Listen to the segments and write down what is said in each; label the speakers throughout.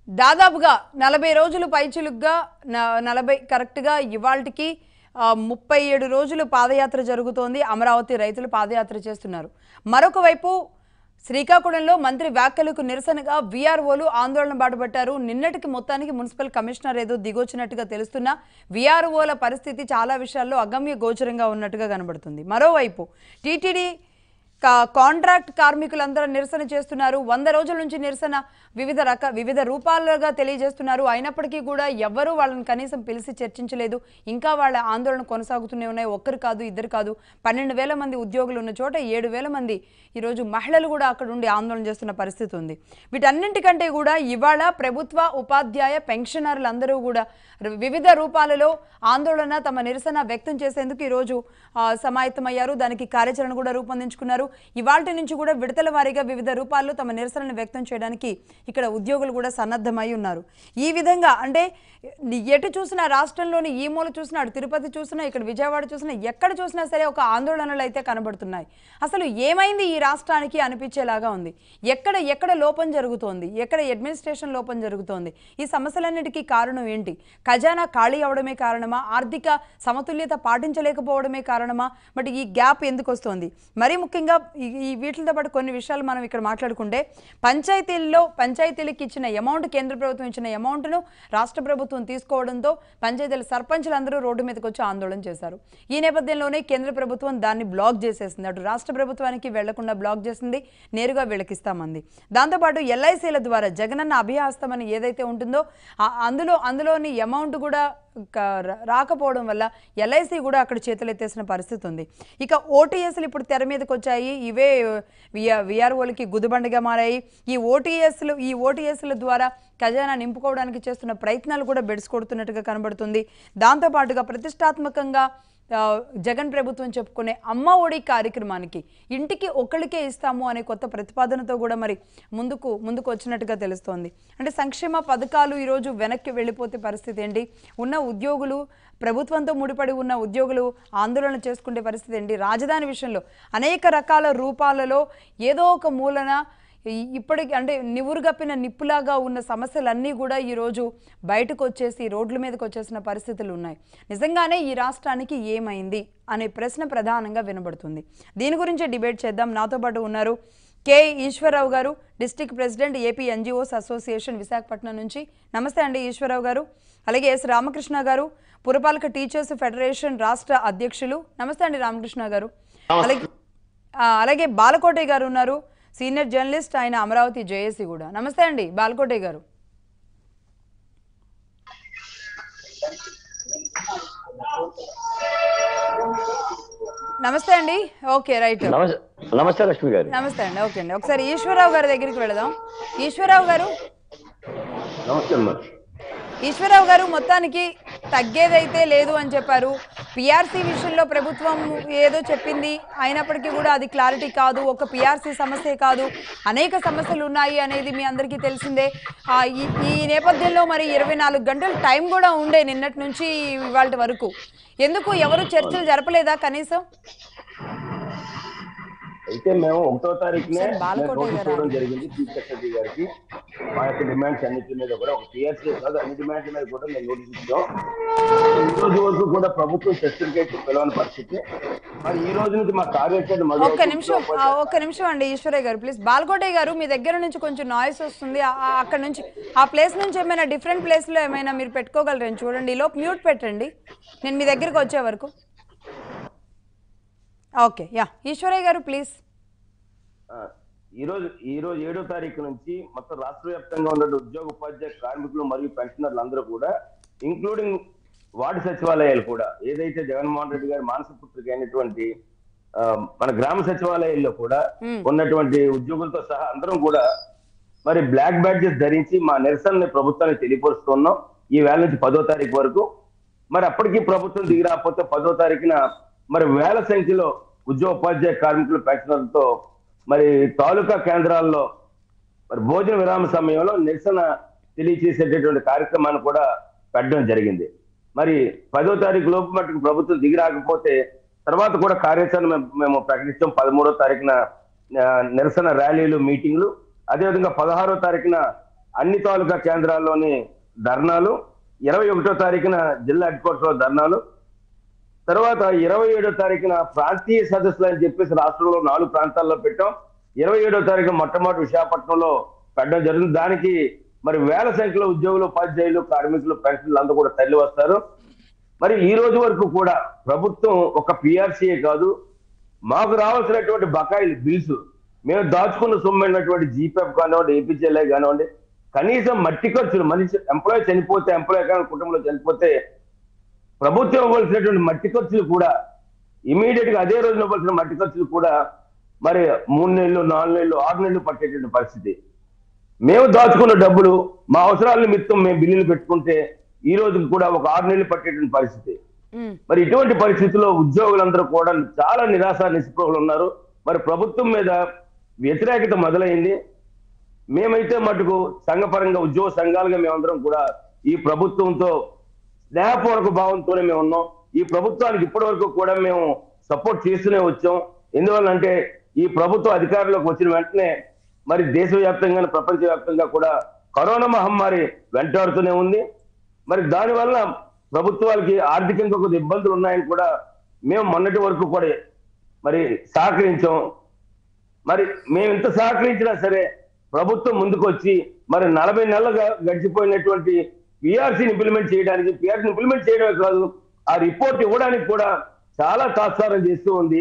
Speaker 1: దాదాపుగా నలభై రోజులు పైచులుగ్గా న- నలభై కరెక్ట్గా ఇవాళకి ముప్పై ఏడు రోజులు పాదయాత్ర జరుగుతోంది అమరావతి రైతులు పాదయాత్ర చేస్తున్నారు మరొక వైపు శ్రీకాకుళంలో మంత్రి వ్యాఖ్యలకు నిరసనగా వీఆర్ఓలు ఆందోళన బాటపట్టారు నిన్నటికి మొత్తానికి మున్సిపల్ కమిషనర్ ఏదో దిగొచ్చినట్టుగా తెలుస్తున్నా వీఆర్ఓల పరిస్థితి చాలా విషయాల్లో అగమ్య గోచరంగా ఉన్నట్టుగా కనబడుతుంది మరోవైపు టీటీడీ కా- కాంట్రాక్ట్ కార్మికులందరూ నిరసన చేస్తున్నారు వంద రోజుల నుంచి నిరసన వివిధ రక వివిధ రూపాలుగా తెలియజేస్తున్నారు అయినప్పటికీ కూడా ఎవ్వరూ వాళ్ళని కనీసం పిలిచి చర్చించలేదు ఇంకా వాళ్ళ ఆందోళన కొనసాగుతూనే ఉన్నాయి ఒక్కరు కాదు ఇద్దరు కాదు పన్నెండు వేల మంది ఉద్యోగులు ఉన్న చోట ఏడు వేల మంది ఈరోజు మహిళలు కూడా అక్కడ ఉండి ఆందోళన చేస్తున్న పరిస్థితి ఉంది వీటన్నింటికంటే కూడా ఇవాళ ప్రభుత్వ ఉపాధ్యాయ పెన్షనర్లందరూ కూడా ర- వివిధ రూపాలలో ఆందోళన తమ నిరసన వ్యక్తం చేసేందుకు ఈరోజు ఆ, సమాయత్తమయ్యారు దానికి కార్యాచరణ కూడా రూపొందించుకున్నారు ఇవాళ నుంచి కూడా విడతల వారీగా వివిధ రూపాల్లో తమ నిరసనను వ్యక్తం చేయడానికి ఇక్కడ ఉద్యోగులు కూడా సన్నద్ధమై ఉన్నారు ఈ విధంగా అంటే ఎటు చూసినా రాష్ట్రంలోని ఈ మూల చూసినా అటు తిరుపతి చూసినా ఇక్కడ విజయవాడ చూసినా ఎక్కడ చూసినా సరే ఒక ఆందోళనలు అయితే కనబడుతున్నాయి అసలు ఏమైంది ఈ రాష్ట్రానికి అనిపించేలాగా ఉంది ఎక్కడ ఎక్కడ లోపం జరుగుతోంది ఎక్కడ అడ్మినిస్ట్రేషన్ లోపం జరుగుతోంది ఈ సమస్యలన్నిటికీ కారణం ఏంటి ఖజానా ఖాళీ అవడమే కారణమా ఆర్థిక సమతుల్యత పాటించలేకపోవడమే కారణమా బట్ ఈ గ్యాప్ ఎందుకు వస్తోంది మరీ ముఖ్యంగా ఈ- ఈ వీటితో పాటు కొన్ని విషయాలు మనం ఇక్కడ మాట్లాడుకుంటే పంచాయతీల్లో పంచాయతీలకు ఇచ్చిన అమౌంట్ కేంద్ర ప్రభుత్వం ఇచ్చిన అమౌంట్ను రాష్ట్ర ప్రభుత్వం తీసుకోవడంతో పంచాయతీల సర్పంచులందరూ రోడ్డు మీదకి వచ్చి ఆందోళన చేశారు ఈ నేపథ్యంలోనే కేంద్ర ప్రభుత్వం దాన్ని బ్లాక్ చేసేసింది అటు రాష్ట్ర ప్రభుత్వానికి వెళ్లకుండా బ్లాక్ చేసింది నేరుగా వీళ్ళకిస్తామంది దాంతోపాటు ఎల్ఐసీల ద్వారా జగనన్న అభయహస్తం అని ఏదైతే ఉంటుందో ఆ- అందులో అందులోని అమౌంట్ కూడా క- రా- రాకపోవడం వల్ల ఎల్ఐసి కూడా అక్కడ చేతులెత్తేసిన పరిస్థితి ఉంది ఇక ఓటీఎస్లు ఇప్పుడు తెర మీదకి వచ్చాయి ఇవే విఆర్ఓలకి గుదిబండగా మారాయి ఈ ఓటీఎస్లు ఈ ఓటీఎస్ల ద్వారా ఖజానా నింపుకోవడానికి చేస్తున్న ప్రయత్నాలు కూడా బెడిసి కొడుతున్నట్టుగా కనబడుతుంది దాంతోపాటుగా ప్రతిష్టాత్మకంగా ఆ, జగన్ ప్రభుత్వం చెప్పుకునే అమ్మ ఒడి కార్యక్రమానికి ఇంటికి ఒకళ్ళకే ఇస్తాము అనే కొత్త ప్రతిపాదనతో కూడా మరి ముందుకు ముందుకు వచ్చినట్టుగా తెలుస్తోంది అంటే సంక్షేమ పథకాలు ఈరోజు వెనక్కి వెళ్ళిపోతే పరిస్థితి ఏంటి ఉన్న ఉద్యోగులు ప్రభుత్వంతో ముడిపడి ఉన్న ఉద్యోగులు ఆందోళన చేసుకునే పరిస్థితి ఏంటి రాజధాని విషయంలో అనేక రకాల రూపాలలో ఏదో ఒక మూలన ఈ- ఇప్పటికి అంటే నివురుగప్పిన నిప్పులాగా ఉన్న సమస్యలన్నీ కూడా ఈరోజు బయటకు వచ్చేసి రోడ్ల మీదకి వచ్చేసిన పరిస్థితులు ఉన్నాయి నిజంగానే ఈ రాష్ట్రానికి ఏమైంది అనే ప్రశ్న ప్రధానంగా వినబడుతుంది దీని గురించి డిబేట్ చేద్దాం నాతో పాటు ఉన్నారు K Eswara Rao garu district president AP NGOs association Visakhapatnam నుంచి నమస్తే అండి ఈశ్వరరావు గారు అలాగే ఎస్ రామకృష్ణ గారు పురపాలక టీచర్స్ ఫెడరేషన్ రాష్ట్ర అధ్యక్షులు నమస్తే అండి రామకృష్ణ గారు అలాగే ఆ, అలాగే బాలకోటయ్య గారు ఉన్నారు సీనియర్ జర్నలిస్ట్ ఆయన అమరావతి జేఏసీ కూడా నమస్తే అండి బాలకోటయ్య గారు నమస్తే అండి ఓకే రైట్
Speaker 2: నమస్తే నమస్తే లక్ష్మి గారు
Speaker 1: నమస్తే అండి ఓకే అండి ఒకసారి ఈశ్వరరావు గారి దగ్గరికి వెళదాం ఈశ్వరరావు గారు
Speaker 2: నమస్తే అమ్మా
Speaker 1: ఈశ్వరరావు గారు మొత్తానికి తగ్గేదైతే లేదు అని చెప్పారు పిఆర్సీ విషయంలో ప్రభుత్వం ఏదో చెప్పింది అయినప్పటికీ కూడా అది క్లారిటీ కాదు ఒక పిఆర్సీ సమస్యే కాదు అనేక సమస్యలు ఉన్నాయి అనేది మీ అందరికీ తెలిసిందే ఆ, ఈ ఈ నేపథ్యంలో మరి ఇరవై నాలుగు గంటలు టైం కూడా ఉండే నిన్నటి నుంచి ఇవాళ వరకు ఎందుకు ఎవరు చర్చలు జరపలేదా కనీసం
Speaker 2: అయితే మేము ఒకటో తారీఖునే
Speaker 1: సార్, బాలకోట
Speaker 2: మేము నోటీస్
Speaker 1: గారా?
Speaker 2: ఇవ్వడం జరిగింది చీఫ్ సెక్రటరీ గారికి మా యొక్క డిమాండ్స్ అన్నిటి మీద కూడా ఒక టీఆర్సీ కాదు అన్ని డిమాండ్ల మీద కూడా మేము నోటీస్ ఇచ్చాం ఈ రోజు వరకు కూడా ప్రభుత్వం చర్చలకై పిలవని పరిస్థితి మరి ఈ రోజు నుంచి మా కార్యాచరణ మొదలు
Speaker 1: ఒక్క నిమిషం ఆ, ఒక్క నిమిషం అండి ఈశ్వరయ్య గారు ప్లీజ్ బాల్కోటయ్య గారు మీ దగ్గర నుంచి కొంచెం నాయిస్ వస్తుంది ఆ- ఆ- అక్కడ నుంచి ఆ ప్లేస్ నుంచి ఏమైనా డిఫరెంట్ ప్లేస్లో ఏమైనా మీరు పెట్టుకోగలరని చూడండి లోపు మ్యూట్ పెట్టండి నేను మీ దగ్గరికి వచ్చే వరకు ఓకే యా ఈశ్వరయ్య గారు ప్లీజ్
Speaker 2: ఆ, ఈ రోజు ఈ రోజు ఏడో తారీఖు నుంచి మొత్తం రాష్ట్ర వ్యాప్తంగా ఉన్న ఉద్యోగ ఉపాధ్యాయ కార్మికులు మరియు పెన్షనర్లు అందరూ కూడా ఇంక్లూడింగ్ వార్డు సచివాలయాలు కూడా ఏదైతే జగన్మోహన్ రెడ్డి గారి మానసపుత్రిక అయినటువంటి ఆ, మన గ్రామ సచివాలయాల్లో కూడా ఉన్నటువంటి ఉద్యోగులతో సహా అందరం కూడా మరి బ్లాక్ బ్యాడ్జెస్ ధరించి మా నిరసనని ప్రభుత్వానికి తెలియపరుస్తున్నాం ఈ వేళ నుంచి పదో తారీఖు వరకు మరి అప్పటికి ప్రభుత్వం దిగి రాకపోతే పదో తారీఖున మరి వేల సంఖ్యలో ఉద్యోగ ఉపాధ్యాయ కార్మికులు పెన్షనర్లతో మరి తాలూకా కేంద్రాల్లో మరి భోజన విరామ సమయంలో నిరసన తెలియచేసేటటువంటి కార్యక్రమాన్ని కూడా పెట్టడం జరిగింది మరి పదో తారీఖు లోపు మటుకు ప్రభుత్వం దిగి రాకపోతే తర్వాత కూడా కార్యాచరణ మేము- మేము ప్రకటించాం పదమూడో తారీఖున ఆ, నిరసన ర్యాలీలు మీటింగ్లు అదేవిధంగా పదహారో తారీఖున అన్ని తాలూకా కేంద్రాల్లోని ధర్నాలు ఇరవై ఒకటో తారీఖున జిల్లా హెడ్ క్వార్టర్ లో ధర్నాలు తర్వాత ఇరవై ఏడో తారీఖున ప్రాంతీయ సదస్సులు అని చెప్పేసి రాష్ట్రంలో నాలుగు ప్రాంతాల్లో పెట్టాం ఇరవై ఏడో తారీఖు మొట్టమొదటి విశాఖపట్నంలో పెట్టడం జరుగుతుంది దానికి మరి వేల సంఖ్యలో ఉద్యోగులు ఉపాధ్యాయులు కార్మికులు పెన్షన్లు అందరూ కూడా తల్లి వస్తారు మరి ఈ రోజు వరకు కూడా ప్రభుత్వం ఒక పిఆర్సీఏ కాదు మాకు రావాల్సినటువంటి బకాయిలు బిల్స్ మేము దాచుకున్న సొమ్మైనటువంటి జీపీఎఫ్ కానివ్వండి ఏపీజీఎల్ఐ కానివ్వండి కనీసం మట్టి ఖర్చులు మనిషి ఎంప్లాయ్ చనిపోతే ఎంప్లాయ్ కానీ కుటుంబంలో చనిపోతే ప్రభుత్వం ఇవ్వాల్సినటువంటి మట్టి ఖర్చులు కూడా ఇమీడియట్ గా అదే రోజున ఇవ్వాల్సిన మట్టి ఖర్చులు కూడా మరి మూడు నెలలు నాలుగు నెలలు ఆరు నెలలు పట్టేటువంటి పరిస్థితి మేము దాచుకున్న డబ్బులు మా అవసరాల నిమిత్తం మేము బిల్లులు పెట్టుకుంటే ఈ రోజు కూడా ఒక ఆరు నెలలు పట్టేటువంటి పరిస్థితి
Speaker 1: ఉమ్,
Speaker 2: మరి ఇటువంటి పరిస్థితుల్లో ఉద్యోగులందరూ కూడా చాలా నిరాశ నిస్పృహలు ఉన్నారు మరి ప్రభుత్వం మీద వ్యతిరేకత మొదలైంది మేమైతే మటుకు సంఘపరంగా ఉద్యోగ సంఘాలుగా మేమందరం కూడా ఈ ప్రభుత్వంతో స్నేహపూర్వక భావంతోనే మేము ఉన్నాం ఈ ప్రభుత్వానికి ఇప్పటి వరకు కూడా మేము సపోర్ట్ చేస్తూనే వచ్చాం ఎందువల్లంటే ఈ ప్రభుత్వం అధికారంలోకి వచ్చిన వెంటనే మరి దేశవ్యాప్తంగా ప్రపంచవ్యాప్తంగా కూడా కరోనా మహమ్మారి వెంటాడుతూనే ఉంది మరి దానివల్ల ప్రభుత్వాలకి ఆర్థికంగా కొద్ది ఇబ్బందులు ఉన్నాయని కూడా మేము మొన్నటి వరకు కూడా మరి సహకరించాం మరి మేము ఇంత సహకరించినా సరే ప్రభుత్వం ముందుకు వచ్చి మరి నలభై నెలలుగా గడిచిపోయినటువంటి పిఆర్సీని ఇంప్లిమెంట్ చేయడానికి పిఆర్సీని ఇంప్లిమెంట్ చేయడమే కాదు ఆ రిపోర్ట్ ఇవ్వడానికి కూడా చాలా తాత్సారం చేస్తూ ఉంది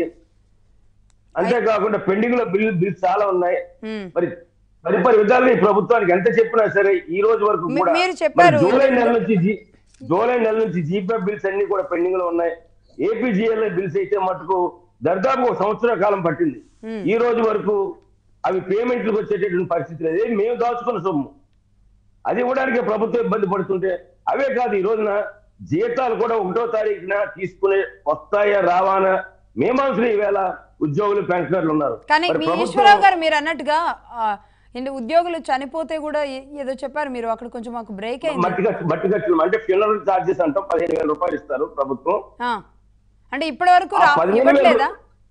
Speaker 2: అంతేకాకుండా పెండింగ్ లో బిల్లు బిల్స్ చాలా ఉన్నాయి
Speaker 1: ఉమ్.
Speaker 2: మరి పరిపరి విధాలుగా ఈ ప్రభుత్వానికి ఎంత చెప్పినా సరే ఈ రోజు వరకు
Speaker 1: మీ-
Speaker 2: కూడా
Speaker 1: మీరు చెప్పారు.
Speaker 2: మరి జూలై నెల నుంచి జీ- జూలై నెల నుంచి జీపీఎఫ్ బిల్స్ అన్ని కూడా పెండింగ్ లో ఉన్నాయి ఏపీజీఎల్ఐ బిల్స్ అయితే మటుకు దర్దాపు ఒక సంవత్సర కాలం పట్టింది
Speaker 1: Hmm.
Speaker 2: ఈ రోజు వరకు అవి పేమెంట్లకు వచ్చేటటువంటి పరిస్థితి లేదు ఏది మేము దాచుకున్న సొమ్ము అది ఇవ్వడానికి ప్రభుత్వం ఇబ్బంది పడుతుంటే అవే కాదు ఈ రోజున జీతాలు కూడా ఒకటో తారీఖున తీసుకునే వస్తాయా రావానా మేమాంసలు ఈవేళ ఉద్యోగులు పెన్షనర్లు ఉన్నారు
Speaker 1: కానీ
Speaker 2: మరి
Speaker 1: మీ
Speaker 2: ప్రభుత్వం-
Speaker 1: ఈశ్వరరావు గారు మీరు అన్నట్టుగా ఆ, ఏంటి ఉద్యోగులు చనిపోతే కూడా ఏ- ఏదో చెప్పారు మీరు అక్కడ కొంచెం మాకు బ్రేక్ అయింది
Speaker 2: మట్టి ఖర్చు మట్టి ఖర్చులు అంటే ఫ్యూనరల్ చార్జెస్ అంటాం పదిహేను వేల రూపాయలు ఇస్తారు ప్రభుత్వం
Speaker 1: ఆ. అంటే ఇప్పటి వరకు
Speaker 2: ఆ
Speaker 1: రా-
Speaker 2: పదిహేను
Speaker 1: ఇవ్వట్లేదా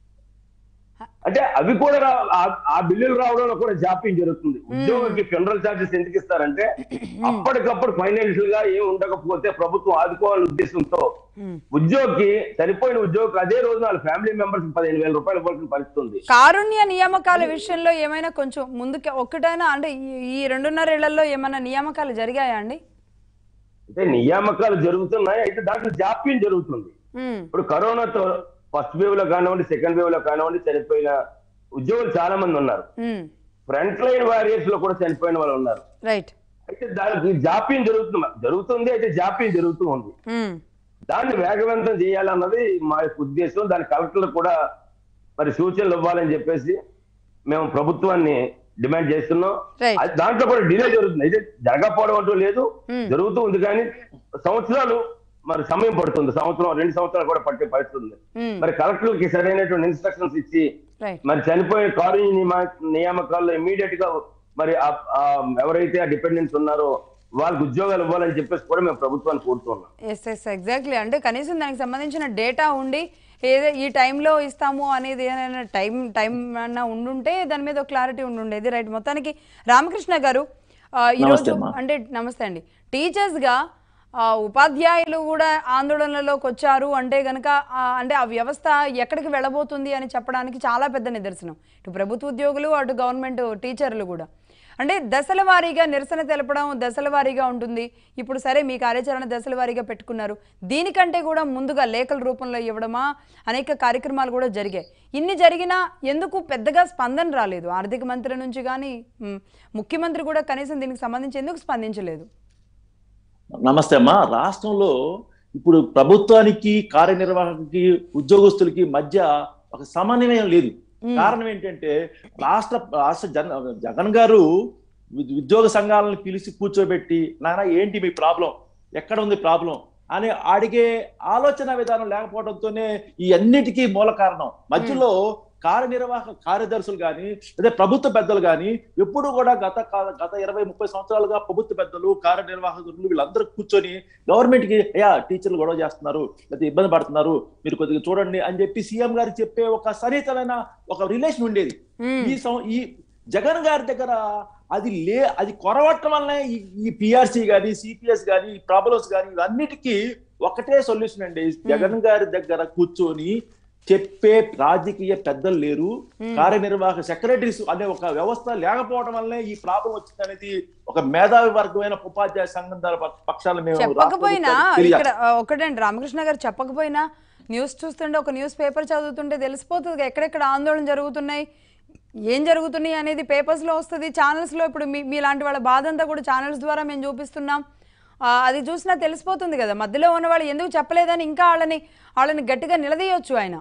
Speaker 2: అంటే అవి కూడా రా- ఆ- ఆ బిల్లులు రావడంలో కూడా జాప్యం జరుగుతుంది ఉద్యోగికి ఫ్యూనరల్ చార్జెస్ ఎందుకు ఇస్తారంటే అప్పటికప్పుడు ఫైనాన్షియల్ గా ఏం ఉండకపోతే ప్రభుత్వం ఆదుకోవాలనే ఉద్దేశంతో
Speaker 1: ఉమ్.
Speaker 2: ఉద్యోగికి చనిపోయిన ఉద్యోగికి అదే రోజు వాళ్ళ ఫ్యామిలీ మెంబర్స్ పదిహేను వేల రూపాయలు ఇవ్వాల్సిన పరిస్థితి ఉంది
Speaker 1: కారుణ్య నియామకాల విషయంలో ఏమైనా కొంచెం ముందుకు ఒక్కటైనా అంటే ఈ- ఈ రెండున్నర ఏళ్లలో ఏమైనా నియామకాలు జరిగాయా అండి
Speaker 2: అంటే నియామకాలు జరుగుతున్నాయి అయితే దాంట్లో జాప్యం జరుగుతుంది
Speaker 1: ఉమ్,
Speaker 2: ఇప్పుడు కరోనాతో ఫస్ట్ వేవ్ లో కానివ్వండి సెకండ్ వేవ్ లో కానివ్వండి చనిపోయిన ఉద్యోగులు చాలా మంది ఉన్నారు
Speaker 1: ఉమ్,
Speaker 2: ఫ్రంట్ లైన్ వారియర్స్ లో కూడా చనిపోయిన వాళ్ళు ఉన్నారు
Speaker 1: రైట్
Speaker 2: అయితే దానికి జాప్యం జరుగుతుంది జరుగుతుంది అయితే జాప్యం జరుగుతూ ఉంది
Speaker 1: ఉమ్,
Speaker 2: దాన్ని వేగవంతం చేయాలన్నది మా యొక్క ఉద్దేశం దాని కలెక్టర్లు కూడా మరి సూచనలు ఇవ్వాలని చెప్పేసి మేము ప్రభుత్వాన్ని డిమాండ్ చేస్తున్నాం
Speaker 1: Right.
Speaker 2: అది దాంట్లో కూడా డిలే జరుగుతుంది అయితే జరగకపోవడం అంటూ లేదు
Speaker 1: Hmm.
Speaker 2: జరుగుతూ ఉంది కానీ సంవత్సరాలు మరి సమయం పడుతుంది సంవత్సరం రెండు సంవత్సరాలు కూడా పట్టే పరిస్థితి ఉంది
Speaker 1: ఉమ్,
Speaker 2: మరి కలెక్టర్లకి సరైనటువంటి ఇన్స్ట్రక్షన్స్ ఇచ్చి
Speaker 1: రైట్
Speaker 2: మరి చనిపోయిన కారు నియామకాల్లో ఇమీడియట్ గా మరి ఆ- ఆ ఎవరైతే ఆ డిపెండెంట్స్ ఉన్నారో వాళ్ళకి ఉద్యోగాలు ఇవ్వాలని చెప్పేసి కూడా మేము ప్రభుత్వాన్ని కోరుతున్నాం
Speaker 1: ఎస్ ఎస్ ఎగ్జాక్ట్లీ అంటే కనీసం దానికి సంబంధించిన డేటా ఉండి ఏదో ఈ టైంలో ఇస్తాము అనేది ఏదైనా టైం టైం అన్నా ఉండుంటే దాని మీద ఒక క్లారిటీ ఉండుండేది రైట్ మొత్తానికి రామకృష్ణ గారు ఆ, ఈరోజు
Speaker 3: నమస్తే అమ్మా.
Speaker 1: అంటే నమస్తే అండి టీచర్స్గా ఆ, ఉపాధ్యాయులు కూడా ఆందోళనలోకి వచ్చారు అంటే గనక ఆ, అంటే ఆ వ్యవస్థ ఎక్కడికి వెళ్ళబోతుంది అని చెప్పడానికి చాలా పెద్ద నిదర్శనం ఇటు ప్రభుత్వ ఉద్యోగులు అటు గవర్నమెంట్ టీచర్లు కూడా అంటే దశల వారీగా నిరసన తెలపడం దశల వారీగా ఉంటుంది ఇప్పుడు సరే మీ కార్యాచరణ దశల వారీగా పెట్టుకున్నారు దీనికంటే కూడా ముందుగా లేఖల రూపంలో ఇవ్వడమా అనేక కార్యక్రమాలు కూడా జరిగాయి ఇన్ని జరిగినా ఎందుకు పెద్దగా స్పందన రాలేదు ఆర్థిక మంత్రి నుంచి కానీ మ్, ముఖ్యమంత్రి కూడా కనీసం దీనికి సంబంధించి ఎందుకు స్పందించలేదు
Speaker 3: నమస్తే అమ్మా రాష్ట్రంలో ఇప్పుడు ప్రభుత్వానికి కార్యనిర్వాహకులకి ఉద్యోగస్తులకి మధ్య ఒక సమన్వయం లేదు
Speaker 1: మ్మ్.
Speaker 3: కారణం ఏంటంటే రాష్ట్ర రాష్ట్ర జన జగన్ గారు ఉద్- ఉద్యోగ సంఘాలను పిలిచి కూర్చోబెట్టి నాన్న ఏంటి మీ ప్రాబ్లం ఎక్కడ ఉంది ప్రాబ్లం అని అడిగే ఆలోచన విధానం లేకపోవడంతోనే ఈ అన్నిటికీ మూల కారణం మధ్యలో కార్యనిర్వాహక కార్యదర్శులు కానీ అదే ప్రభుత్వ పెద్దలు కానీ ఎప్పుడు కూడా గత కా- గత ఇరవై ముప్పై సంవత్సరాలుగా ప్రభుత్వ పెద్దలు కార్యనిర్వాహకులు వీళ్ళందరూ కూర్చొని గవర్నమెంట్ కి అయ్యా టీచర్లు గొడవ చేస్తున్నారు లేదా ఇబ్బంది పడుతున్నారు మీరు కొద్దిగా చూడండి అని చెప్పి సీఎం గారు చెప్పే ఒక సన్నిహితమైన ఒక రిలేషన్ ఉండేది
Speaker 1: మ్మ్.
Speaker 3: ఈ సం- ఈ జగన్ గారి దగ్గర అది లే అది కొరవటం వల్లనే ఈ- ఈ పిఆర్సీ కానీ సిపిఎస్ కానీ ఈ ప్రాబ్లమ్స్ కానీ ఇవన్నిటికీ ఒకటే సొల్యూషన్ అండి జగన్ గారి దగ్గర కూర్చొని చెప్పే రాజకీయ పెద్దలు లేరు కార్యనిర్వాహక సెక్రటరీస్ అనే ఒక వ్యవస్థ లేకపోవడం వల్లనే ఈ ప్రాబ్లం వచ్చింది అనేది ఒక మేధావి వర్గమైన ఉపాధ్యాయ సంఘం ద్వారా పక్ష- పక్షాన మేము రాష్ట్ర
Speaker 1: చెప్పకపోయినా
Speaker 3: ప్రభుత్వానికి తెలియాలి.
Speaker 1: ఇక్కడ ఆ, ఒకటండి రామకృష్ణ గారు చెప్పకపోయినా న్యూస్ చూస్తుంటే ఒక న్యూస్ పేపర్ చదువుతుంటే తెలిసిపోతుంది కదా ఎక్కడెక్కడ ఆందోళన జరుగుతున్నాయి ఏం జరుగుతున్నాయి అనేది పేపర్స్లో వస్తుంది ఛానల్స్లో ఇప్పుడు మీ మీలాంటి వాళ్ళ బాధ అంతా కూడా ఛానల్స్ ద్వారా మేము చూపిస్తున్నాం ఆ, అది చూసినా తెలిసిపోతుంది కదా మధ్యలో ఉన్న వాళ్ళు ఎందుకు చెప్పలేదని ఇంకా వాళ్ళని వాళ్ళని గట్టిగా నిలదీయొచ్చు ఆయన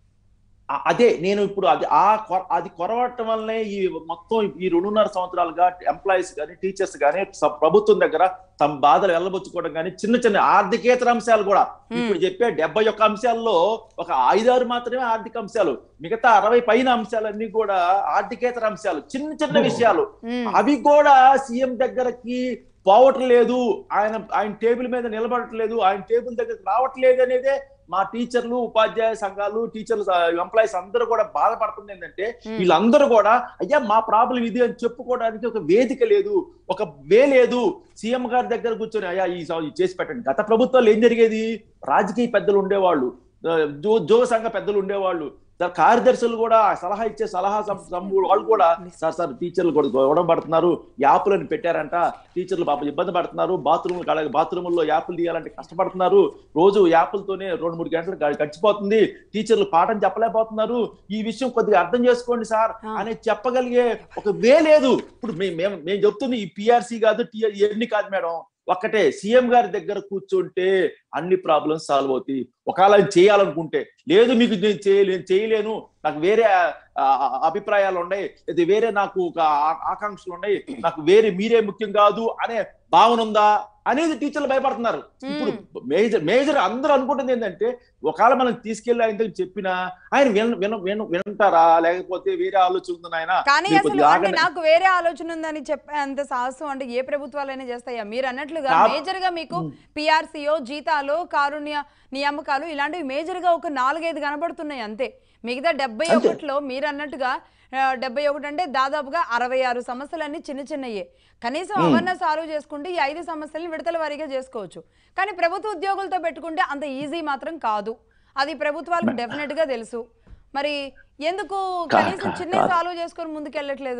Speaker 3: ఆ- అదే నేను ఇప్పుడు అది ఆ కొ- అది కొరవటం వల్లనే ఈ మొత్తం ఈ రెండున్నర సంవత్సరాలుగా ఎంప్లాయీస్ కానీ టీచర్స్ కానీ స- ప్రభుత్వం దగ్గర తమ బాధలు వెళ్ళబుచ్చుకోవడం కానీ చిన్న చిన్న ఆర్థికేతర అంశాలు కూడా ఇప్పుడు చెప్పే డెబ్బై ఒక్క అంశాల్లో ఒక ఐదారు మాత్రమే ఆర్థిక అంశాలు మిగతా అరవై పైన అంశాలన్నీ కూడా ఆర్థికేతర అంశాలు చిన్న చిన్న విషయాలు
Speaker 1: మ్మ్.
Speaker 3: అవి కూడా సీఎం దగ్గరకి పోవటం లేదు ఆయన ఆయన టేబుల్ మీద నిలబడట్లేదు ఆయన టేబుల్ దగ్గరికి రావట్లేదు అనేదే మా టీచర్లు ఉపాధ్యాయ సంఘాలు టీచర్లు ఎంప్లాయీస్ అందరూ కూడా బాధపడుతుంది ఏంటంటే వీళ్ళందరూ కూడా అయ్యా మా ప్రాబ్లం ఇది అని చెప్పుకోవడానికి ఒక వేదిక లేదు ఒక వే లేదు సీఎం గారి దగ్గర కూర్చొని అయ్యా ఈ స- ఇది చేసి పెట్టండి గత ప్రభుత్వాలు ఏం జరిగేది రాజకీయ పెద్దలు ఉండేవాళ్ళు ఆ, జో జోగ సంఘ పెద్దలు ఉండేవాళ్ళు సార్ కార్యదర్శులు కూడా సలహా ఇచ్చే సలహా సం- సం- వాళ్ళు కూడా సార్ సార్ టీచర్లు కూడా గొడవ పడుతున్నారు యాప్లను పెట్టారంట టీచర్లు పాప ఇబ్బంది పడుతున్నారు బాత్రూమ్ బాత్రూముల్లో యాప్లు తీయాలంటే కష్టపడుతున్నారు రోజు యాప్లతోనే రెండు మూడు గంటలు గ- గడిచిపోతుంది టీచర్లు పాఠం చెప్పలేకపోతున్నారు ఈ విషయం కొద్దిగా అర్థం చేసుకోండి సార్
Speaker 1: ఆ.
Speaker 3: అని చెప్పగలిగే ఒక వే లేదు ఇప్పుడు మే- మేము మేము చెప్తుంది ఈ పిఆర్సీ కాదు టీ- ఇవన్నీ కాదు మేడం ఒక్కటే సీఎం గారి దగ్గర కూర్చుంటే అన్ని ప్రాబ్లమ్స్ సాల్వ్ అవుతాయి ఒకవేళ ఆయన చేయాలనుకుంటే లేదు మీకు నేను చేయలేను చేయలేను నాకు వేరే ఆ, ఆ, అభిప్రాయాలు ఉన్నాయి ఇది వేరే నాకు ఒక ఆ- ఆకాంక్షలు ఉన్నాయి నాకు వేరే మీరే ముఖ్యం కాదు అనే భావన ఉందా అనేది టీచర్లు భయపడుతున్నారు ఇప్పుడు మేజర్ మేజర్ అందరూ అనుకుంటుంది ఏంటంటే ఒకవేళ మనం తీసుకెళ్లి ఆయన దగ్గర చెప్పినా ఆయన విన విన విన వింటారా లేకపోతే వేరే ఆలోచన ఉంది ఆయన
Speaker 1: కానీ
Speaker 3: మీరు
Speaker 1: అసలు
Speaker 3: కొద్దిగా
Speaker 1: అంటే
Speaker 3: ఆగండి.
Speaker 1: నాకు వేరే ఆలోచన ఉందని చెప్పే అంత సాహసం అంటే ఏ ప్రభుత్వాలైనా చేస్తాయా మీరు అన్నట్లుగా
Speaker 3: కా-
Speaker 1: మేజర్ గా మీకు పిఆర్సీఓ జీతాలు కారుణ్య నియామకాలు ఇలాంటివి మేజర్ గా ఒక నాలుగైదు కనబడుతున్నాయి అంతే మిగతా డెబ్బై
Speaker 3: అంతే.
Speaker 1: ఒకటిలో మీరు అన్నట్టుగా ఆ, డెబ్బై ఒకటి అంటే దాదాపుగా అరవై ఆరు సమస్యలన్నీ చిన్న చిన్నయే కనీసం అవన్నీ సాల్వ్ చేసుకుంటే ఈ ఐదు సమస్యల్ని విడతల వారీగా చేసుకోవచ్చు కానీ ప్రభుత్వ ఉద్యోగులతో పెట్టుకుంటే అంత ఈజీ మాత్రం కాదు అది ప్రభుత్వాలకు డెఫినెట్ గా తెలుసు మరి ఎందుకు
Speaker 3: కా-
Speaker 1: కనీసం
Speaker 3: కా-
Speaker 1: చిన్న
Speaker 3: కాదు.
Speaker 1: సాల్వ్ చేసుకొని ముందుకెళ్ళట్లేదు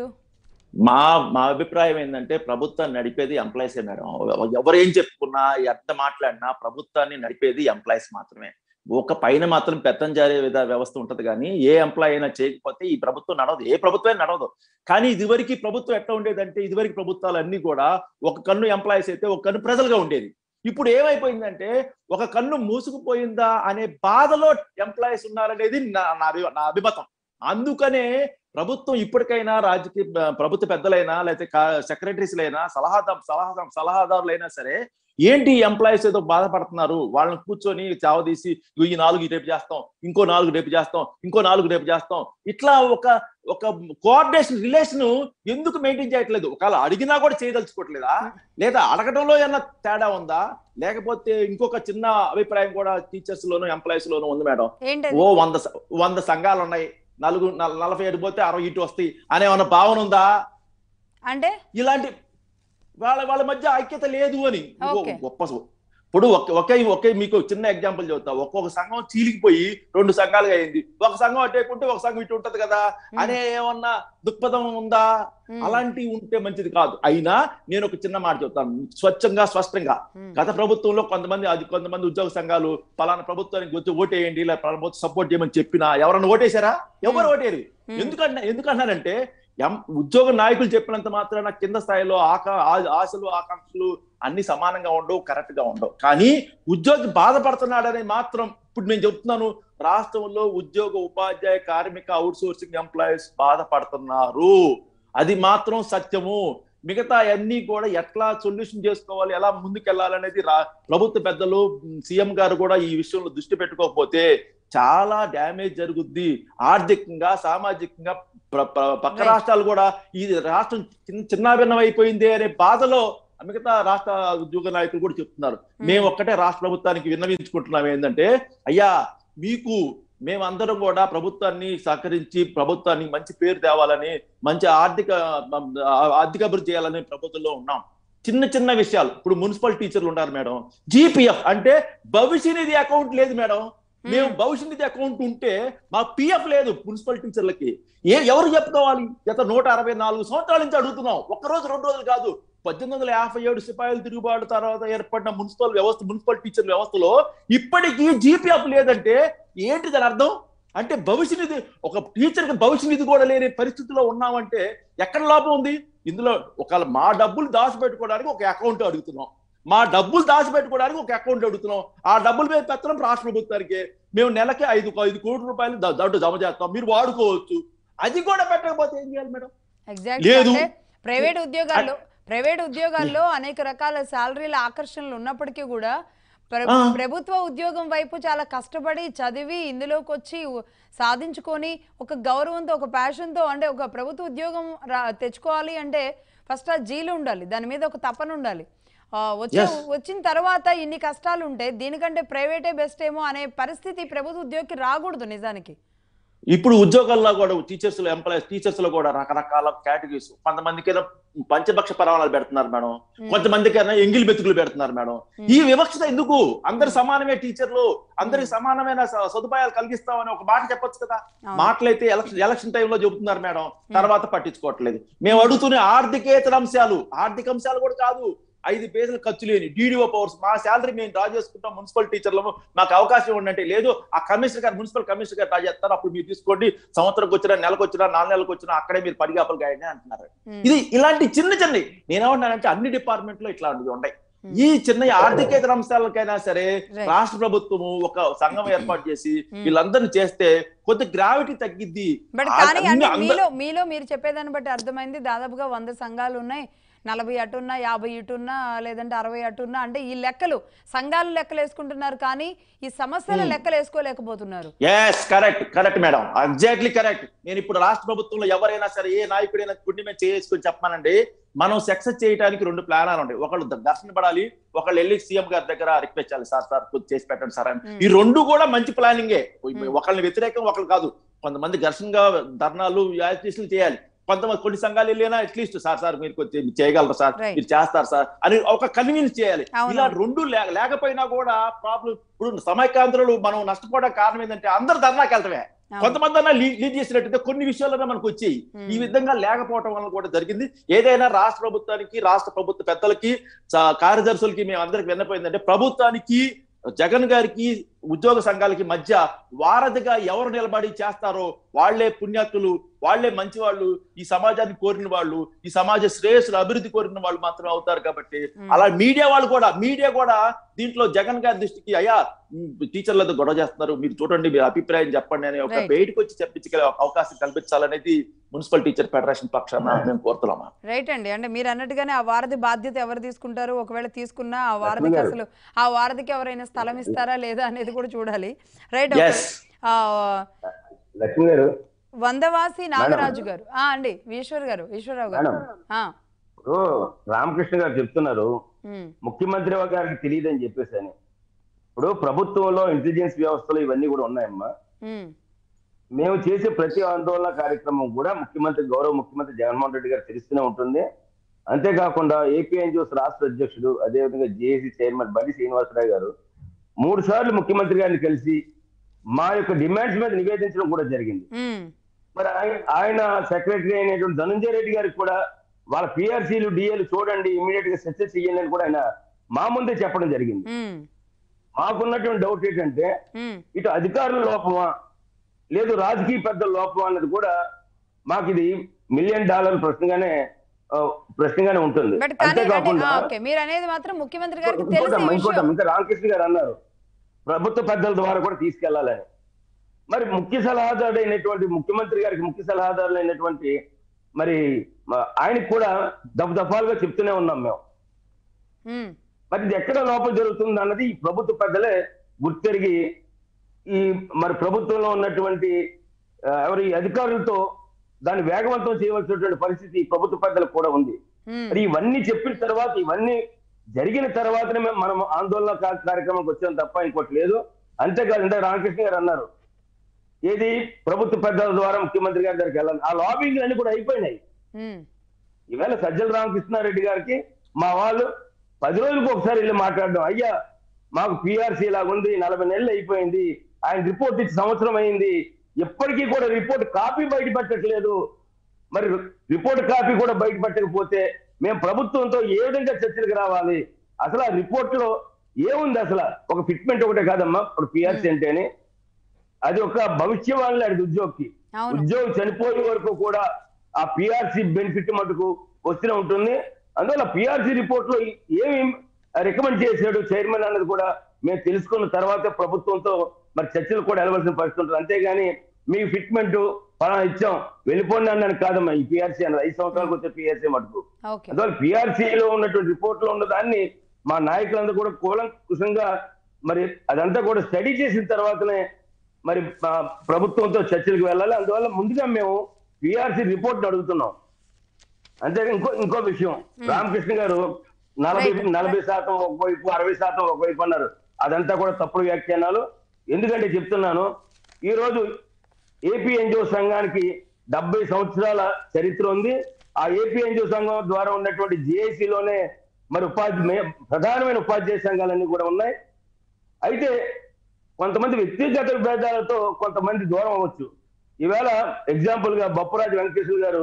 Speaker 3: మా మా అభిప్రాయం ఏంటంటే ప్రభుత్వాన్ని నడిపేది ఎంప్లాయీసే మేడం ఎవరు ఏం చెప్పుకున్నా ఎంత మాట్లాడినా ప్రభుత్వాన్ని నడిపేది ఎంప్లాయీస్ మాత్రమే ఒక పైన మాత్రం పెత్తంజారీ విధ వ్యవస్థ ఉంటది కానీ ఏ ఎంప్లాయ్ అయినా చేయకపోతే ఈ ప్రభుత్వం నడవదు ఏ ప్రభుత్వం నడవదు కానీ ఇదివరకు ఈ ప్రభుత్వం ఎట్లా ఉండేదంటే ఇదివరకు ప్రభుత్వాలు అన్ని కూడా ఒక కన్ను ఎంప్లాయీస్ అయితే ఒక కన్ను ప్రజలుగా ఉండేది ఇప్పుడు ఏమైపోయిందంటే ఒక కన్ను మూసుకుపోయిందా అనే బాధలో ఎంప్లాయీస్ ఉన్నారనేది నా నా అభి- నా అభిమతం అందుకనే ప్రభుత్వం ఇప్పటికైనా రాజకీయ ప్రభుత్వ పెద్దలైనా లేకపోతే సెక్రటరీస్లైనా సలహాదా సలహా సలహాదారులైనా సరే ఏంటి ఎంప్లాయీస్ ఏదో బాధపడుతున్నారు వాళ్ళని కూర్చొని చావదీసి "ఇగో ఈ నాలుగు రేపు చేస్తాం ఇంకో నాలుగు రేపు చేస్తాం ఇంకో నాలుగు రేపు చేస్తాం ఇట్లా ఒక ఒక కోఆర్డినేషన్ రిలేషన్ ఎందుకు మెయింటైన్ చేయట్లేదు ఒకవేళ అడిగినా కూడా చేయదలుచుకోవట్లేదా లేదా అడగడంలో ఏమన్నా తేడా ఉందా లేకపోతే ఇంకొక చిన్న అభిప్రాయం కూడా టీచర్స్ లోను ఎంప్లాయీస్ లోను ఉంది మేడం
Speaker 1: ఏంటది
Speaker 3: ఓ వంద స- వంద సంఘాలు ఉన్నాయి నలుగు నల- నలభై ఏడు పోతే అరవై ఇటు వస్తాయి అనే ఏమన్నా భావన ఉందా
Speaker 1: అంటే
Speaker 3: ఇలాంటి వాళ్ళ వాళ్ళ మధ్య ఐక్యత లేదు అని ఇంకో
Speaker 1: Okay.
Speaker 3: గొప్ప సు- ఇప్పుడు ఒకే ఒకే ఒకే మీకు చిన్న ఎగ్జాంపుల్ చెబుతా ఒక్కొక్క సంఘం చీలికిపోయి రెండు సంఘాలుగా అయింది ఒక సంఘం అట్టేకుంటే ఒక సంఘం ఇటు ఉంటది కదా అనే ఏమన్నా దృక్పథం ఉందా
Speaker 1: మ్మ్.
Speaker 3: అలాంటివి ఉంటే మంచిది కాదు అయినా నేను ఒక చిన్న మాట చెప్తాను స్వచ్ఛంగా స్పష్టంగా
Speaker 1: మ్మ్.
Speaker 3: గత ప్రభుత్వంలో కొంతమంది అది కొంతమంది ఉద్యోగ సంఘాలు పలానా ప్రభుత్వానికి వచ్చి ఓటేయండి ఇలా ప్రభుత్వం సపోర్ట్ చేయమని చెప్పినా ఎవరన్నా ఓటేశారా ఎవరు ఓటేరు
Speaker 1: మ్మ్.
Speaker 3: ఎందుకంటే ఎందుకన్నానంటే ఎం- ఉద్యోగ నాయకులు చెప్పినంత మాత్రాన కింద స్థాయిలో ఆకా ఆ- ఆశలు ఆకాంక్షలు అన్ని సమానంగా ఉండవు కరెక్ట్ గా ఉండవు కానీ ఉద్యోగి బాధపడుతున్నాడని మాత్రం ఇప్పుడు నేను చెప్తున్నాను రాష్ట్రంలో ఉద్యోగ ఉపాధ్యాయ కార్మిక అవుట్ సోర్సింగ్ ఎంప్లాయీస్ బాధపడుతున్నారు అది మాత్రం సత్యము మిగతా అన్ని కూడా ఎట్లా సొల్యూషన్ చేసుకోవాలి ఎలా ముందుకెళ్లాలనేది రా ప్రభుత్వ పెద్దలు సీఎం గారు కూడా ఈ విషయంలో దృష్టి పెట్టుకోకపోతే చాలా డ్యామేజ్ జరుగుద్ది ఆర్థికంగా సామాజికంగా ప్ర- ప్ర- పక్క
Speaker 1: Right.
Speaker 3: రాష్ట్రాలు కూడా ఈ రాష్ట్రం చిన్న చిన్నాభిన్నం అయిపోయింది అనే బాధలో మిగతా రాష్ట్ర ఉద్యోగ నాయకులు కూడా చెప్తున్నారు మేము ఒక్కటే రాష్ట్ర ప్రభుత్వానికి విన్నవించుకుంటున్నాం ఏంటంటే అయ్యా మీకు మేమందరం కూడా ప్రభుత్వాన్ని సహకరించి ప్రభుత్వాన్ని మంచి పేరు తేవాలని మంచి ఆర్థిక ఆర్థిక అభివృద్ధి చేయాలని ప్రభుత్వంలో ఉన్నాం చిన్న చిన్న విషయాలు ఇప్పుడు మున్సిపల్ టీచర్లు ఉన్నారు మేడం జీపీఎఫ్ అంటే భవిష్య నిధి అకౌంట్ లేదు మేడం మేము భవిష్య నిధి అకౌంట్ ఉంటే మా పిఎఫ్ లేదు మున్సిపల్ టీచర్లకి ఏ ఎవరు చెప్పుకోవాలి గత నూట అరవై నాలుగు సంవత్సరాల నుంచి అడుగుతున్నాం ఒక్క రోజు రెండు రోజులు కాదు పద్దెనిమిది వందల యాభై ఏడు సిపాయిలు తిరుగుబాటు తర్వాత ఏర్పడిన మున్సిపల్ వ్యవస్థ మున్సిపల్ టీచర్ వ్యవస్థలో ఇప్పటికీ జీపీఎఫ్ లేదంటే ఏంటి దాని అర్థం అంటే భవిష్య నిధి ఒక టీచర్కి భవిష్య నిధి కూడా లేని పరిస్థితిలో ఉన్నామంటే ఎక్కడ లాభం ఉంది ఇందులో ఒకవేళ మా డబ్బులు దాచిపెట్టుకోవడానికి ఒక అకౌంట్ అడుగుతున్నాం మా డబ్బులు దాచిపెట్టుకోవడానికి ఒక అకౌంట్ అడుగుతున్నాం ఆ డబ్బులు మీద పెట్టడం రాష్ట్ర ప్రభుత్వానికి మేము నెలకి ఐదు ఐదు కోట్ల రూపాయలు దా- దాంట్లో జమ చేస్తాం మీరు వాడుకోవచ్చు అది కూడా పెట్టకపోతే ఏం చేయాలి మేడం
Speaker 1: ఎగ్జాక్ట్లీ
Speaker 3: లేదు.
Speaker 1: అంటే ప్రైవేట్ ఉద్యోగాల్లో ప్రైవేట్ ఉద్యోగాల్లో అనేక రకాల శాలరీల ఆకర్షణలు ఉన్నప్పటికీ కూడా ప్ర-
Speaker 3: ఆ.
Speaker 1: ప్రభుత్వ ఉద్యోగం వైపు చాలా కష్టపడి చదివి ఇందులోకి వచ్చి ఉ- సాధించుకొని ఒక గౌరవంతో ఒక ప్యాషన్తో అంటే ఒక ప్రభుత్వ ఉద్యోగం రా తెచ్చుకోవాలి అంటే ఫస్ట్ ఆ జీలు ఉండాలి దాని మీద ఒక తపన ఉండాలి ఆ, వచ్చే
Speaker 3: Yes.
Speaker 1: వచ్చిన తర్వాత ఇన్ని కష్టాలు ఉంటే దీనికంటే ప్రైవేటే బెస్ట్ ఏమో అనే పరిస్థితి ప్రభుత్వ ఉద్యోగికి రాకూడదు నిజానికి
Speaker 3: ఇప్పుడు ఉద్యోగాల్లో కూడా టీచర్స్ లో ఎంప్లాయీస్ టీచర్స్ లో కూడా రకరకాల కేటగిరీస్ కొంతమందికి పంచభక్ష పరమాణాలు పెడుతున్నారు మేడం కొంతమందికి ఎంగిల్ బెతుకులు పెడుతున్నారు మేడం ఈ వివక్షత ఎందుకు అందరు సమానమే టీచర్లు అందరికి సమానమైన స- సదుపాయాలు కలిగిస్తామని ఒక మాట చెప్పొచ్చు కదా
Speaker 1: అవును.
Speaker 3: మాటలైతే ఎలక్షన్ ఎలక్షన్ టైంలో చెబుతున్నారు మేడం తర్వాత పట్టించుకోవట్లేదు మేము అడుగుతున్న ఆర్థికేతర అంశాలు ఆర్థిక అంశాలు కూడా కాదు ఐదు పేజీలు ఖర్చు లేని డీడీఓ పవర్స్ మా శాలరీ మేము డ్రా చేసుకుంటాం మున్సిపల్ టీచర్లము మాకు అవకాశం ఉండంటే లేదు ఆ కమిషనర్ గారు మున్సిపల్ కమిషనర్ గారు డ్రా చేస్తారు అప్పుడు మీరు తీసుకోండి సంవత్సరంకి వచ్చినా నెలకు వచ్చినా నాలుగు నెలలకు వచ్చినా అక్కడే మీరు పడిగాపలు గాయండి అంటున్నారు
Speaker 1: ఉమ్.
Speaker 3: ఇది ఇలాంటి చిన్న చిన్న నేనేమంటానంటే అన్ని డిపార్ట్మెంట్ లో ఇట్లాంటివి ఉన్నాయి
Speaker 1: Hmm.
Speaker 3: ఈ చిన్న ఆర్థికేతర అంశాలకైనా సరే
Speaker 1: Right.
Speaker 3: రాష్ట్ర ప్రభుత్వము ఒక సంఘం ఏర్పాటు చేసి
Speaker 1: Hmm.
Speaker 3: వీళ్ళందరినీ చేస్తే కొద్ది గ్రావిటీ తగ్గిద్ది
Speaker 1: బట్
Speaker 3: ఆ-
Speaker 1: కానీ
Speaker 3: అన్ని
Speaker 1: అంటే
Speaker 3: అంద-
Speaker 1: మీలో మీలో మీరు చెప్పేదాన్ని బట్టి అర్థమైంది దాదాపుగా వంద సంఘాలు ఉన్నాయి నలభై అటున్నా యాభై ఇటున్నా లేదంటే అరవై అటున్నా అంటే ఈ లెక్కలు సంఘాలు లెక్కలు వేసుకుంటున్నారు కానీ ఈ సమస్యల
Speaker 3: Hmm.
Speaker 1: లెక్కలు వేసుకోలేకపోతున్నారు
Speaker 3: yes correct correct madam exactly correct నేను ఇప్పుడు రాష్ట్ర ప్రభుత్వంలో ఎవరైనా సరే ఏ నాయకుడైనా గుండె మీద చేసుకుని చెప్పానండి మనం సక్సెస్ చేయడానికి రెండు ప్లానాలు ఉంటాయి ఒకళ్ళు ద- దర్శన పడాలి ఒకళ్ళు వెళ్ళి సీఎం గారి దగ్గర రిక్వెస్ట్ చేయాలి సార్ సార్ కొద్ది చేసి పెట్టండి సార్ అని
Speaker 1: Hmm.
Speaker 3: ఈ రెండు కూడా మంచి ప్లానింగే
Speaker 1: Hmm.
Speaker 3: ఒకళ్ళని వ్యతిరేకం ఒకళ్ళు కాదు కొంతమంది ఘర్షణగా ధర్నాలు యాజిటేషన్లు చేయాలి కొంతమంది కొన్ని సంఘాలు వెళ్ళినా అట్లీస్ట్ సార్ సార్ మీరు కొంచెం చేయగలరు సార్
Speaker 1: Right.
Speaker 3: మీరు చేస్తారు సార్ అని ఒక కన్వీన్స్ చేయాలి
Speaker 1: అవును.
Speaker 3: ఇలా రెండు లే- లేకపోయినా కూడా ప్రాబ్లం ఇప్పుడు సమైక్యాంధ్రులు మనం నష్టపోవడానికి కారణం ఏంటంటే అందరు ధర్నాకి వెళ్తమే
Speaker 1: అవును.
Speaker 3: కొంతమంది అన్న లీడ్ చేసినట్టయితే కొన్ని విషయాల్లోనే మనకు వచ్చాయి
Speaker 1: Hmm.
Speaker 3: ఈ విధంగా లేకపోవడం వల్ల కూడా జరిగింది ఏదైనా రాష్ట్ర ప్రభుత్వానికి రాష్ట్ర ప్రభుత్వ పెద్దలకి స- కార్యదర్శులకి మేము అందరికి విన్నపోయిందంటే ప్రభుత్వానికి జగన్ గారికి ఉద్యోగ సంఘాలకి మధ్య వారధిగా ఎవరు నిలబడి చేస్తారో వాళ్లే పుణ్యాత్తులు వాళ్లే మంచి వాళ్ళు ఈ సమాజాన్ని కోరిన వాళ్ళు ఈ సమాజ శ్రేయస్సులు అభివృద్ధి కోరిన వాళ్ళు మాత్రమే అవుతారు కాబట్టి
Speaker 1: Hmm.
Speaker 3: అలా మీడియా వాళ్ళు కూడా మీడియా కూడా దీంట్లో జగన్ గారి దృష్టికి అయ్యా ఉమ్, టీచర్లతో గొడవ చేస్తున్నారు మీరు చూడండి మీరు అభిప్రాయం చెప్పండి అని ఒక
Speaker 1: Right.
Speaker 3: బయటకు వచ్చి చెప్పించగల అవకాశం కల్పించాలనేది మున్సిపల్ టీచర్ ఫెడరేషన్ పక్షాన మేము కోరుతున్నామా
Speaker 1: రైట్ అండి అంటే మీరు అన్నట్టుగానే ఆ వారధి బాధ్యత ఎవరు తీసుకుంటారు ఒకవేళ తీసుకున్నా ఆ వారధికి
Speaker 2: గారు.
Speaker 1: అసలు ఆ వారధికి ఎవరైనా స్థలం ఇస్తారా లేదా అనేది కూడా చూడాలి రైట్
Speaker 3: ఎస్
Speaker 2: లక్ష్మి గారు
Speaker 1: వందవాసి నాగరాజు గారు ఆ అండి ఈశ్వర్ గారు ఈశ్వరరావు గారు
Speaker 2: మేడం
Speaker 1: ఆ,
Speaker 2: ఇప్పుడు రామకృష్ణ గారు చెప్తున్నారు
Speaker 1: ఉమ్,
Speaker 2: ముఖ్యమంత్రి గారికి తెలియదని చెప్పేసి అని ఇప్పుడు ప్రభుత్వంలో ఇంటెలిజెన్స్ వ్యవస్థలు ఇవన్నీ కూడా ఉన్నాయమ్మా
Speaker 1: ఉమ్,
Speaker 2: మేము చేసే ప్రతి ఆందోళన కార్యక్రమం కూడా ముఖ్యమంత్రి గౌరవ ముఖ్యమంత్రి జగన్మోహన్ రెడ్డి గారు తెలుస్తూనే ఉంటుంది అంతేకాకుండా ఏపీ ఎన్జిఓస్ రాష్ట్ర అధ్యక్షుడు అదేవిధంగా జేఏసీ చైర్మన్ బండి శ్రీనివాసరావు గారు మూడు సార్లు ముఖ్యమంత్రి గారిని కలిసి మా యొక్క డిమాండ్స్ మీద నివేదించడం కూడా జరిగింది
Speaker 1: ఉమ్,
Speaker 2: మరి ఆయ- ఆయన సెక్రటరీ అయినటువంటి ధనంజయ రెడ్డి గారికి కూడా వాళ్ళ పిఆర్సీలు డిఏలు చూడండి ఇమీడియట్ గా సక్సెస్ చేయండి అని కూడా ఆయన మా ముందే చెప్పడం జరిగింది
Speaker 1: ఉమ్,
Speaker 2: మాకున్నటువంటి డౌట్ ఏంటంటే
Speaker 1: ఉమ్,
Speaker 2: ఇటు అధికారుల లోపమా లేదు రాజకీయ పెద్దల లోపమా అన్నది కూడా మాకు ఇది మిలియన్ డాలర్ ప్రశ్నగానే ఆ, ప్రశ్నగానే ఉంటుంది
Speaker 1: బట్ కానీ అంటే
Speaker 2: అంతేకాకుండా
Speaker 1: ఆ, ఓకే మీరు అనేది మాత్రం ముఖ్యమంత్రి గారికి తెలిసే
Speaker 2: ఇంకోటమ్మా,
Speaker 1: విషయం
Speaker 2: ఇంకోటమ్మా, ఇంకా రామకృష్ణ గారు అన్నారు ప్రభుత్వ పెద్దల ద్వారా కూడా తీసుకెళ్లాలని మరి ముఖ్య సలహాదారు అయినటువంటి ముఖ్యమంత్రి గారికి ముఖ్య సలహాదారులు అయినటువంటి మరి మ- ఆయనకి కూడా దఫ దఫాలుగా చెప్తూనే ఉన్నాం మేము
Speaker 1: ఉమ్,
Speaker 2: మరి ఇది ఎక్కడ లోపం జరుగుతుంది అన్నది ఈ ప్రభుత్వ పెద్దలే గుర్తెరిగి ఈ మరి ప్రభుత్వంలో ఉన్నటువంటి ఆ, ఎవరి అధికారులతో దాన్ని వేగవంతం చేయవలసినటువంటి పరిస్థితి ఈ ప్రభుత్వ పెద్దలకు కూడా ఉంది
Speaker 1: ఉమ్,
Speaker 2: మరి ఇవన్నీ చెప్పిన తర్వాత ఇవన్నీ జరిగిన తర్వాతనే మేము మనం ఆందోళన కా- కార్యక్రమానికి వచ్చాం తప్ప ఇంకోటి లేదు అంతేకాదు అంటే రామకృష్ణ గారు అన్నారు ఏది ప్రభుత్వ పెద్దల ద్వారా ముఖ్యమంత్రి గారి దగ్గరికి వెళ్ళాలి ఆ లాబింగ్ అన్ని కూడా అయిపోయినాయి
Speaker 1: ఉమ్,
Speaker 2: ఈవేళ సజ్జల రామకృష్ణారెడ్డి గారికి మా వాళ్ళు పది రోజులకు ఒకసారి వెళ్ళి మాట్లాడడం అయ్యా మాకు పిఆర్సీ లాగా ఉంది నలభై నెలలు అయిపోయింది ఆయన రిపోర్ట్ ఇచ్చి సంవత్సరం అయింది ఎప్పటికీ కూడా రిపోర్ట్ కాపీ బయట పెట్టట్లేదు మరి రిపోర్ట్ కాపీ కూడా బయట పెట్టకపోతే మేము ప్రభుత్వంతో ఏ విధంగా చర్చలకు రావాలి అసలు ఆ రిపోర్ట్ లో ఏముంది అసలు ఒక ఫిట్మెంట్ ఒకటే కాదమ్మా ఇప్పుడు పిఆర్సీ అంటేనే అది ఒక భవిష్యవాణి లాంటిది ఉద్యోగికి
Speaker 1: అవును
Speaker 2: ఉద్యోగం చనిపోయే వరకు కూడా ఆ పిఆర్సీ బెనిఫిట్ మటుకు వస్తూనే ఉంటుంది అందువల్ల పిఆర్సీ రిపోర్ట్ లో ఏమి రికమెండ్ చేశాడు చైర్మన్ అన్నది కూడా మేము తెలుసుకున్న తర్వాత ప్రభుత్వంతో మరి చర్చలు కూడా వెళ్ళవలసిన పరిస్థితి ఉంటుంది అంతేగాని మీ ఫిట్మెంట్ పలానా ఇచ్చాం వెళ్ళిపోండి అన్నాను కాదమ్మా ఈ పిఆర్సీ అన్నది ఐదు సంవత్సరాలకు వచ్చే పిఆర్సీ మటుకు
Speaker 1: ఓకే
Speaker 2: అందువల్ల పిఆర్సీలో ఉన్నటువంటి రిపోర్ట్ లో ఉన్న దాన్ని మా నాయకులందరూ కూడా కూలంకుషంగా మరి అదంతా కూడా స్టడీ చేసిన తర్వాతనే మరి మా ప్రభుత్వంతో చర్చలకు వెళ్ళాలి అందువల్ల ముందుగా మేము పిఆర్సీ రిపోర్ట్ అడుగుతున్నాం అంతే ఇంకో ఇంకో విషయం రామకృష్ణ గారు నలభై
Speaker 1: Right.
Speaker 2: నలభై శాతం ఒకవైపు అరవై శాతం ఒకవైపు అన్నారు అదంతా కూడా తప్పుడు వ్యాఖ్యానాలు ఎందుకంటే చెప్తున్నాను ఈ రోజు ఏపీ ఎన్జిఓ సంఘానికి డెబ్బై సంవత్సరాల చరిత్ర ఉంది ఆ ఏపీ ఎన్జిఓ సంఘం ద్వారా ఉన్నటువంటి JAC లోనే మరి ఉపాధి మే- ప్రధానమైన ఉపాధ్యాయ సంఘాలన్నీ కూడా ఉన్నాయి అయితే కొంతమంది వ్యక్తిగత భేదాలతో కొంతమంది దూరం అవ్వచ్చు ఈవేళ ఎగ్జాంపుల్ గా బొప్పరాజు వెంకటేశ్వర గారు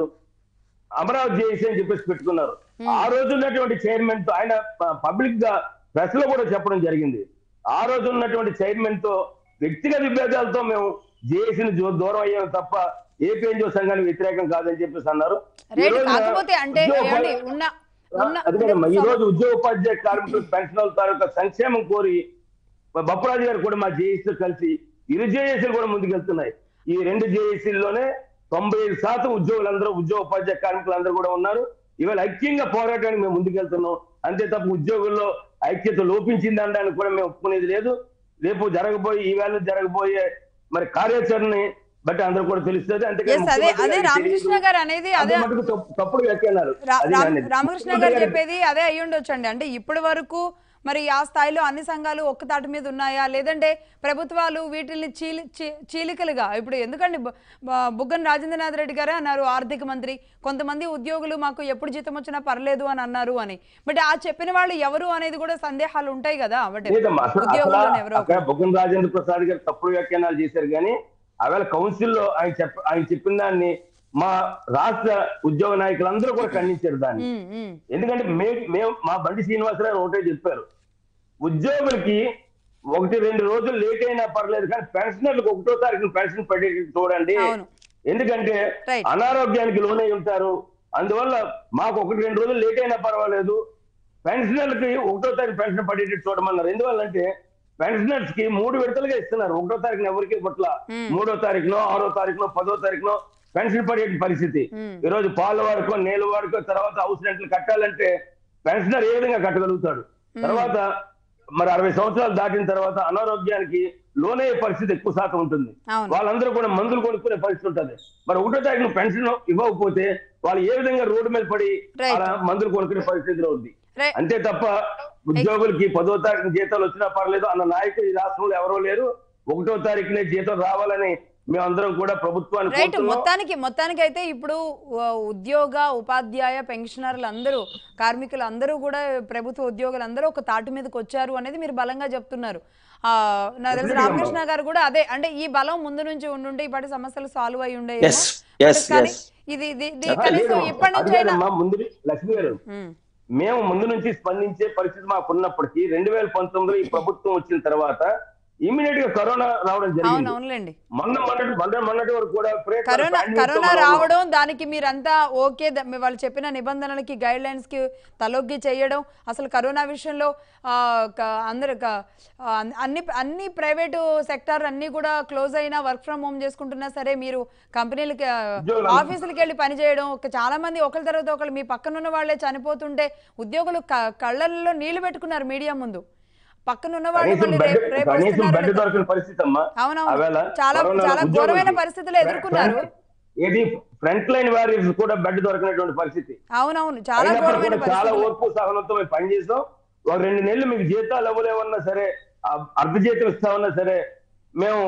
Speaker 2: అమరావతి జేఏసీ అని చెప్పేసి పెట్టుకున్నారు ఆ రోజు ఉన్నటువంటి చైర్మన్ తో ఆయన పబ్లిక్ గా ప్రెస్ లో కూడా చెప్పడం జరిగింది ఆ రోజు ఉన్నటువంటి చైర్మన్ తో వ్యక్తిగత విభేదాలతో మేము జేఏసీని దూరం అయ్యాము తప్ప ఏపీ ఎన్జిఓ సంఘానికి వ్యతిరేకం కాదని చెప్పేసి అన్నారు ఈ
Speaker 1: రైట్
Speaker 2: రోజున
Speaker 1: కాకపోతే అంటే
Speaker 2: ఉద్యోగ
Speaker 1: ఏమండి ఉన్న ఉన్న
Speaker 2: అదేనమ్మా ఈ రోజు ఉద్యోగోపాధ్యాయ కార్మికుల పెన్షనర్ల తాలూకా సంక్షేమం కోరి బప్పరాజు గారు కూడా మా జేఏసీతో కలిసి ఇరు జేఏసీలు కూడా ముందుకెళ్తున్నాయి ఈ రెండు జేఏసీల్లోనే తొంభై ఐదు శాతం ఉద్యోగులందరూ ఉద్యోగోపాధ్యాయ కార్మికులందరూ కూడా ఉన్నారు ఇవాళ ఐక్యంగా పోరాటానికి మేము ముందుకెళ్తున్నాం అంతే తప్ప ఉద్యోగుల్లో ఐక్యత లోపించింది అనడానికి కూడా మేము ఒప్పుకునేది లేదు రేపు జరగబోయే ఈ వేళ జరగబోయే మరి కార్యాచరణని బట్టి అందరూ కూడా తెలుస్తుంది అంతేకాని
Speaker 1: ఎస్ అదే
Speaker 2: ముఖ్యమంత్రి
Speaker 1: అదే
Speaker 2: గారికి
Speaker 1: రామకృష్ణ
Speaker 2: తెలియదు.
Speaker 1: గారు అనేది
Speaker 2: అంత
Speaker 1: అదే
Speaker 2: మటుకు తప్పు- తప్పుడు వ్యాఖ్యానాలు
Speaker 1: రా-
Speaker 2: అది
Speaker 1: రామ్-
Speaker 2: అనేది.
Speaker 1: రామకృష్ణ గారు చెప్పేది అదే అయ్యి ఉండొచ్చండి అంటే ఇప్పటి వరకు మరి ఆ స్థాయిలో అన్ని సంఘాలు ఒక్క తాటి మీద ఉన్నాయా లేదంటే ప్రభుత్వాలు వీటిని చీలి చీ- చీలికలుగా ఇప్పుడు ఎందుకండి బు- బ- బుగ్గన రాజేంద్రనాథ్ రెడ్డి గారే అన్నారు ఆర్థిక మంత్రి కొంతమంది ఉద్యోగులు మాకు ఎప్పుడు జీతం వచ్చినా పర్లేదు అని అన్నారు అని బట్ ఆ చెప్పిన వాళ్ళు ఎవరు అనేది కూడా సందేహాలు ఉంటాయి కదా బట్
Speaker 2: లేదమ్మా అసలు అసలు
Speaker 1: ఉద్యోగులను ఎవరో
Speaker 2: అక్కడ బుగ్గన రాజేంద్ర ప్రసాద్ గారు తప్పుడు వ్యాఖ్యానాలు చేశారు కానీ ఆవేళ కౌన్సిల్ లో ఆయన చెప్ప ఆయన చెప్పిన దాన్ని మా రాష్ట్ర ఉద్యోగ నాయకులందరూ కూడా ఖండించారు దాన్ని
Speaker 1: ఉమ్, ఉమ్,
Speaker 2: ఎందుకంటే మే మేము మా బండి శ్రీనివాసరావు ఒకటే చెప్పారు ఉద్యోగులకి ఒకటి రెండు రోజులు లేట్ అయినా పర్లేదు కానీ పెన్షనర్లకు ఒకటో తారీఖున పెన్షన్ పడేటట్టు చూడండి
Speaker 1: అవును
Speaker 2: ఎందుకంటే
Speaker 1: Right.
Speaker 2: అనారోగ్యానికి లోనై ఉంటారు అందువల్ల మాకు ఒకటి రెండు రోజులు లేట్ అయినా పర్వాలేదు పెన్షనర్లకి ఒకటో తారీఖు పెన్షన్ పడేటట్టు చూడమన్నారు ఎందువల్లంటే పెన్షనర్స్ కి మూడు విడతలుగా ఇస్తున్నారు ఒకటో తారీఖున ఎవరికి పట్ల
Speaker 1: Hmm.
Speaker 2: మూడో తారీఖునో ఆరో తారీఖునో పదో తారీఖునో పెన్షన్ పడే పరిస్థితి
Speaker 1: Hmm.
Speaker 2: ఈ రోజు పాల వాడుకో నీళ్ళ వాడుకో తర్వాత హౌస్ రెంట్లు కట్టాలంటే పెన్షనర్ ఏ విధంగా కట్టగలుగుతాడు తర్వాత మరి అరవై సంవత్సరాలు దాటిన తర్వాత అనారోగ్యానికి లోనయ్యే పరిస్థితి ఎక్కువ శాతం ఉంటుంది
Speaker 1: అవును
Speaker 2: వాళ్ళందరూ కూడా మందులు కొనుక్కునే పరిస్థితి ఉంటుంది మరి ఒకటో తారీఖున పెన్షన్ ఇవ్వకపోతే వాళ్ళు ఏ విధంగా రోడ్డు మీద పడి
Speaker 1: Right.
Speaker 2: అలా మందులు కొనుక్కునే పరిస్థితిలో ఉంది
Speaker 1: రైట్
Speaker 2: అంతే తప్ప ఉద్యోగులకి పదో తారీఖున జీతాలు వచ్చినా పర్లేదు అన్న నాయకులు ఈ రాష్ట్రంలో ఎవరో లేరు ఒకటో తారీఖునే జీతం రావాలని మేమందరం కూడా ప్రభుత్వాన్ని
Speaker 1: రైట్
Speaker 2: కోరుతున్నాం.
Speaker 1: మొత్తానికి మొత్తానికి అయితే ఇప్పుడు ఆ, ఉద్యోగ ఉపాధ్యాయ పెన్షనర్లు అందరూ కార్మికులు అందరూ కూడా ప్రభుత్వ ఉద్యోగులు అందరూ ఒక తాటి మీదకి వచ్చారు అనేది మీరు బలంగా చెప్తున్నారు ఆ, నాకు తెలిసి
Speaker 2: Definitely
Speaker 1: రామకృష్ణ గారు కూడా అదే అంటే ఈ బలం ముందు నుంచి ఉండుంటే ఇప్పటి సమస్యలు సాల్వ్ అయి ఉండే
Speaker 3: Yes, yes,
Speaker 1: కానీ
Speaker 3: yes.
Speaker 1: ఇది ఇది- ఇది
Speaker 2: ఆహా,
Speaker 1: కనీసం
Speaker 2: లేదమ్మా.
Speaker 1: ఇప్పటి
Speaker 2: అది
Speaker 1: నుంచి అయినా
Speaker 2: కాదమ్మా, ముందు లక్ష్మి గారు
Speaker 1: ఉమ్,
Speaker 2: మేము ముందు నుంచి స్పందించే పరిస్థితి మాకు ఉన్నప్పటికీ రెండు వేల పంతొమ్మిదిలో ఈ ప్రభుత్వం వచ్చిన తర్వాత ఇమీడియట్ గా కరోనా రావడం
Speaker 1: అవును
Speaker 2: జరిగింది
Speaker 1: అవునులేండి
Speaker 2: మొన్న మొన్నటి మొన్న మొన్నటి వరకు కూడా విపరీతమైన
Speaker 1: కరోనా
Speaker 2: pandemic తో
Speaker 1: కరోనా
Speaker 2: మనం
Speaker 1: రావడం దానికి మీరంతా ఓకే ద- మీ వాళ్ళు చెప్పిన నిబంధనలకి గైడ్ లైన్స్ కి తలొగ్గి చేయడం అసలు కరోనా విషయంలో ఆ, క- అందరు క- ఆ, అన్ని- అన్ని అన్ని ప్రైవేటు సెక్టార్ అన్ని కూడా క్లోజ్ అయినా వర్క్ ఫ్రమ్ హోమ్ చేసుకుంటున్నా సరే మీరు కంపెనీలకి ఆ,
Speaker 2: ఉద్యోగులు
Speaker 1: ఆఫీసులకి వెళ్ళి పని చేయడం ఒక చాలా మంది ఒకరి తర్వాత ఒకరు మీ పక్కన ఉన్న వాళ్ళే చనిపోతుంటే ఉద్యోగులు క- కళ్ళల్లో నీళ్లు పెట్టుకున్నారు మీడియా ముందు పక్కన ఉన్న వాళ్ళు
Speaker 2: కనీసం
Speaker 1: మళ్ళీ
Speaker 2: బెడ్
Speaker 1: రేపు రేపు
Speaker 2: కనీసం
Speaker 1: వస్తున్నారు
Speaker 2: బెడ్ దొరకని పరిస్థితి అమ్మా
Speaker 1: అవునవును.
Speaker 2: ఆవేళ
Speaker 1: చాలా-
Speaker 2: కరోనా
Speaker 1: చాలా
Speaker 2: ఉద్యోగులకి
Speaker 1: ఘోరమైన పరిస్థితులు ఎదుర్కొన్నారు.
Speaker 2: ఫ్రంట్- ఏది ఫ్రంట్ లైన్ వారియర్స్ కూడా బెడ్ దొరకనటువంటి పరిస్థితి
Speaker 1: అవునవును చాలా
Speaker 2: అయినప్పుడు
Speaker 1: ఘోరమైన
Speaker 2: కూడా చాలా
Speaker 1: పరిస్థితులు
Speaker 2: ఓర్పు సహనంతో మేము పనిచేసాం ఒక రెండు నెలలు మీకు జీతాలు ఇవ్వలేమన్నా సరే ఆ అర్ధ జీతం ఇస్తామన్నా సరే మేము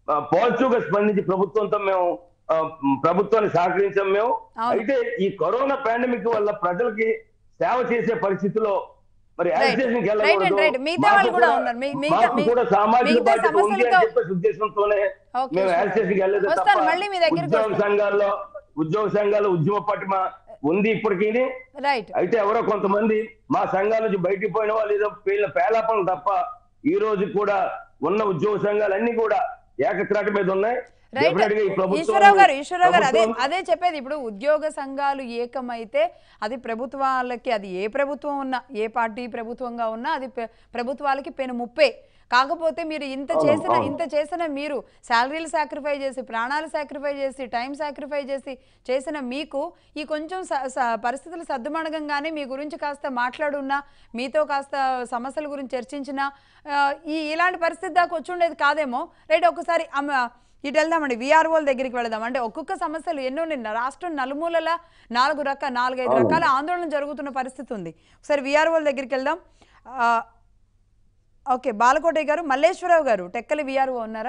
Speaker 2: పాజిటివ్ గా స్పందించి ప్రభుత్వంతో మేము ఆ, ప్రభుత్వాన్ని సహకరించాం మేము
Speaker 1: అవును.
Speaker 2: అయితే ఈ కరోనా పాండమిక్ వల్ల ప్రజలకి సేవ చేసే పరిస్థితిలో మరి
Speaker 1: Right.
Speaker 2: యాజిటేషన్కి
Speaker 1: Right and
Speaker 2: వెళ్ళకూడదు.
Speaker 1: right. మిగతా
Speaker 2: మాకు
Speaker 1: వాళ్ళు కూడా
Speaker 2: కూడా-
Speaker 1: ఉన్నారు. మీ- మిగతా-
Speaker 2: మాకు
Speaker 1: మీ-
Speaker 2: కూడా సామాజిక
Speaker 1: మిగతా
Speaker 2: బాధ్యత ఉంది అని
Speaker 1: సమస్యలతో-
Speaker 2: చెప్పేసి ఉద్దేశంతోనే
Speaker 1: Okay,
Speaker 2: మేము
Speaker 1: sure.
Speaker 2: యాజిటేషన్కి వెళ్ళలేదు
Speaker 1: వస్తాను,
Speaker 2: తప్ప
Speaker 1: మళ్ళీ మీ దగ్గరికి
Speaker 2: ఉద్యోగ
Speaker 1: వస్తాను.
Speaker 2: సంఘాల్లో ఉద్యోగ సంఘాలు ఉద్యమ పట్టిమ ఉంది ఇప్పటికీ
Speaker 1: రైట్
Speaker 2: అయితే ఎవరో కొంతమంది మా సంఘాల నుంచి బయటికి పోయిన వాళ్ళు ఏదో పేర్ల పేలాపనలు తప్ప ఈ రోజు కూడా ఉన్న ఉద్యోగ సంఘాలు అన్ని కూడా ఏకత్రాటి మీద ఉన్నాయి
Speaker 1: రైట్
Speaker 2: Definitely గా ఈ ప్రభుత్వం-
Speaker 1: ఈశ్వరరావు గారు ఈశ్వరరావు గారు అదే
Speaker 2: ప్రభుత్వం-
Speaker 1: అదే చెప్పేది ఇప్పుడు ఉద్యోగ సంఘాలు ఏకమైతే అది ప్రభుత్వాలకి అది ఏ ప్రభుత్వం ఉన్నా ఏ పార్టీ ప్రభుత్వంగా ఉన్నా అది పె- ప్రభుత్వాలకి పెను ముప్పే కాకపోతే మీరు ఇంత
Speaker 2: అవును,
Speaker 1: చేసిన
Speaker 2: అవును.
Speaker 1: ఇంత చేసిన మీరు శాలరీలు సాక్రిఫై చేసి ప్రాణాలు సాక్రిఫై చేసి టైం సాక్రిఫై చేసి చేసిన మీకు ఈ కొంచెం స- స- పరిస్థితులు సర్దుమణగంగానే మీ గురించి కాస్త మాట్లాడున్నా మీతో కాస్త సమస్యల గురించి చర్చించినా ఆ, ఈ ఇలాంటి పరిస్థితి దాకా వచ్చి ఉండేది కాదేమో రైట్ ఒకసారి అమ్మ ఇటు వెళ్దామండి విఆర్ఓల దగ్గరికి వెళదాం అంటే ఒక్కొక్క సమస్యలు ఎన్నో నిన్న రాష్ట్రం నలుమూలల నాలుగు రకాల నాలుగైదు
Speaker 2: అవును.
Speaker 1: రకాల ఆందోళన జరుగుతున్న పరిస్థితి ఉంది ఒకసారి విఆర్ఓల దగ్గరికి వెళ్దాం ఆ, ఓకే బాలకోటయ్య గారు మల్లేశ్వరరావు గారు టెక్కలి విఆర్ఓ ఉన్నారా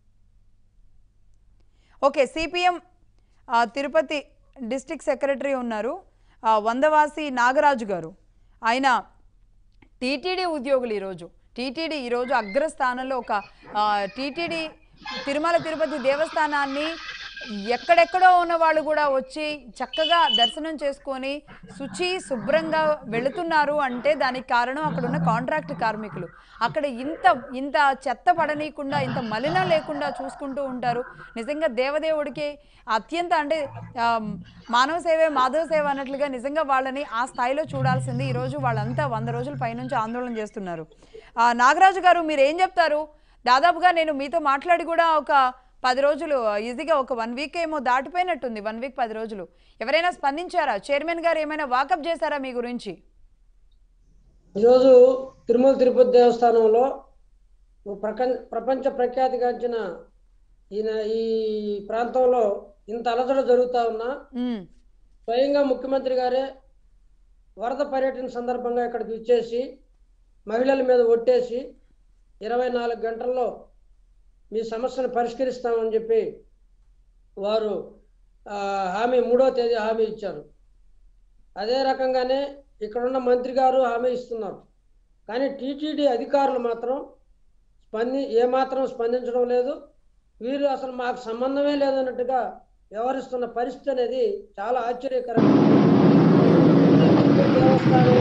Speaker 1: okay CPM Tirupati district secretary ఉన్నారు ఆ, వందవాసి నాగరాజు గారు ఆయన టీటీడీ ఉద్యోగులు ఈరోజు టీటీడీ ఈరోజు అగ్రస్థానంలో ఒక టీటీడీ తిరుమల తిరుపతి దేవస్థానాన్ని ఎక్కడెక్కడో ఉన్న వాళ్ళు కూడా వచ్చి చక్కగా దర్శనం చేసుకొని శుచి శుభ్రంగా వెళుతున్నారు అంటే దానికి కారణం అక్కడ ఉన్న కాంట్రాక్ట్ కార్మికులు అక్కడ ఇంత ఇంత చెత్త పడనీయకుండా ఇంత మలినం లేకుండా చూసుకుంటూ ఉంటారు నిజంగా దేవదేవుడికి అత్యంత అంటే ఆ, మానవ సేవే మాధవ సేవ అన్నట్లుగా నిజంగా వాళ్ళని ఆ స్థాయిలో చూడాల్సింది ఈరోజు వాళ్ళంతా వంద రోజుల పైనుంచి ఆందోళన చేస్తున్నారు ఆ, నాగరాజు గారు మీరు ఏం చెప్తారు దాదాపుగా నేను మీతో మాట్లాడి కూడా ఒక పది రోజులు ఈజీగా ఒక వన్ వీక్ ఏమో దాటిపోయినట్టుంది వన్ వీక్ పది రోజులు ఎవరైనా స్పందించారా చైర్మన్ గారు ఏమైనా వాకప్ చేశారా మీ గురించి
Speaker 4: ఈరోజు తిరుమల తిరుపతి దేవస్థానంలో ఓ ప్రపంచ ప్రపంచ ప్రఖ్యాతిగాంచిన ఈయన ఈ ప్రాంతంలో ఇంత అలజడ జరుగుతా ఉన్నా
Speaker 1: ఉమ్,
Speaker 4: స్వయంగా ముఖ్యమంత్రి గారే వరద పర్యటన సందర్భంగా ఇక్కడికి ఇచ్చేసి మహిళల మీద ఒట్టేసి ఇరవై నాలుగు గంటల్లో మీ సమస్యను పరిష్కరిస్తామని చెప్పి వారు ఆ, హామీ మూడో తేదీ హామీ ఇచ్చారు అదే రకంగానే ఇక్కడున్న మంత్రి గారు హామీ ఇస్తున్నారు కానీ టీటీడీ అధికారులు మాత్రం స్పంది ఏమాత్రం స్పందించడం లేదు వీరు అసలు మాకు సంబంధమే లేదన్నట్టుగా వ్యవహరిస్తున్న పరిస్థితి అనేది చాలా ఆశ్చర్యకరంగా ఉంది. దేవస్థానం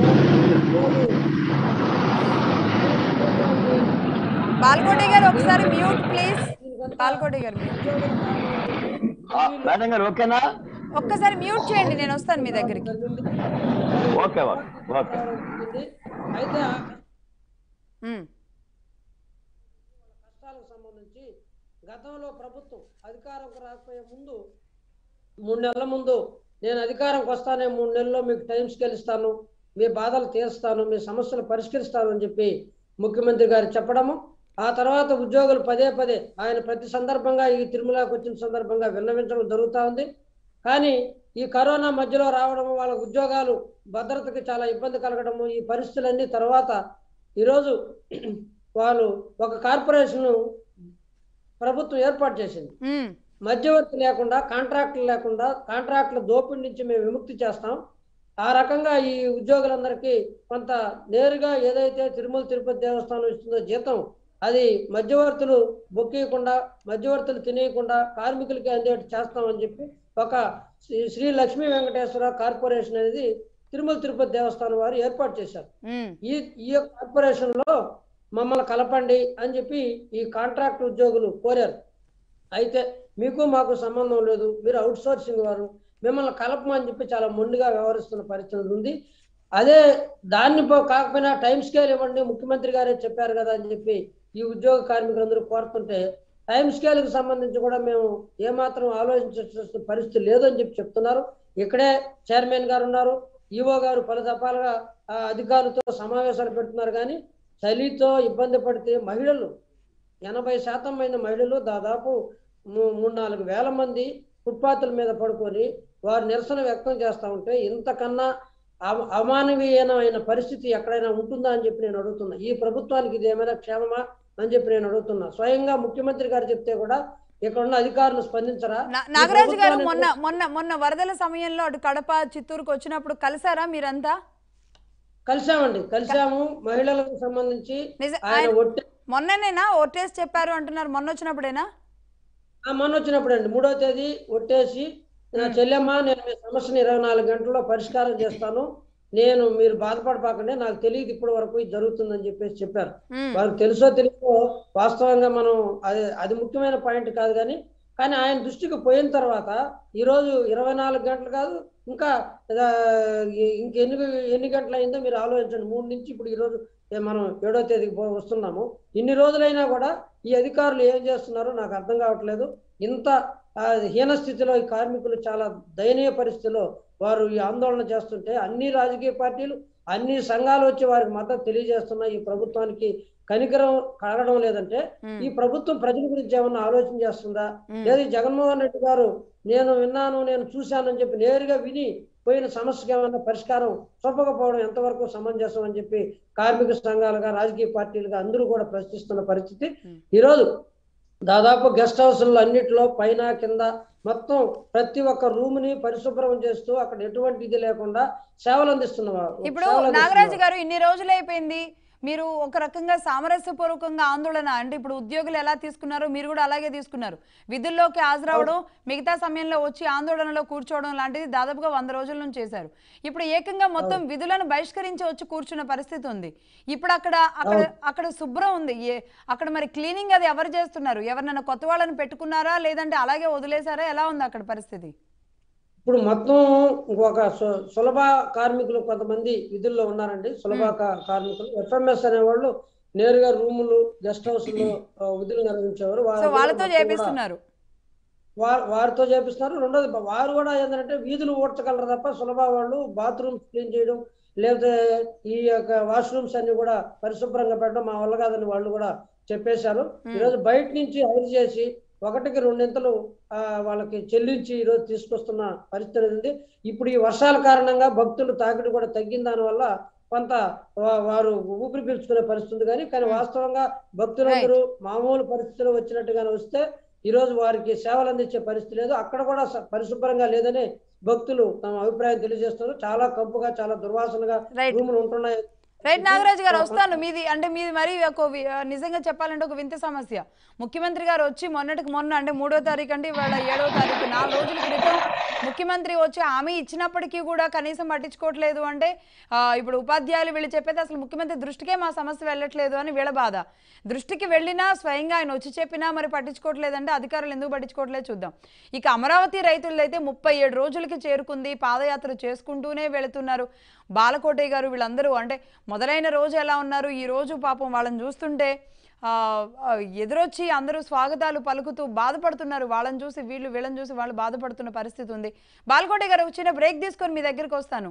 Speaker 1: బాల్కోటి గారు ఒకసారి మ్యూట్ ప్లీజ్ బాల్కోటి గారు mute.
Speaker 2: మేడం గారు ఓకేనా
Speaker 1: ఒక్కసారి మ్యూట్ చేయండి నేను వస్తాను మీ దగ్గరికి
Speaker 2: ఓకే ఓకే ఓకే
Speaker 4: జరిగింది. అయితే ఆ
Speaker 1: ఉమ్,
Speaker 4: కష్టాలకు సంబంధించి గతంలో ప్రభుత్వం అధికారంకు రాకపోయే ముందు మూడు నెలల ముందు నేను అధికారంకి వస్తానే మూడు నెలల్లో మీకు టైం స్కేల్ ఇస్తాను మీ బాధలు తీరుస్తాను మీ సమస్యలు పరిష్కరిస్తాను అని చెప్పి ముఖ్యమంత్రి గారు చెప్పడము ఆ తర్వాత ఉద్యోగులు పదే పదే ఆయన ప్రతి సందర్భంగా ఈ తిరుమలకు వచ్చిన సందర్భంగా విన్నవించడం జరుగుతూ ఉంది కానీ ఈ కరోనా మధ్యలో రావడం వాళ్ళ ఉద్యోగాలు భద్రతకి చాలా ఇబ్బంది కలగడము ఈ పరిస్థితులన్నీ తర్వాత ఈరోజు వాళ్ళు ఒక కార్పొరేషన్ ప్రభుత్వం ఏర్పాటు చేసింది
Speaker 1: ఉమ్,
Speaker 4: మధ్యవర్తి లేకుండా కాంట్రాక్టులు లేకుండా కాంట్రాక్టుల దోపిడీ నుంచి మేము విముక్తి చేస్తాం ఆ రకంగా ఈ ఉద్యోగులందరికీ కొంత నేరుగా ఏదైతే తిరుమల తిరుపతి దేవస్థానం ఇస్తుందో జీతం అది మధ్యవర్తులు బొక్కీయకుండా మధ్యవర్తులు తినేయకుండా కార్మికులకి అందేట్టు చేస్తామని చెప్పి ఒక శ్రీ- శ్రీ లక్ష్మీ వెంకటేశ్వర కార్పొరేషన్ అనేది తిరుమల తిరుపతి దేవస్థానం వారు ఏర్పాటు చేశారు
Speaker 1: ఉమ్,
Speaker 4: ఈ ఈ యొక్క కార్పొరేషన్ లో మమ్మల్ని కలపండి అని చెప్పి ఈ కాంట్రాక్ట్ ఉద్యోగులు కోరారు అయితే మీకు మాకు సంబంధం లేదు మీరు అవుట్ సోర్సింగ్ వారు మిమ్మల్ని కలపమని చెప్పి చాలా మొండిగా వ్యవహరిస్తున్న పరిస్థితి ఉంది అదే దాన్ని పో- కాకపోయినా టైం స్కేల్ ఇవ్వండి ముఖ్యమంత్రి గారే చెప్పారు కదా అని చెప్పి ఈ ఉద్యోగ కార్మికులందరూ కోరుతుంటే టైం స్కేల్కి సంబంధించి కూడా మేము ఏమాత్రం ఆలోచించాల్సిన పరిస్థితి లేదని చెప్పి చెప్తున్నారు ఇక్కడే చైర్మన్ గారు ఉన్నారు ఈవో గారు పలు దఫాలుగా ఆ అధికారులతో సమావేశాలు పెడుతున్నారు కానీ చలితో ఇబ్బంది పడితే మహిళలు ఎనభై శాతం మంది మహిళలు దాదాపు మూ- మూడు నాలుగు వేల మంది ఫుట్పాత్ల మీద పడుకొని వారు నిరసన వ్యక్తం చేస్తూ ఉంటే ఇంతకన్నా అమ- అమానవీయమైన పరిస్థితి ఎక్కడైనా ఉంటుందా అని చెప్పి నేను అడుగుతున్నా ఈ ప్రభుత్వానికి ఇది ఏమైనా క్షేమమా అని చెప్పి నేను అడుగుతున్నా స్వయంగా ముఖ్యమంత్రి గారు చెప్తే కూడా ఇక్కడ ఉన్న అధికారులు స్పందించరా
Speaker 1: నా-
Speaker 4: ఈ
Speaker 1: నాగరాజు గారు
Speaker 4: ప్రభుత్వానికి-
Speaker 1: మొన్న మొన్న మొన్న వరదల సమయంలో అటు కడప చిత్తూరుకు వచ్చినప్పుడు కలిసారా మీరంతా
Speaker 4: కలిసామండి కలిసాము మహిళలకు సంబంధించి
Speaker 1: నిజ
Speaker 4: ఆయన
Speaker 1: ఆయన
Speaker 4: ఒట్టి
Speaker 1: మొన్ననేనా ఓటేసి చెప్పారు అంటున్నారు మొన్న వచ్చినప్పుడేనా
Speaker 4: ఆ మొన్న వచ్చినప్పుడు అండి మూడో తేదీ ఒట్టేసి నా చెల్లెమ్మ నేను మీ సమస్యను ఇరవై నాలుగు గంటల్లో పరిష్కారం చేస్తాను నేను మీరు బాధపడపాకండి నాకు తెలియదు ఇప్పటి వరకు ఇది జరుగుతుందని చెప్పేసి చెప్పారు
Speaker 1: ఉమ్,
Speaker 4: వారికి తెలుసో తెలియదో వాస్తవంగా మనం అది అది ముఖ్యమైన పాయింట్ కాదు కానీ కానీ ఆయన దృష్టికి పోయిన తర్వాత ఈరోజు ఇరవై నాలుగు గంటలు కాదు ఇంకా ఆ, ఇంకెన్ని ఎన్ని గంటలు అయిందో మీరు ఆలోచించండి మూడు నుంచి ఇప్పుడు ఈరోజు ఏ మనం ఏడో తేదీకి పో- వస్తున్నాము ఇన్ని రోజులైనా కూడా ఈ అధికారులు ఏం చేస్తున్నారో నాకు అర్థం కావట్లేదు ఇంత ఆ, హీన స్థితిలో ఈ కార్మికులు చాలా దయనీయ పరిస్థితిలో వారు ఈ ఆందోళన చేస్తుంటే అన్ని రాజకీయ పార్టీలు అన్ని సంఘాలు వచ్చి వారికి మద్దతు తెలియజేస్తున్నాయి ఈ ప్రభుత్వానికి కనికరం కలగడం లేదంటే
Speaker 1: ఉమ్,
Speaker 4: ఈ ప్రభుత్వం ప్రజల గురించి ఏమన్నా ఆలోచన చేస్తుందా
Speaker 1: ఉమ్.
Speaker 4: లేదా ఈ జగన్మోహన్ రెడ్డి గారు నేను విన్నాను నేను చూశానని చెప్పి నేరుగా విని పోయిన సమస్యకి ఏమన్నా పరిష్కారం చూపకపోవడం ఎంతవరకు సమంజసం అని చెప్పి కార్మిక సంఘాలుగా రాజకీయ పార్టీలుగా అందరూ కూడా ప్రశ్నిస్తున్న పరిస్థితి
Speaker 1: Hmm.
Speaker 4: ఈరోజు దాదాపు గెస్ట్ హౌస్లలో అన్నిటిలో పైన కింద మొత్తం ప్రతి ఒక్క రూమ్ ని పరిశుభ్రం చేస్తూ అక్కడ ఎటువంటి ఇది లేకుండా సేవలు అందిస్తున్నవారు
Speaker 1: ఇప్పుడు
Speaker 4: సేవలు అందిస్తున్నవారు.
Speaker 1: నాగరాజు గారు ఇన్ని రోజులు అయిపోయింది మీరు ఒక రకంగా సామరస్యపూర్వకంగా ఆందోళన అంటే ఇప్పుడు ఉద్యోగులు ఎలా తీసుకున్నారో మీరు కూడా అలాగే తీసుకున్నారు విధుల్లోకి హాజరవడం మిగతా సమయంలో వచ్చి ఆందోళనలో కూర్చోవడం లాంటిది దాదాపుగా వంద రోజుల నుంచి చేశారు ఇప్పుడు ఏకంగా మొత్తం విధులను బహిష్కరించి వచ్చి కూర్చున్న పరిస్థితి ఉంది ఇప్పుడు అక్కడ అక్కడ అక్కడ శుభ్రం ఉంది ఏ అక్కడ మరి క్లీనింగ్ అది ఎవరు చేస్తున్నారు ఎవరినైనా కొత్త వాళ్ళని పెట్టుకున్నారా లేదంటే అలాగే వదిలేశారా ఎలా ఉంది అక్కడ పరిస్థితి
Speaker 4: ఇప్పుడు మొత్తం ఒక సు- సులభ కార్మికులు కొంతమంది విధుల్లో ఉన్నారండి సులభ కా- కార్మికులు ఎఫ్ఎంఎస్ అనేవాళ్ళు నేరుగా రూములు గెస్ట్ హౌస్లో ఆ, విధులు నిర్వహించేవారు వారు
Speaker 1: సో
Speaker 4: కూడా
Speaker 1: వాళ్ళతో
Speaker 4: మొత్తం కూడా
Speaker 1: చేపిస్తున్నారు
Speaker 4: వా- వారితో చేపిస్తున్నారు రెండోది బ- వారు కూడా ఏంటంటే వీధులు ఊడ్చగలరు తప్ప సులభ వాళ్ళు బాత్రూమ్స్ క్లీన్ చేయడం లేకపోతే ఈ యొక్క వాష్రూమ్స్ అన్ని కూడా పరిశుభ్రంగా పెట్టడం మా వల్ల కాదని వాళ్ళు కూడా చెప్పేశారు ఈరోజు బయట నుంచి హైర్ చేసి ఒకటికి రెండింతలు ఆ, వాళ్ళకి చెల్లించి ఈరోజు తీసుకొస్తున్న పరిస్థితి ఉంది ఇప్పుడు ఈ వర్షాల కారణంగా భక్తులు తాకిడి కూడా తగ్గిన దానివల్ల కొంత వా- వారు ఊపిరి పీల్చుకునే పరిస్థితి ఉంది కానీ కానీ వాస్తవంగా భక్తులందరూ మామూలు పరిస్థితిలో వచ్చినట్టుగానే వస్తే ఈ రోజు వారికి సేవలు అందించే పరిస్థితి లేదు అక్కడ కూడా స- పరిశుభ్రంగా లేదని భక్తులు తమ అభిప్రాయం తెలియజేస్తున్నారు చాలా కంపుగా చాలా దుర్వాసనగా
Speaker 1: రైట్
Speaker 4: రూములు ఉంటున్నాయి
Speaker 1: రైట్ నాగరాజు గారు వస్తాను మీది అంటే మీది మరి ఒక వి- ఆ, నిజంగా చెప్పాలంటే ఒక వింత సమస్య ముఖ్యమంత్రి గారు వచ్చి మొన్నటికి మొన్న అంటే మూడో తారీఖు అంటే ఇవాళ ఏడో తారీఖు నాలుగు రోజుల క్రితం ముఖ్యమంత్రి వచ్చి హామీ ఇచ్చినప్పటికీ కూడా కనీసం పట్టించుకోవట్లేదు అంటే ఆ, ఇప్పుడు ఉపాధ్యాయులు వీళ్ళు చెప్పేది అసలు ముఖ్యమంత్రి దృష్టికే మా సమస్య వెళ్ళట్లేదు అని వీళ్ళ బాధ దృష్టికి వెళ్ళినా స్వయంగా ఆయన వచ్చి చెప్పినా మరి పట్టించుకోవట్లేదంటే అధికారులు ఎందుకు పట్టించుకోవట్లేదు చూద్దాం ఇక అమరావతి రైతులైతే అయితే ముప్పై ఏడు రోజులకి చేరుకుంది పాదయాత్ర చేసుకుంటూనే వెళుతున్నారు బాలకోటయ్య గారు వీళ్ళందరూ అంటే మొదలైన రోజు ఎలా ఉన్నారు ఈ రోజు పాపం వాళ్ళని చూస్తుంటే ఆ, ఆ, ఎదురొచ్చి అందరూ స్వాగతాలు పలుకుతూ బాధపడుతున్నారు వాళ్ళని చూసి వీళ్ళు వీళ్ళని చూసి వాళ్ళు బాధపడుతున్న పరిస్థితి ఉంది బాలకోటయ్య గారు ఒక చిన్న బ్రేక్ తీసుకొని మీ దగ్గరికి వస్తాను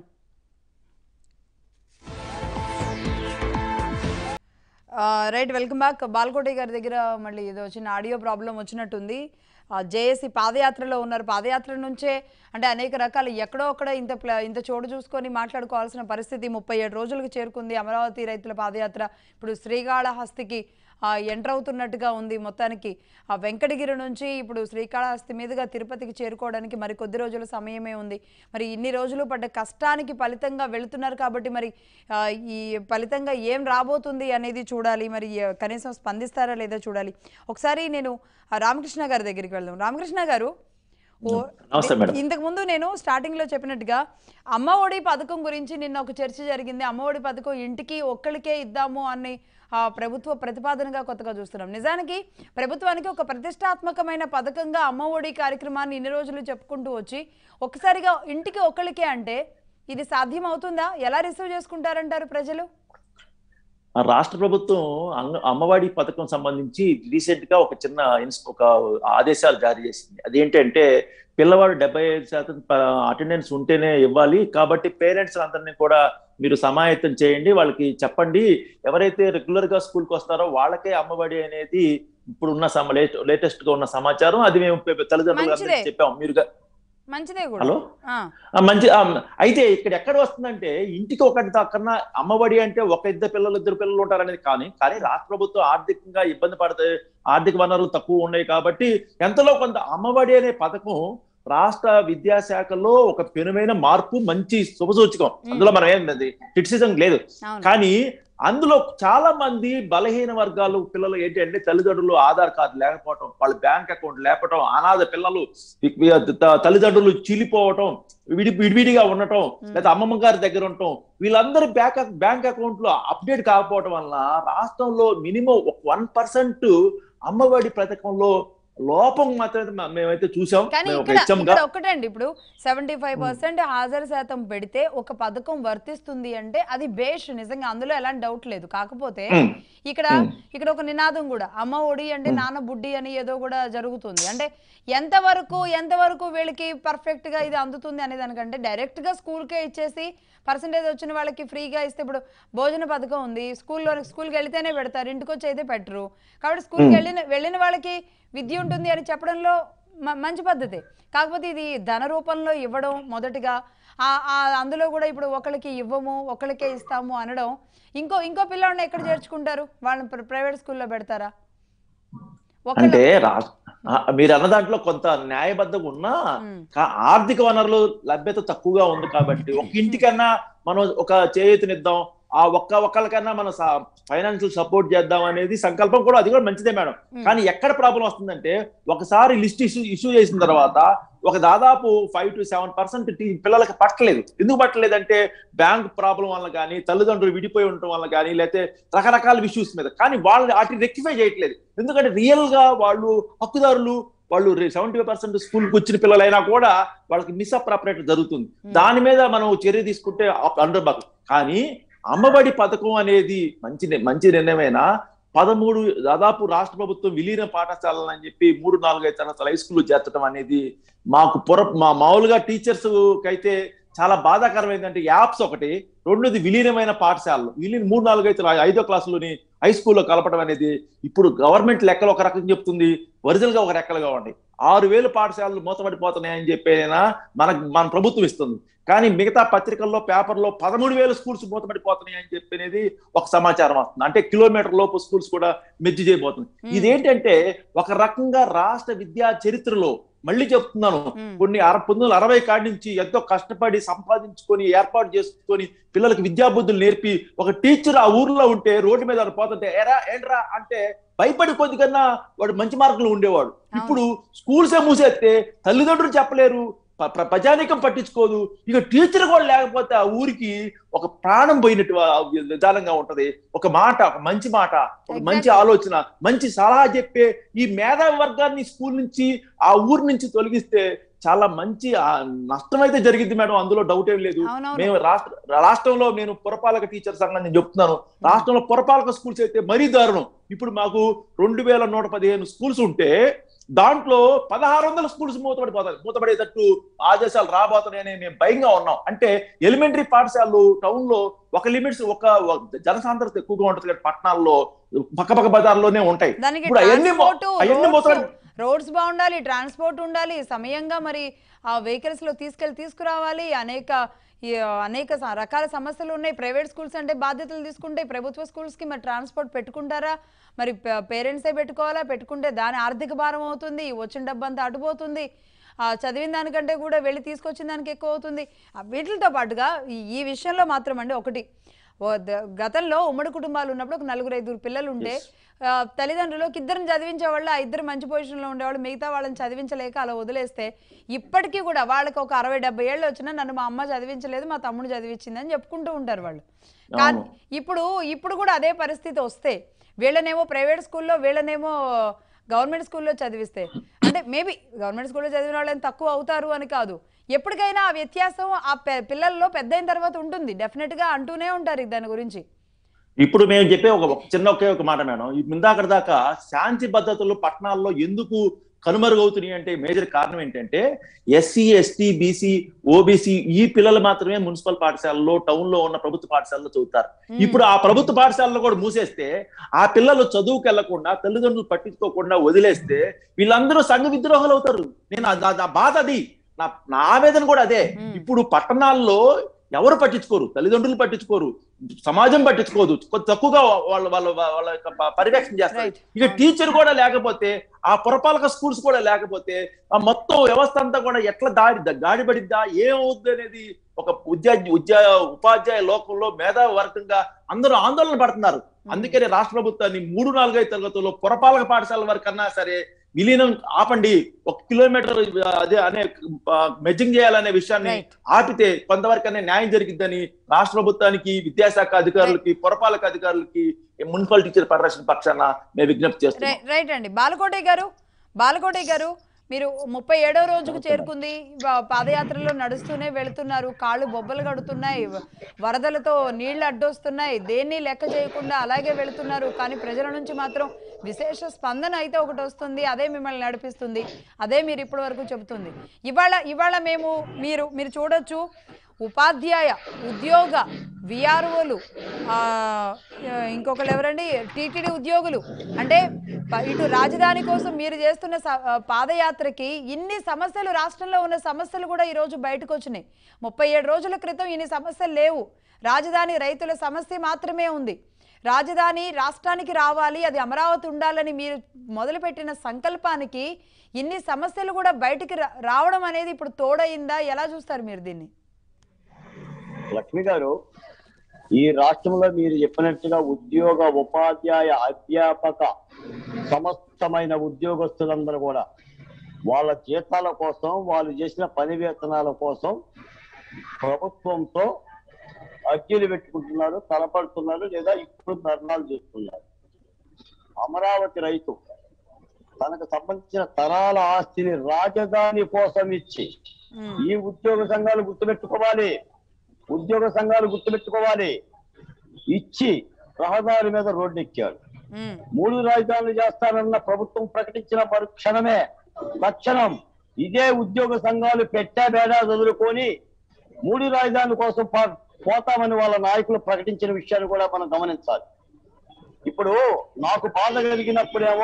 Speaker 1: రైట్ వెల్కమ్ బ్యాక్ బాల్కోటి గారి దగ్గర మళ్ళీ ఏదో చిన్న ఆడియో ప్రాబ్లం వచ్చినట్టుంది జేఏసీ పాదయాత్రలో ఉన్నారు పాదయాత్ర నుంచే అంటే అనేక రకాల ఎక్కడో అక్కడ ఇంత ప్ల- ఇంత చోటు చూసుకొని మాట్లాడుకోవాల్సిన పరిస్థితి ముప్పై ఏడు రోజులకు చేరుకుంది అమరావతి రైతుల పాదయాత్ర ఇప్పుడు శ్రీకాళహస్తికి ఎంటర్ అవుతున్నట్టుగా ఉంది మొత్తానికి ఆ వెంకటగిరి నుంచి ఇప్పుడు శ్రీకాళహస్తి మీదుగా తిరుపతికి చేరుకోవడానికి మరి కొద్ది రోజుల సమయమే ఉంది మరి ఇన్ని రోజులు పడ్డ కష్టానికి ఫలితంగా వెళుతున్నారు కాబట్టి మరి ఆ, ఈ ఫలితంగా ఏం రాబోతుంది అనేది చూడాలి మరి ఆ, కనీసం స్పందిస్తారా లేదా చూడాలి ఒకసారి నేను ఆ రామకృష్ణ గారి దగ్గరికి వెళ్దాం రామకృష్ణ గారు ఓ
Speaker 3: నమస్తే మేడం
Speaker 1: ఇంతకు ముందు నేను స్టార్టింగ్ లో చెప్పినట్టుగా అమ్మ ఒడి పథకం గురించి నిన్న ఒక చర్చ జరిగింది అమ్మ ఒడి పథకం ఇంటికి ఒక్కరికే ఇద్దాము అని ఆ ప్రభుత్వ ప్రతిపాదనగా కొత్తగా చూస్తున్నాం నిజానికి ప్రభుత్వానికి ఒక ప్రతిష్టాత్మకమైన పథకంగా అమ్మ ఒడి కార్యక్రమాన్ని ఇన్ని రోజులు చెప్పుకుంటూ వచ్చి ఒక్కసారిగా ఇంటికి ఒక్కరికే అంటే ఇది సాధ్యం అవుతుందా ఎలా రిసీవ్ చేసుకుంటారంటారు ప్రజలు
Speaker 3: ఆ రాష్ట్ర ప్రభుత్వం అంగ- అమ్మవాడి పథకం సంబంధించి రీసెంట్ గా ఒక చిన్న ఇన్స్- ఒక ఆదేశాలు జారీ చేసింది అదేంటంటే పిల్లవాడు డెబ్బై ఐదు శాతం అటెండెన్స్ ఉంటేనే ఇవ్వాలి కాబట్టి పేరెంట్స్ అందరినీ కూడా మీరు సమాయత్తం చేయండి వాళ్ళకి చెప్పండి ఎవరైతే రెగ్యులర్ గా స్కూల్కి వస్తారో వాళ్ళకే అమ్మఒడి అనేది ఇప్పుడు ఉన్న సమ లేటెస్ట్ గా ఉన్న సమాచారం అది మేము పె- తల్లిదండ్రులు
Speaker 1: మంచిదే.
Speaker 3: చెప్పాం మీరు గా-
Speaker 1: మంచిదే కూడా
Speaker 3: హలో
Speaker 1: ఆ,
Speaker 3: ఆ, మంచి ఆ, అయితే ఇక్కడ ఎక్కడ వస్తుందంటే ఇంటికి ఒకటి కన్నా అమ్మఒడి అంటే ఒక ఇద్దరు పిల్లలు ఇద్దరు పిల్లలు ఉంటారనేది కానీ కానీ రాష్ట్ర ప్రభుత్వం ఆర్థికంగా ఇబ్బంది పడతాయి ఆర్థిక వనరులు తక్కువ ఉన్నాయి కాబట్టి ఎంతలో కొంత అమ్మఒడి అనే పథకం రాష్ట్ర విద్యాశాఖలో ఒక పెనుమైన మార్పు మంచి శుభసూచకం అందులో మనం ఏం క్రిటిసిజం లేదు
Speaker 1: అవును
Speaker 3: కానీ అందులో చాలా మంది బలహీన వర్గాలు పిల్లలు ఏంటి అంటే తల్లిదండ్రులు ఆధార్ కార్డు లేకపోవటం వాళ్ళ బ్యాంక్ అకౌంట్ లేకపోవటం అనాథ పిల్లలు వి- వి- త- తల్లిదండ్రులు చీలిపోవటం విడి విడివిడిగా ఉండటం లేదా అమ్మమ్మ గారి దగ్గర ఉండటం వీళ్ళందరి బ్యాంక్ బ్యాంక్ అకౌంట్ లో అప్డేట్ కాకపోవటం వల్ల రాష్ట్రంలో మినిమం వన్ పర్సెంట్ అమ్మఒడి పథకంలో లోపం మాత్రమే మ- మేమైతే చూసాం
Speaker 1: కానీ
Speaker 3: మేము ఒక
Speaker 1: ఇక్కడ
Speaker 3: హెచ్ఎం గా
Speaker 1: ఇక్కడ ఒకటండి ఇప్పుడు సెవెంటీ ఫైవ్ పర్సెంట్ హాజరు శాతం పెడితే ఒక పథకం వర్తిస్తుంది అంటే అది బేష్ నిజంగా అందులో ఎలాంటి డౌట్ లేదు కాకపోతే
Speaker 3: ఉమ్,
Speaker 1: ఇక్కడ
Speaker 3: ఉమ్.
Speaker 1: ఇక్కడ ఒక నినాదం కూడా అమ్మ ఒడి అంటే నాన్న బుడ్డి అని ఏదో కూడా జరుగుతుంది అంటే ఎంతవరకు ఎంతవరకు వీళ్ళకి పర్ఫెక్ట్ గా ఇది అందుతుంది అనే దానికంటే డైరెక్ట్ గా స్కూల్ కే ఇచ్చేసి పర్సంటేజ్ వచ్చిన వాళ్ళకి ఫ్రీగా ఇస్తే ఇప్పుడు భోజన పథకం ఉంది స్కూల్లో స్కూల్కి వెళితేనే పెడతారు ఇంటికి వచ్చి అయితే పెట్టరు కాబట్టి స్కూల్కి వెళ్ళిన వెళ్ళిన వాళ్ళకి విద్య ఉంటుంది అని చెప్పడంలో మ- మంచి పద్ధతి కాకపోతే ఇది ధన రూపంలో ఇవ్వడం మొదటిగా ఆ- ఆ అందులో కూడా ఇప్పుడు ఒకరికి ఇవ్వము ఒకరికే ఇస్తాము అనడం ఇంకో ఇంకో పిల్లాడిని ఎక్కడ చేర్చుకుంటారు వాళ్ళని ప్ర- ప్రైవేట్ స్కూల్లో పెడతారా ఒకళ్ళ
Speaker 3: అంటే రాష్ట్ర ఆ, మీరు అన్న దాంట్లో కొంత న్యాయబద్ధంగా ఉన్నా
Speaker 1: ఉమ్,
Speaker 3: కా- ఆర్థిక వనరులు లభ్యత తక్కువగా ఉంది కాబట్టి ఒక ఇంటికన్నా మనం ఒక చేయూతనిద్దాం ఆ ఒక్క ఒక్కరికన్నా మనం ఫైనాన్షియల్ సపోర్ట్ చేద్దాం అనేది సంకల్పం కూడా అది కూడా మంచిదే మేడం
Speaker 1: ఉమ్.
Speaker 3: కానీ ఎక్కడ ప్రాబ్లం వస్తుందంటే ఒకసారి లిస్ట్ ఇష్యూ ఇష్యూ చేసిన తర్వాత ఒక దాదాపు ఫైవ్ టు సెవెన్ పర్సెంట్ పిల్లలకి పట్టలేదు ఎందుకు పట్టలేదంటే బ్యాంక్ ప్రాబ్లం వల్ల కానీ తల్లిదండ్రులు విడిపోయి ఉండటం వల్ల కానీ లేకపోతే రకరకాల ఇష్యూస్ మీద కానీ వాళ్ళు వాటిని రెక్టిఫై చేయట్లేదు ఎందుకంటే రియల్ గా వాళ్ళు హక్కుదారులు వాళ్ళు సెవెంటీ ఫైవ్ పర్సెంట్ స్కూల్కి వచ్చిన పిల్లలైనా కూడా వాళ్ళకి మిస్అప్రాపరేట్ జరుగుతుంది
Speaker 1: Hmm.
Speaker 3: దాని మీద మనం చర్య తీసుకుంటే అండర్ బాగు కానీ అమ్మబడి పథకం అనేది మంచి ని- మంచి నిర్ణయమైనా పదమూడు దాదాపు రాష్ట్ర ప్రభుత్వం విలీన పాఠశాలలు అని చెప్పి మూడు నాలుగు ఐదు తరగతుల హై స్కూల్ చేర్చడం అనేది మాకు పొర మా మామూలుగా టీచర్స్ అయితే చాలా బాధాకరం ఏంటంటే యాప్స్ ఒకటి రెండోది విలీనమైన పాఠశాలలు విలీన మూడు నాలుగు ఐదు ఐదో క్లాసులోని హై స్కూల్లో కలపడం అనేది ఇప్పుడు గవర్నమెంట్ లెక్కలు ఒక రకం చెప్తుంది ఒరిజినల్ గా ఒక లెక్కలుగా ఉన్నాయి ఆరు వేలు పాఠశాలలు మూతపడిపోతున్నాయని చెప్పేనా మనకు మన ప్రభుత్వం ఇస్తుంది కానీ మిగతా పత్రికల్లో పేపర్లో పదమూడు వేల స్కూల్స్ మూతపడిపోతున్నాయి అని చెప్పనేది ఒక సమాచారం వస్తుంది అంటే కిలోమీటర్ లోపు స్కూల్స్ కూడా మెజ్జి చేయబోతుంది
Speaker 1: Hmm.
Speaker 3: ఇదేంటంటే ఒక రకంగా రాష్ట్ర విద్యా చరిత్రలో మళ్ళీ చెప్తున్నాను
Speaker 1: ఉమ్,
Speaker 3: కొన్ని అర పంతొమ్మిది వందల అరవై కాడి నుంచి ఎంతో కష్టపడి సంపాదించుకొని ఏర్పాటు చేసుకొని పిల్లలకి విద్యాబుద్ధులు నేర్పి ఒక టీచర్ ఆ ఊర్లో ఉంటే రోడ్డు మీద వాడు పోతుంటే ఎరా ఏంట్రా అంటే భయపడి కొద్ది కన్నా వాడు మంచి మార్కులు ఉండేవాడు ఇప్పుడు స్కూల్సే మూసేస్తే తల్లిదండ్రులు చెప్పలేరు ప- ప్ర- ప్రజానీకం పట్టించుకోదు ఇక టీచర్ కూడా లేకపోతే ఆ ఊరికి ఒక ప్రాణం పోయినట్టు ఆ విధానంగా ఉంటది ఒక మాట ఒక మంచి మాట ఒక మంచి
Speaker 1: Exactly.
Speaker 3: ఆలోచన మంచి సలహా చెప్పే ఈ మేధావి వర్గాన్ని స్కూల్ నుంచి ఆ ఊరు నుంచి తొలగిస్తే చాలా మంచి ఆ, నష్టం అయితే జరిగింది మేడం అందులో డౌట్ ఏం లేదు
Speaker 1: అవునవును
Speaker 3: మేము రాష్ట్ర రాష్ట్రంలో నేను పురపాలక టీచర్ సంఘం నేను చెప్తున్నాను రాష్ట్రంలో పురపాలక స్కూల్స్ అయితే మరీ దారుణం ఇప్పుడు మాకు రెండు వేల నూట పదిహేను స్కూల్స్ ఉంటే దాంట్లో పదహారు వందల స్కూల్స్ మూతపడిపోతాయి మూతపడేటట్టు ఆదేశాలు రాబోతున్నాయని మేము భయంగా ఉన్నాం అంటే ఎలిమెంటరీ పాఠశాలలు టౌన్ లో ఒక లిమిట్స్ ఒక ఒక జనసాంద్రత ఎక్కువగా ఉంటుంది కదా పట్టణాల్లో పక్క పక్క బజార్లోనే ఉంటాయి
Speaker 1: దానికి
Speaker 3: ఇప్పుడు అవన్నీ మొ-
Speaker 1: ట్రాన్స్పోర్ట్
Speaker 3: అవన్నీ మూతపడి
Speaker 1: రోడ్స్ బాగుండాలి ట్రాన్స్పోర్ట్ ఉండాలి సమయంగా మరి ఆ వెహికల్స్ లో తీసుకెళ్లి తీసుకురావాలి అనేక ఈ, అనేక స- రకాల సమస్యలు ఉన్నాయి ప్రైవేట్ స్కూల్స్ అంటే బాధ్యతలు తీసుకుంటే ప్రభుత్వ స్కూల్స్ కి మరి ట్రాన్స్పోర్ట్ పెట్టుకుంటారా మరి పేరెంట్సే పెట్టుకోవాలా పెట్టుకుంటే దాని ఆర్థిక భారం అవుతుంది వచ్చిన డబ్బంతా అటుపోతుంది ఆ, చదివిన దానికంటే కూడా వెళ్ళి తీసుకొచ్చిన దానికి ఎక్కువ అవుతుంది ఆ, వీటితో పాటుగా ఈ- ఈ విషయంలో మాత్రం అండి ఒకటి ఓ ద- గతంలో ఉమ్మడి కుటుంబాలు ఉన్నప్పుడు ఒక నలుగురు ఐదుగురు పిల్లలు ఉంటే ఆ, తల్లిదండ్రులు ఒక ఇద్దరిని చదివించే వాళ్ళు ఆ ఇద్దరు మంచి పొజిషన్లో ఉండేవాళ్ళు మిగతా వాళ్ళని చదివించలేక అలా వదిలేస్తే ఇప్పటికీ కూడా వాళ్ళకి ఒక అరవై డెబ్బై ఏళ్ళు వచ్చినా నన్ను మా అమ్మ చదివించలేదు మా తమ్ముడు చదివించింది అని చెప్పుకుంటూ ఉంటారు వాళ్ళు కానీ
Speaker 3: అవును.
Speaker 1: ఇప్పుడు ఇప్పుడు కూడా అదే పరిస్థితి వస్తే వీళ్ళనేమో ప్రైవేట్ స్కూల్లో వీళ్ళనేమో గవర్నమెంట్ స్కూల్లో చదివిస్తే అంటే మేబీ గవర్నమెంట్ స్కూల్లో చదివిన వాళ్ళని తక్కువ అవుతారు అని కాదు ఎప్పటికైనా ఆ వ్యత్యాసం ఆ పె- పిల్లల్లో పెద్ద అయిన తర్వాత ఉంటుంది డెఫినెట్గా అంటూనే ఉంటారు దాని గురించి
Speaker 3: ఇప్పుడు మేము చెప్పే ఒక ఒక చిన్న ఒకే ఒక మాట మేడం ఈ ఇందాక దాకా శాంతి భద్రతలు పట్టణాల్లో ఎందుకు కనుమరుగవుతున్నాయి అంటే మేజర్ కారణం ఏంటంటే ఎస్సీ ఎస్టీ బీసీ ఓబీసీ ఈ పిల్లలు మాత్రమే మున్సిపల్ పాఠశాలలో టౌన్ లో ఉన్న ప్రభుత్వ పాఠశాలలో చదువుతారు ఇప్పుడు ఆ ప్రభుత్వ పాఠశాలలో కూడా మూసేస్తే ఆ పిల్లలు చదువుకు వెళ్లకుండా తల్లిదండ్రులు పట్టించుకోకుండా వదిలేస్తే వీళ్ళందరూ సంఘ విద్రోహాలు అవుతారు నేను ఆ- ఆ- ఆ బాధ అది నా నా ఆవేదన కూడా అదే ఇప్పుడు పట్టణాల్లో ఎవరు పట్టించుకోరు తల్లిదండ్రులు పట్టించుకోరు సమాజం పట్టించుకోదు కొద్ది తక్కువగా వాళ్ళ వాళ్ళ వాళ్ళ యొక్క ప- పర్యవేక్షణ చేస్తారు
Speaker 1: Right.
Speaker 3: ఇక టీచర్ కూడా లేకపోతే ఆ పురపాలక స్కూల్స్ కూడా లేకపోతే ఆ మొత్తం వ్యవస్థ అంతా కూడా ఎట్లా దాడి గాడి పడిద్దా ఏమవుద్ది అనేది ఒక ఉద్యోగ ఉద్యోగ ఉపాధ్యాయ లోకంలో మేధావి వర్గంగా అందరూ ఆందోళన పడుతున్నారు అందుకనే రాష్ట్ర ప్రభుత్వాన్ని మూడు నాలుగైదు తరగతుల్లో పురపాలక పాఠశాల వరకు అన్నా సరే విలీనం ఆపండి ఒక కిలోమీటర్ అదే అనే మెజ్జింగ్ చేయాలనే విషయాన్ని
Speaker 1: Right.
Speaker 3: ఆపితే కొంతవరకనే న్యాయం జరిగిద్దని రాష్ట్ర ప్రభుత్వానికి విద్యాశాఖ అధికారులకి పురపాలక అధికారులకి మున్సిపల్ టీచర్ ఫెడరేషన్ పక్షాన మేము విజ్ఞప్తి చేస్తున్నాం
Speaker 1: రై- రైట్ అండి బాలకోటి గారు బాలకోటి గారు మీరు ముప్పై ఏడో రోజుకు చేరుకుంది వా- పాదయాత్రలో నడుస్తూనే వెళుతున్నారు కాళ్ళు బొబ్బలు కడుతున్నాయి వ- వరదలతో నీళ్లు అడ్డొస్తున్నాయి దేన్ని లెక్క చేయకుండా అలాగే వెళుతున్నారు కానీ ప్రజల నుంచి మాత్రం విశేష స్పందన అయితే ఒకటి వస్తుంది అదే మిమ్మల్ని నడిపిస్తుంది అదే మీరు ఇప్పటి వరకు చెబుతుంది ఇవాళ ఇవాళ మేము మీరు మీరు చూడొచ్చు ఉపాధ్యాయ ఉద్యోగ విఆర్ఓలు ఇంకొకరు ఎవరండి టీటీడీ ఉద్యోగులు అంటే ప- ఇటు రాజధాని కోసం మీరు చేస్తున్న స- ఆ, పాదయాత్రకి ఇన్ని సమస్యలు రాష్ట్రంలో ఉన్న సమస్యలు కూడా ఈరోజు బయటకు వచ్చినాయి ముప్పై ఏడు రోజుల క్రితం ఇన్ని సమస్యలు లేవు రాజధాని రైతుల సమస్య మాత్రమే ఉంది రాజధాని రాష్ట్రానికి రావాలి అది అమరావతి ఉండాలని మీరు మొదలుపెట్టిన సంకల్పానికి ఇన్ని సమస్యలు కూడా బయటికి రా- రావడం అనేది ఇప్పుడు తోడయిందా ఎలా చూస్తారు మీరు దీన్ని
Speaker 5: లక్ష్మి గారు ఈ రాష్ట్రంలో మీరు చెప్పినట్టుగా ఉద్యోగ ఉపాధ్యాయ అధ్యాపక సమస్తమైన ఉద్యోగస్తులందరూ కూడా వాళ్ళ జీతాల కోసం వాళ్ళు చేసిన పని వేతనాల కోసం ప్రభుత్వంతో అర్జీలు పెట్టుకుంటున్నారు తలపడుతున్నారు లేదా ఇప్పుడు ధర్నాలు చేస్తున్నారు అమరావతి రైతు తనకు సంబంధించిన తరాల ఆస్తిని రాజధాని కోసం ఇచ్చి
Speaker 1: ఉమ్,
Speaker 5: ఈ ఉద్యోగ సంఘాలు గుర్తుపెట్టుకోవాలి ఉద్యోగ సంఘాలు గుర్తుపెట్టుకోవాలి ఇచ్చి రహదారి మీద రోడ్డు ఎక్కాడు
Speaker 1: ఉమ్,
Speaker 5: మూడు రాజధానులు చేస్తానన్న ప్రభుత్వం ప్రకటించిన మరుక్షణమే తక్షణం ఇదే ఉద్యోగ సంఘాలు పెట్టా బేడా చదువుకొని మూడు రాజధానుల కోసం పా- పోతామని వాళ్ళ నాయకులు ప్రకటించిన విషయాన్ని కూడా మనం గమనించాలి ఇప్పుడు నాకు బాధ కలిగినప్పుడేమో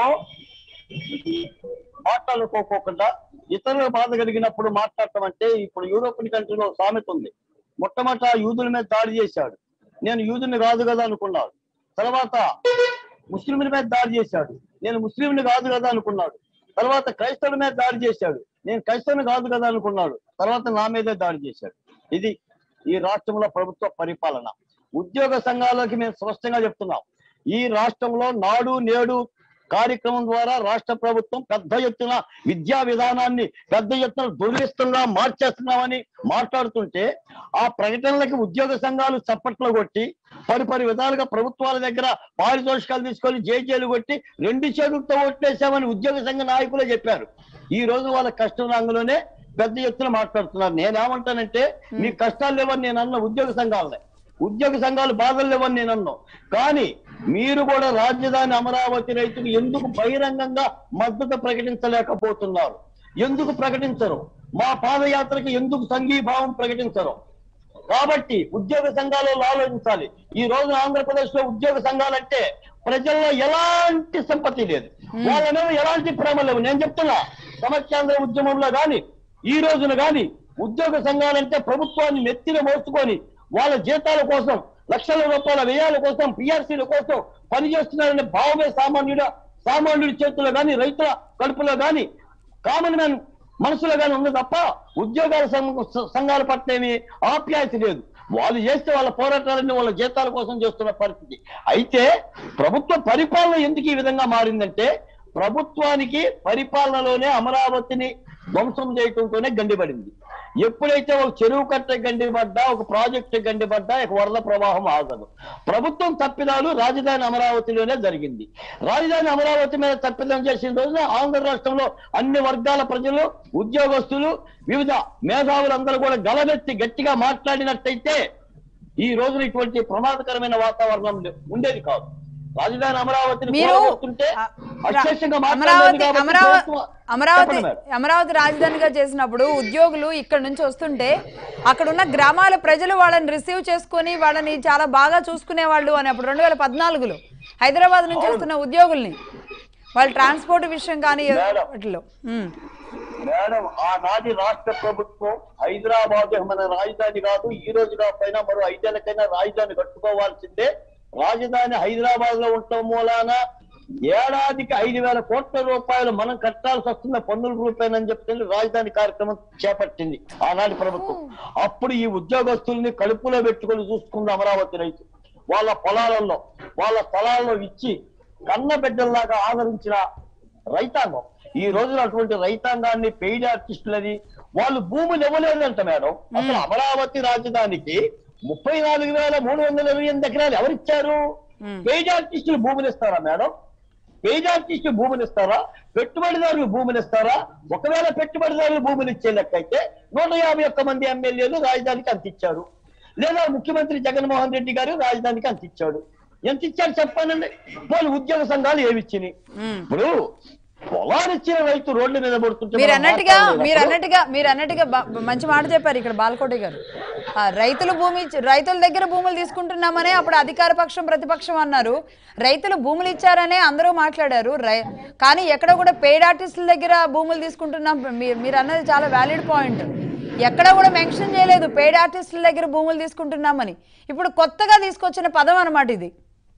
Speaker 5: మాట్లాడుకోకుండా ఇతరుల బాధ కలిగినప్పుడు మాట్లాడటం అంటే ఇప్పుడు యూరోపియన్ కంట్రీలో ఒక సామెత ఉంది మొట్టమొదట యూదుల మీద దాడి చేశాడు నేను యూదుని కాదు కదా అనుకున్నాడు తర్వాత ముస్లింల మీద దాడి చేశాడు నేను ముస్లింని కాదు కదా అనుకున్నాడు తర్వాత క్రైస్తవుల మీద దాడి చేశాడు నేను క్రైస్తవుని కాదు కదా అనుకున్నాడు తర్వాత నా మీదే దాడి చేశాడు ఇది ఈ రాష్ట్రంలో ప్రభుత్వ పరిపాలన ఉద్యోగ సంఘాలకి మేము స్పష్టంగా చెప్తున్నాం ఈ రాష్ట్రంలో నాడు నేడు కార్యక్రమం ద్వారా రాష్ట్ర ప్రభుత్వం పెద్ద ఎత్తున విద్యా విధానాన్ని పెద్ద ఎత్తున దుర్విస్తంగా మార్చేస్తున్నామని మాట్లాడుతుంటే ఆ ప్రకటనలకి ఉద్యోగ సంఘాలు చప్పట్లు కొట్టి పరిపరి విధాలుగా ప్రభుత్వాల దగ్గర పారితోషికాలు తీసుకొని జేజేలు కొట్టి రెండు చేతులతో ఓట్లేసామని ఉద్యోగ సంఘ నాయకులే చెప్పారు ఈ రోజు వాళ్ళ కష్టం రంగంలోనే పెద్ద ఎత్తున మాట్లాడుతున్నారు నేనేమంటానంటే మీ కష్టాలు లేవని నేను అన్న ఉద్యోగ సంఘాలనే ఉద్యోగ సంఘాలు బాధలు లేవని నేను అన్నాను కానీ మీరు కూడా రాజధాని అమరావతి రైతులు ఎందుకు బహిరంగంగా మద్దతు ప్రకటించలేకపోతున్నారు ఎందుకు ప్రకటించరు మా పాదయాత్రకి ఎందుకు సంఘీభావం ప్రకటించరు కాబట్టి ఉద్యోగ సంఘాలు ఆలోచించాలి ఈ రోజు ఆంధ్రప్రదేశ్ లో ఉద్యోగ సంఘాలంటే ప్రజల్లో ఎలాంటి సంపత్తి లేదు వాళ్ళ మీద ఎలాంటి ప్రేమ లేవు నేను చెప్తున్నా సమస్యాంధ్ర ఉద్యమంలో గాని ఈ రోజున గాని ఉద్యోగ సంఘాలంటే ప్రభుత్వాన్ని నెత్తిన మోసుకొని వాళ్ళ జీతాల కోసం లక్షల రూపాయల వ్యయాల కోసం పిఆర్సీల కోసం పనిచేస్తున్నారనే భావమే సామాన్యుడ సామాన్యుడి చేతుల్లో గాని రైతుల కడుపులో గాని కామన్ మ్యాన్ మనసులో గాని ఉంది తప్ప ఉద్యోగాల సంఘ- సంఘాల పట్ల ఏమి ఆప్యాయత లేదు వాళ్ళు చేస్తే వాళ్ళ పోరాటాలన్నీ వాళ్ళ జీతాల కోసం చేస్తున్న పరిస్థితి అయితే ప్రభుత్వ పరిపాలన ఎందుకు ఈ విధంగా మారిందంటే ప్రభుత్వానికి పరిపాలనలోనే అమరావతిని ధ్వంసం చేయటంతోనే గండిపడింది ఎప్పుడైతే ఒక చెరువు కట్ట గండిపడ్డా ఒక ప్రాజెక్టు గండిపడ్డా ఇక వరద ప్రవాహం ఆగదు ప్రభుత్వం తప్పిదాలు రాజధాని అమరావతిలోనే జరిగింది రాజధాని అమరావతి మీద తప్పిదం చేసిన రోజున ఆంధ్ర రాష్ట్రంలో అన్ని వర్గాల ప్రజలు ఉద్యోగస్తులు వివిధ మేధావులందరూ కూడా గలబెత్తి గట్టిగా మాట్లాడినట్టయితే ఈ రోజున ఇటువంటి ప్రమాదకరమైన వాతావరణం ఉండేది కాదు రాజధాని అమరావతిని
Speaker 1: మీరు
Speaker 5: కూలగొడుతుంటే
Speaker 1: ఆ,
Speaker 5: అత్యవసరంగా
Speaker 1: అమరావతి
Speaker 5: మాట్లాడలేదు కాబట్టి
Speaker 1: అమరావతి
Speaker 5: ప్రభుత్వం-
Speaker 1: అమరావతి
Speaker 5: చెప్పండి మేడం.
Speaker 1: అమరావతి రాజధానిగా చేసినప్పుడు ఉద్యోగులు ఇక్కడ నుంచి వస్తుంటే అక్కడ ఉన్న గ్రామాల ప్రజలు వాళ్ళని రిసీవ్ చేసుకొని వాళ్ళని చాలా బాగా చూసుకునే వాళ్ళు అని అప్పుడు రెండు వేల పద్నాలుగులో హైదరాబాద్ నుంచి వస్తున్న ఉద్యోగుల్ని వాళ్ళ ట్రాన్స్పోర్ట్ విషయం కానీ
Speaker 5: మేడం.
Speaker 1: వాటిలో ఉమ్.
Speaker 5: మేడం ఆనాటి రాష్ట్ర ప్రభుత్వం హైదరాబాద్ మన రాజధాని కాదు ఈ రోజు కాకపోయినా మరో ఐదేళ్లకైనా రాజధాని కట్టుకోవాల్సిందే రాజధాని హైదరాబాద్ లో ఉండటం మూలాన ఏడాదికి ఐదు వేల కోట్ల రూపాయలు మనం కట్టాల్సి వస్తున్న పన్నుల రూపాయలని చెప్పి రాజధాని కార్యక్రమం చేపట్టింది ఆనాటి ప్రభుత్వం అప్పుడు ఈ ఉద్యోగస్తుల్ని కడుపులో పెట్టుకొని చూసుకుంది అమరావతి రైతు వాళ్ళ పొలాలలో వాళ్ళ స్థలాల్లో ఇచ్చి కన్న బిడ్డల్లాగా ఆదరించిన రైతాంగం ఈ రోజున అటువంటి రైతాంగాన్ని పెయిడ్ ఆర్టిస్టులని వాళ్ళు భూములు ఇవ్వలేదంట మేడం అసలు అమరావతి రాజధానికి ముప్పై నాలుగు వేల మూడు వందల ఇరవై ఎనిమిది ఎకరాలు ఎవరిచ్చారు
Speaker 1: మ్మ్.
Speaker 5: పెయిడ్ ఆర్టిస్టులు భూములు ఇస్తారా మేడం పెయిడ్ ఆర్టిస్టులు భూములు ఇస్తారా పెట్టుబడిదారులు భూములు ఇస్తారా ఒకవేళ పెట్టుబడిదారులు భూములు ఇచ్చే లెక్క అయితే నూట యాభై ఒక్క మంది ఎమ్మెల్యేలు రాజధానికి అంతిచ్చారు లేదా ముఖ్యమంత్రి జగన్మోహన్ రెడ్డి గారు రాజధానికి అంతిచ్చాడు ఎంత ఇచ్చారు చెప్పానండి వాళ్ళు ఉద్యోగ సంఘాలు ఏమి ఇచ్చినాయి
Speaker 1: మ్మ్.
Speaker 5: ఇప్పుడు పొలాలు ఇచ్చిన రైతు రోడ్డు మీద పడుతుంటే
Speaker 1: మీరు
Speaker 5: మనం
Speaker 1: అన్నట్టుగా
Speaker 5: మాట్లాడలేదు.
Speaker 1: మీరు అన్నట్టుగా మీరు అన్నట్టుగా బా- మంచి మాట చెప్పారు ఇక్కడ బాలకోటి గారు ఆ, రైతులు భూమి ఇచ్చి- రైతుల దగ్గర భూములు తీసుకుంటున్నామనే అప్పుడు అధికార పక్షం ప్రతిపక్షం అన్నారు రైతులు భూములు ఇచ్చారనే అందరూ మాట్లాడారు రై కానీ ఎక్కడ కూడా పెయిడ్ ఆర్టిస్టుల దగ్గర భూములు తీసుకుంటున్నాం మీరు మీరు అన్నది చాలా వ్యాలిడ్ పాయింట్ ఎక్కడ కూడా మెన్షన్ చేయలేదు పెయిడ్ ఆర్టిస్టుల దగ్గర భూములు తీసుకుంటున్నామని ఇప్పుడు కొత్తగా తీసుకొచ్చిన పదం అన్నమాట ఇది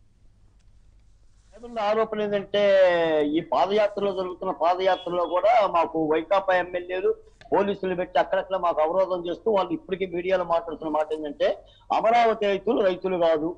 Speaker 5: ఉన్న ఆరోపణ ఏంటంటే ఈ పాదయాత్రలో జరుగుతున్న పాదయాత్రలో కూడా మాకు వైకాపా ఎమ్మెల్యేలు పోలీసులు పెట్టి అక్కడక్కడ మాకు అవరోధం చేస్తూ వాళ్ళు ఇప్పటికీ మీడియాలో మాట్లాడుతున్న మాట ఏంటంటే అమరావతి రైతులు రైతులు కాదు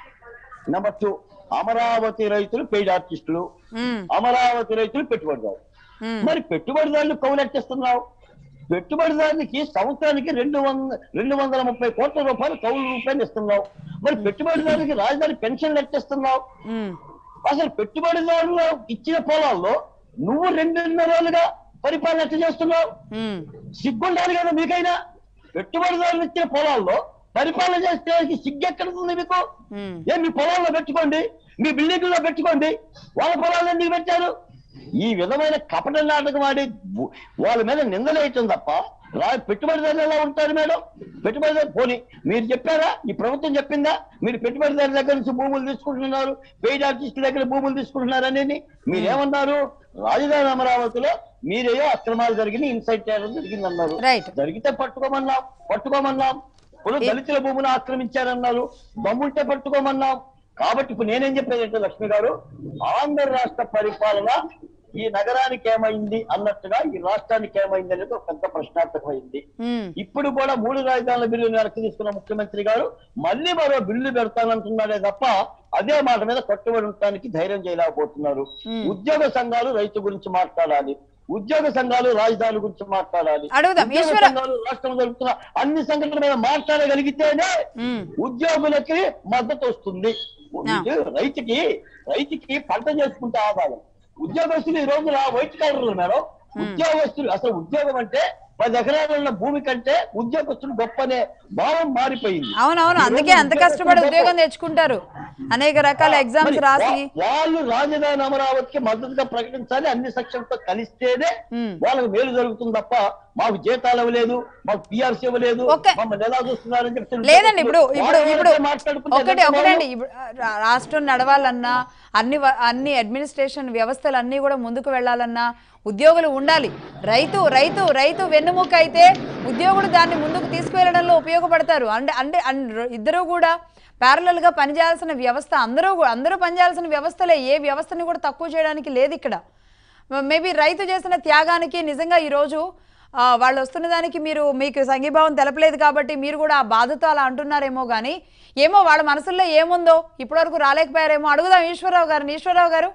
Speaker 5: నెంబర్ టూ అమరావతి రైతులు పెయిడ్ ఆర్టిస్టులు
Speaker 1: ఉమ్,
Speaker 5: అమరావతి రైతులు పెట్టుబడిదారు
Speaker 1: ఉమ్,
Speaker 5: మరి పెట్టుబడిదారులు కౌలెట్టేస్తున్నావు పెట్టుబడిదారునికి సంవత్సరానికి రెండు వంద రెండు వందల ముప్పై కోట్ల రూపాయలు కౌలు రూపాయలు ఇస్తున్నావు మరి పెట్టుబడిదారునికి రాజధాని పెన్షన్లు ఎట్టేస్తున్నావు
Speaker 1: ఉమ్,
Speaker 5: అసలు పెట్టుబడిదారులు ఇచ్చిన పొలాల్లో నువ్వు రెండున్నరేళ్ళుగా పరిపాలన ఎట్లా చేస్తున్నావు
Speaker 1: ఉమ్,
Speaker 5: సిగ్గుండాలి కదా మీకైనా పెట్టుబడిదారులు ఇచ్చిన పొలాల్లో పరిపాలన చేస్తే సిగ్గెక్కడ ఉంది మీకు
Speaker 1: ఉమ్.
Speaker 5: ఏ మీ పొలాల్లో పెట్టుకోండి మీ బిల్డింగ్లో పెట్టుకోండి వాళ్ళ పొలాల్లో ఎందుకు పెట్టారు ఈ విధమైన కపట నాటకం ఆడి బు- వాళ్ళ మీద నిందలేయటం తప్ప రా పెట్టుబడిదారులు ఎలా ఉంటారు మేడం పెట్టుబడిదారు పోనీ మీరు చెప్పారా ఈ ప్రభుత్వం చెప్పిందా మీరు పెట్టుబడిదారుల దగ్గర నుంచి భూములు తీసుకుంటున్నారు పెయిడ్ ఆర్టిస్టుల దగ్గర భూములు తీసుకుంటున్నారు అనేది మీరేమన్నారు రాజధాని అమరావతిలో మీరేయో అక్రమాలు జరిగినాయి ఇన్సైట్ జరిగింది అన్నారు
Speaker 1: రైట్
Speaker 5: జరిగితే పట్టుకోమన్నాం పట్టుకోమన్నాం ఇప్పుడు దళితుల భూములు ఆక్రమించారన్నారు దమ్ముంటే పట్టుకోమన్నాం కాబట్టి ఇప్పుడు నేనేం చెప్పేదంటే లక్ష్మి గారు ఆంధ్ర రాష్ట్ర పరిపాలన ఈ నగరానికి ఏమైంది అన్నట్టుగా ఈ రాష్ట్రానికి ఏమైంది అనేది ఒక పెద్ద ప్రశ్నార్థకమైంది
Speaker 1: ఉమ్,
Speaker 5: ఇప్పుడు కూడా మూడు రాజధానుల బిల్లు వెనక్కి తీసుకున్న ముఖ్యమంత్రి గారు మళ్ళీ మరో బిల్లు పెడతానంటున్నారే తప్ప అదే మాట మీద కట్టుబడి ఉండటానికి ధైర్యం చేయలేకపోతున్నారు
Speaker 1: Hmm.
Speaker 5: ఉద్యోగ సంఘాలు రైతు గురించి మాట్లాడాలి ఉద్యోగ సంఘాలు రాజధాని గురించి మాట్లాడాలి
Speaker 1: అడుగుదాం.
Speaker 5: ఉద్యోగ
Speaker 1: ఈశ్వర-
Speaker 5: సంఘాలు రాష్ట్రం జరుగుతున్న అన్ని సంఘటనల మీద మాట్లాడగలిగితేనే
Speaker 1: ఉమ్,
Speaker 5: ఉద్యోగులకి మద్దతు వస్తుంది ఇది రైతుకి రైతుకి పంట చేసుకుంటే ఆదాయం ఉద్యోగస్తులు ఈ రోజున వైట్ కాలర్లు మేడం ఉద్యోగస్తులు అసలు ఉద్యోగం అంటే పది ఎకరాలు ఉన్న భూమి కంటే ఉద్యోగస్తులు గొప్ప అనే భావం మారిపోయింది
Speaker 1: అవునవును
Speaker 5: ఈ
Speaker 1: అందుకే
Speaker 5: రోజు
Speaker 1: అంత కష్టపడి
Speaker 5: ఉద్యోగస్తులు
Speaker 1: ఉద్యోగం తెచ్చుకుంటారు అనేక రకాల ఎగ్జామ్స్
Speaker 5: మరి
Speaker 1: రాసి
Speaker 5: వా- వాళ్ళు రాజధాని అమరావతికి మద్దతుగా ప్రకటించాలి అన్ని సెక్షన్తో కలిస్తేనే
Speaker 1: ఉమ్.
Speaker 5: వాళ్ళకి మేలు జరుగుతుంది తప్ప మాకు జీతాలు ఇవ్వలేదు మాకు పిఆర్సీ ఇవ్వలేదు
Speaker 1: ఓకే.
Speaker 5: మమ్మల్ని ఎలా చూస్తున్నారని చెప్తున్నారు
Speaker 1: లేదండి ఇప్పుడు ఇప్పుడు
Speaker 5: వాళ్ళు
Speaker 1: ఇప్పుడు
Speaker 5: మాట్లాడుకుంటే
Speaker 1: ఒకటి
Speaker 5: ఎంత
Speaker 1: ఒకటండి ఇప్పుడు రా- రాష్ట్రం నడవాలన్నా అన్ని వ- అన్ని అడ్మినిస్ట్రేషన్ వ్యవస్థలు అన్నీ కూడా ముందుకు వెళ్ళాలన్నా ఉద్యోగులు ఉండాలి రైతు రైతు రైతు వెన్నుముక అయితే ఉద్యోగులు దాన్ని ముందుకు తీసుకువెళ్ళడంలో ఉపయోగపడతారు అంటే అంటే అన్- ఇద్దరూ కూడా parallel గా పనిచేయాల్సిన వ్యవస్థ అందరూ కూ- అందరూ పనిచేయాల్సిన వ్యవస్థలే ఏ వ్యవస్థని కూడా తక్కువ చేయడానికి లేదు ఇక్కడ మేబీ రైతు చేసిన త్యాగానికి నిజంగా ఈరోజు ఆ, వాళ్ళు వస్తున్న దానికి మీరు మీకు సంఘీభావం తెలపలేదు కాబట్టి మీరు కూడా ఆ బాధతో అలా అంటున్నారేమో కానీ ఏమో వాళ్ళ మనసుల్లో ఏముందో ఇప్పటివరకు రాలేకపోయారేమో అడుగుదాం ఈశ్వరరావు గారిని ఈశ్వరరావు గారు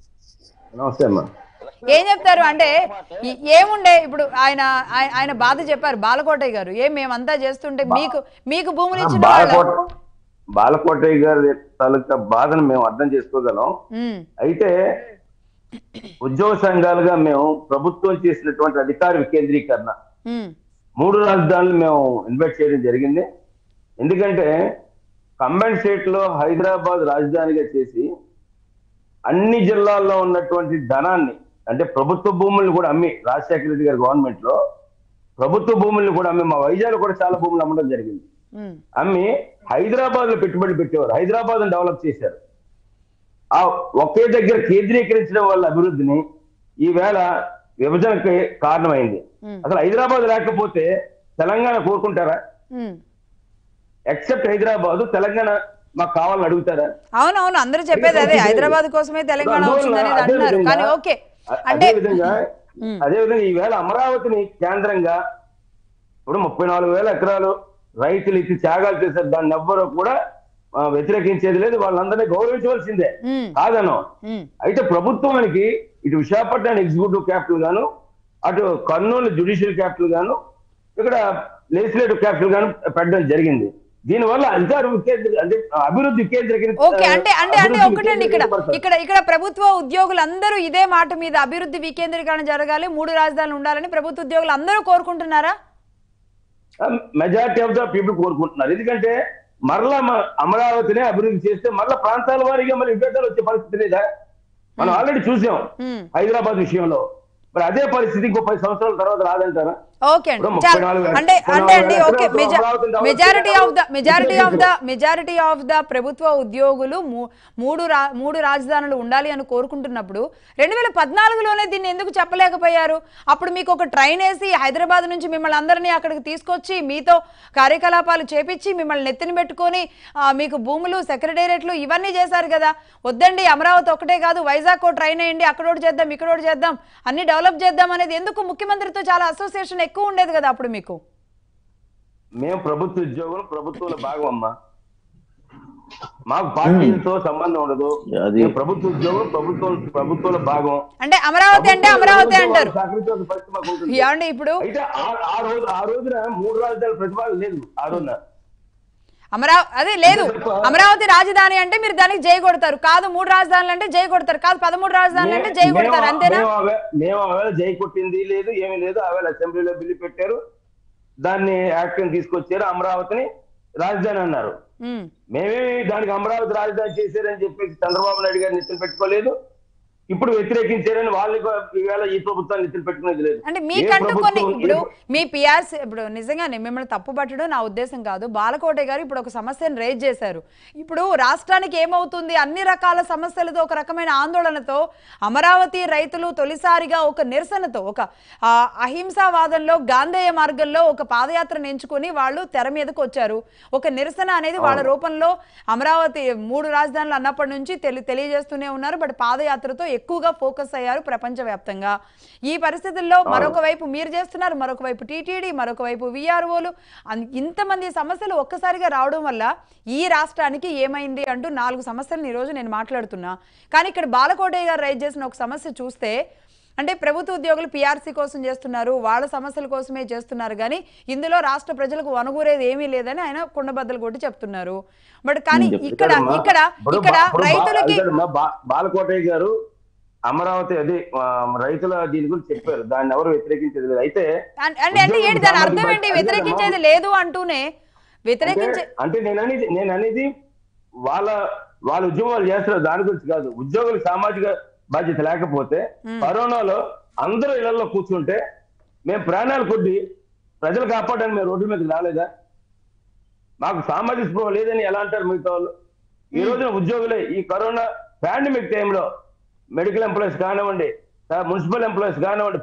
Speaker 2: నమస్తే అమ్మా
Speaker 1: ఏం చెప్తారు అంటే ఈ- ఏముండే ఇప్పుడు ఆయన ఆయ- ఆయన బాధ చెప్పారు బాలకోటయ్య గారు ఏం మేమంతా చేస్తుంటే మీకు మీకు భూములు ఇచ్చిన వాళ్ళ
Speaker 2: బాలకోట బాలకోటయ్య గారి తాలూకా బాధను మేము అర్థం చేసుకోగలం
Speaker 1: ఉమ్,
Speaker 2: అయితే ఉద్యోగ సంఘాలుగా మేము ప్రభుత్వం చేసినటువంటి అధికార వికేంద్రీకరణ
Speaker 1: ఉమ్,
Speaker 2: మూడు రాజధానులు మేము ఇన్వైట్ చేయడం జరిగింది ఎందుకంటే కంబైన్ స్టేట్ లో హైదరాబాద్ రాజధానిగా చేసి అన్ని జిల్లాల్లో ఉన్నటువంటి ధనాన్ని అంటే ప్రభుత్వ భూముల్ని కూడా అమ్మి రాజశేఖర రెడ్డి గారి గవర్నమెంట్ లో ప్రభుత్వ భూముల్ని కూడా అమ్మి మా వైజాగ్ కూడా చాలా భూములు అమ్మడం జరిగింది
Speaker 1: ఉమ్,
Speaker 2: అమ్మి హైదరాబాద్ లో పెట్టుబడి పెట్టేవారు హైదరాబాద్ డెవలప్ చేశారు ఆ ఒకే దగ్గర కేంద్రీకరించడం వల్ల అభివృద్ధిని ఈవేళ విభజనకి కారణమైంది
Speaker 1: ఉమ్,
Speaker 2: అసలు హైదరాబాద్ లేకపోతే తెలంగాణ కోరుకుంటారా
Speaker 1: ఉమ్.
Speaker 2: ఎక్సెప్ట్ హైదరాబాద్ తెలంగాణ మాకు కావాలని అడుగుతారా
Speaker 1: అవునవును అందరూ చెప్పేది అదే హైదరాబాద్ కోసమే తెలంగాణ
Speaker 2: అందువల్ల
Speaker 1: వచ్చిందనేది
Speaker 2: అదే
Speaker 1: అంటున్నారు
Speaker 2: విధంగా-
Speaker 1: కానీ ఓకే
Speaker 2: అ-
Speaker 1: అంటే
Speaker 2: అదే విధంగా
Speaker 1: ఉమ్,
Speaker 2: అదే విధంగా ఈవేళ అమరావతిని కేంద్రంగా ఇప్పుడు ముప్పై నాలుగు వేల ఎకరాలు రైతులు ఇచ్చి త్యాగాలు చేశారు దాన్ని ఎవ్వరూ కూడా ఆ, వ్యతిరేకించేది లేదు వాళ్ళందరినీ గౌరవించవలసిందే
Speaker 1: ఉమ్,
Speaker 2: కాదను
Speaker 1: ఉమ్,
Speaker 2: అయితే ప్రభుత్వానికి ఇటు విశాఖపట్నం ఎగ్జిక్యూటివ్ క్యాపిటల్ గాను అటు కర్నూలు జ్యుడిషియల్ క్యాపిటల్ గాను ఇక్కడ లెజిస్లేటివ్ క్యాపిటల్ గాను పెట్టడం జరిగింది దీనివల్ల అధికార వికేంద్రీ అంటే అభివృద్ధి వికేంద్రీకరణ
Speaker 1: ఓకే అంటే అంటే అంటే
Speaker 2: అభివృద్ధి
Speaker 1: ఒకటండి ఇక్కడ
Speaker 2: వికేంద్రీకరించబడతారు.
Speaker 1: ఇక్కడ ఇక్కడ ప్రభుత్వ ఉద్యోగులందరూ ఇదే మాట మీద అభివృద్ధి వికేంద్రీకరణ జరగాలి మూడు రాజధానులు ఉండాలని ప్రభుత్వ ఉద్యోగులు అందరూ కోరుకుంటున్నారా
Speaker 2: మెజారిటీ ఆఫ్ ద పీపుల్ కోరుకుంటున్నారు ఎందుకంటే మరలా మ- అమరావతిని అభివృద్ధి చేస్తే మరలా ప్రాంతాల వారీగా మరి విభేదాలు వచ్చే పరిస్థితి లేదా మనం ఆల్రెడీ చూసాం
Speaker 1: ఉమ్,
Speaker 2: హైదరాబాద్ విషయంలో మరి అదే పరిస్థితి ఇంకో పది సంవత్సరాల తర్వాత రాదంటారా
Speaker 1: ఓకే అండి
Speaker 2: ఇప్పుడు ముప్పై
Speaker 1: చాలా-
Speaker 2: నాలుగు వేల-
Speaker 1: అంటే
Speaker 2: ముప్పై
Speaker 1: అంటే
Speaker 2: నాలుగు
Speaker 1: అండి
Speaker 2: వేల
Speaker 1: ఓకే
Speaker 2: ఎకరాలు అమరావతిని డెవలప్
Speaker 1: మెజారిటీ ఆఫ్ ద
Speaker 2: చేయడం
Speaker 1: మెజారిటీ ఆఫ్ ద
Speaker 2: వికేంద్రీకరణ.
Speaker 1: మెజారిటీ ఆఫ్ ద ప్రభుత్వ ఉద్యోగులు మూ- మూడు రా మూడు రాజధానులు ఉండాలి అని కోరుకుంటున్నప్పుడు రెండు వేల పద్నాలుగులోనే దీన్ని ఎందుకు చెప్పలేకపోయారు అప్పుడు మీకు ఒక ట్రైన్ వేసి హైదరాబాద్ నుంచి మిమ్మల్ని అందరినీ అక్కడికి తీసుకొచ్చి మీతో కార్యకలాపాలు చేపించి మిమ్మల్ని నెత్తిన పెట్టుకొని ఆ, మీకు భూములు సెక్రటేరియట్లు ఇవన్నీ చేశారు కదా వద్దండి అమరావతి ఒకటే కాదు వైజాగ్ ట్రైన్ వేయండి అక్కడ ఒకటి చేద్దాం ఇక్కడ ఒకటి చేద్దాం అన్ని డెవలప్ చేద్దాం అనేది ఎందుకు ముఖ్యమంత్రితో చాలా అసోసియేషన్ ఎక్కువ ఉండేది కదా అప్పుడు మీకు
Speaker 2: మేము ప్రభుత్వ ఉద్యోగులు ప్రభుత్వంలో భాగం అమ్మా మాకు పార్టీలతో సంబంధం ఉండదు
Speaker 3: అది-
Speaker 2: మేము ప్రభుత్వ ఉద్యోగులు ప్రభుత్వం ప్రభుత్వంలో భాగం
Speaker 1: అంటే అమరావతి అంటే అమరావతి అంటారు
Speaker 2: సహకరించాల్సిన పరిస్థితి మాకు ఉంటుంది.
Speaker 1: ఏమండి ఇప్పుడు
Speaker 2: అయితే ఆ- ఆ రోజు ఆ రోజున మూడు రాజధానుల ప్రతిపాదన లేదు ఆ రోజున
Speaker 1: అమరావతి అదే లేదు అమరావతి రాజధాని అంటే మీరు దానికి జై కొడతారు కాదు మూడు రాజధానులు అంటే జై కొడతారు కాదు పదమూడు రాజధానులు అంటే జై
Speaker 2: మేము-
Speaker 1: కొడతారు అంతేనా
Speaker 2: మేము ఆవే- మేము ఆవేళ జై కొట్టింది లేదు ఏమీ లేదు ఆవేళ అసెంబ్లీలో బిల్లు పెట్టారు దాన్ని యాక్షన్ తీసుకొచ్చారు అమరావతిని రాజధాని అన్నారు
Speaker 1: ఉమ్.
Speaker 2: మేమేమి దానికి అమరావతి రాజధాని చేశారని చెప్పేసి చంద్రబాబు నాయుడు గారిని నెత్తిన పెట్టుకోలేదు ఇప్పుడు వ్యతిరేకించారని వాళ్ళు ఈవేళ ఈ ప్రభుత్వాన్ని నెత్తిన పెట్టుకునేది లేదు
Speaker 1: అంటే
Speaker 2: ఏ
Speaker 1: మీకంటూ కొన్ని
Speaker 2: ప్రభుత్వం-
Speaker 1: ఇప్పుడు
Speaker 2: ఏ-
Speaker 1: మీ పిఆర్స్ ఇప్పుడు నిజంగానే మిమ్మల్ని తప్పుపట్టడం నా ఉద్దేశం కాదు బాలకోటే గారు ఇప్పుడు ఒక సమస్యను రేజ్ చేశారు ఇప్పుడు రాష్ట్రానికి ఏమవుతుంది అన్ని రకాల సమస్యలతో ఒక రకమైన ఆందోళనతో అమరావతి రైతులు తొలిసారిగా ఒక నిరసనతో ఒక ఆ, అహింసావాదంలో గాంధేయ మార్గంలో ఒక పాదయాత్రను ఎంచుకొని వాళ్ళు తెర మీదకు వచ్చారు ఒక నిరసన అనేది వాళ్ళ రూపంలో అమరావతి మూడు రాజధానులు అన్నప్పటి నుంచి తెలి తెలియజేస్తూనే ఉన్నారు బట్ పాదయాత్రతో ఎక్కువగా ఫోకస్ అయ్యారు ప్రపంచవ్యాప్తంగా ఈ పరిస్థితుల్లో మరొక వైపు మీరు చేస్తున్నారు మరొక వైపు టీటీడీ మరొక వైపు విఆర్ఓలు ఇంతమంది సమస్యలు ఒక్కసారిగా రావడం వల్ల ఈ రాష్ట్రానికి ఏమైంది అంటూ నాలుగు సమస్యలను ఈరోజు నేను మాట్లాడుతున్నా కానీ ఇక్కడ బాలకోటయ్య గారు రైజ్ చేసిన ఒక సమస్య చూస్తే అంటే ప్రభుత్వ ఉద్యోగులు పీఆర్సీ కోసం చేస్తున్నారు వాళ్ళ సమస్యల కోసమే చేస్తున్నారు కానీ ఇందులో రాష్ట్ర ప్రజలకు వనగూరేది ఏమీ లేదని ఆయన కుండబద్దలు కొట్టి చెప్తున్నారు బట్ కానీ ఇక్కడ
Speaker 2: ఇక్కడమ్మా,
Speaker 1: ఇక్కడ
Speaker 2: ఇప్పుడు
Speaker 1: ఇక్కడ
Speaker 2: బా- ఇప్పుడు బా-
Speaker 1: రైతులకి
Speaker 2: ఇక్కడమ్మా బా- బాలకోటయ్య గారు అమరావతి అది ఆ, రైతుల దీని గురించి చెప్పారు దాన్ని ఎవరు వ్యతిరేకించేది లేదు అయితే
Speaker 1: అన్- అంటే అంటే ఏంటి దాని అర్థం ఏంటి వ్యతిరేకించేది లేదు అంటూనే
Speaker 2: అంటే
Speaker 1: వ్యతిరేకించే
Speaker 2: అంటే నేను అనేది నేను అనేది వాళ్ళ వాళ్ళ ఉద్యోగాలు చేస్తారు దాని గురించి కాదు ఉద్యోగులు సామాజిక బాధ్యత లేకపోతే కరోనాలో అందరూ ఇళ్లలో కూర్చుంటే మేము ప్రాణాలు కొద్ది ప్రజలు కాపాడడానికి మేము రోడ్డు మీదకి రాలేదా మాకు సామాజిక స్పృహ లేదని ఎలా అంటారు మిగతా వాళ్ళు ఈ రోజున ఉద్యోగులే ఈ కరోనా పాండమిక్ టైంలో మెడికల్ ఎంప్లాయీస్ కానివ్వండి ఆ, మున్సిపల్ ఎంప్లాయీస్ కానివ్వండి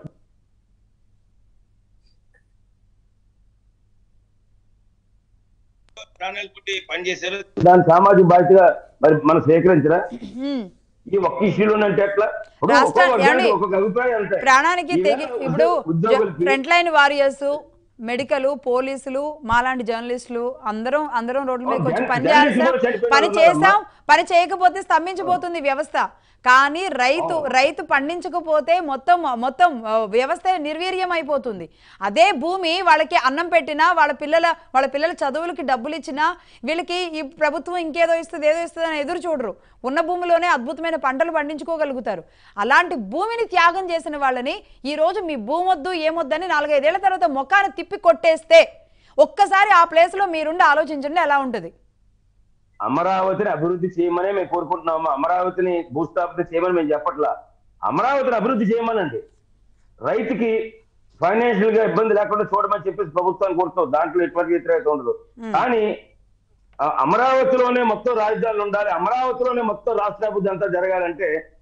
Speaker 6: ప్రాణాలు పుట్టి పనిచేశారు
Speaker 2: దాని సామాజిక బాధ్యతగా మరి మనం స్వీకరించరా
Speaker 1: హ్మ్.
Speaker 2: ఈ ఒక్క ఇష్యూలో అంటే ఎట్లా ఇప్పుడు
Speaker 1: రాష్ట్ర-
Speaker 2: ఒక్కొక్క వర్గానికి
Speaker 1: ఏమండి?
Speaker 2: ఒక్కొక్క అభిప్రాయం అంతే
Speaker 1: ప్రాణానికి
Speaker 2: ఈవేళ
Speaker 1: తెగి ఇప్పుడు
Speaker 2: ఉద్యో- ఉద్యోగులకి
Speaker 1: ఫ్రంట్ లైన్ వారియర్స్ మెడికల్ పోలీసులు మాలాంటి జర్నలిస్టులు అందరం అందరం రోడ్ల మీదకి వచ్చి
Speaker 2: జర్న-
Speaker 1: పని
Speaker 2: జర్నలిస్టులు
Speaker 1: చేస్తాం
Speaker 2: కూడా చనిపోయిన
Speaker 1: పని
Speaker 2: వాళ్ళు
Speaker 1: చేసాం
Speaker 2: ఉన్నారమ్మా.
Speaker 1: పని చేయకపోతే స్తంభించిపోతుంది వ్యవస్థ కానీ రైతు రైతు పండించకపోతే మొత్తం మొత్తం ఆ, వ్యవస్థ నిర్వీర్యం అయిపోతుంది అదే భూమి వాళ్ళకి అన్నం పెట్టినా వాళ్ళ పిల్లల వాళ్ళ పిల్లల చదువులకి డబ్బులు ఇచ్చినా వీళ్ళకి ఈ ప్రభుత్వం ఇంకేదో ఇస్తుంది ఏదో ఇస్తుంది అని ఎదురు చూడరు ఉన్న భూమిలోనే అద్భుతమైన పంటలు పండించుకోగలుగుతారు అలాంటి భూమిని త్యాగం చేసిన వాళ్ళని ఈ రోజు మీ భూమి వద్దు ఏమొద్దని నాలుగైదేళ్ల తర్వాత మొక్కాన్ని తిప్పి కొట్టేస్తే ఒక్కసారి ఆ ప్లేస్లో మీరుండి ఆలోచించండి ఎలా ఉంటుంది
Speaker 2: అమరావతిని అభివృద్ధి చేయమనే మేము కోరుకుంటున్నాము అమరావతిని భూస్థాపిత చేయమని మేము చెప్పట్లా అమరావతిని అభివృద్ధి చేయమనండి రైతుకి ఫైనాన్షియల్ గా ఇబ్బంది లేకుండా చూడమని చెప్పేసి ప్రభుత్వాన్ని కోరుతాం దాంట్లో ఎటువంటి వ్యతిరేకత ఉండదు కానీ ఆ అమరావతిలోనే మొత్తం రాజధానులు ఉండాలి అమరావతిలోనే మొత్తం రాష్ట్ర అభివృద్ధి అంతా జరగాలంటే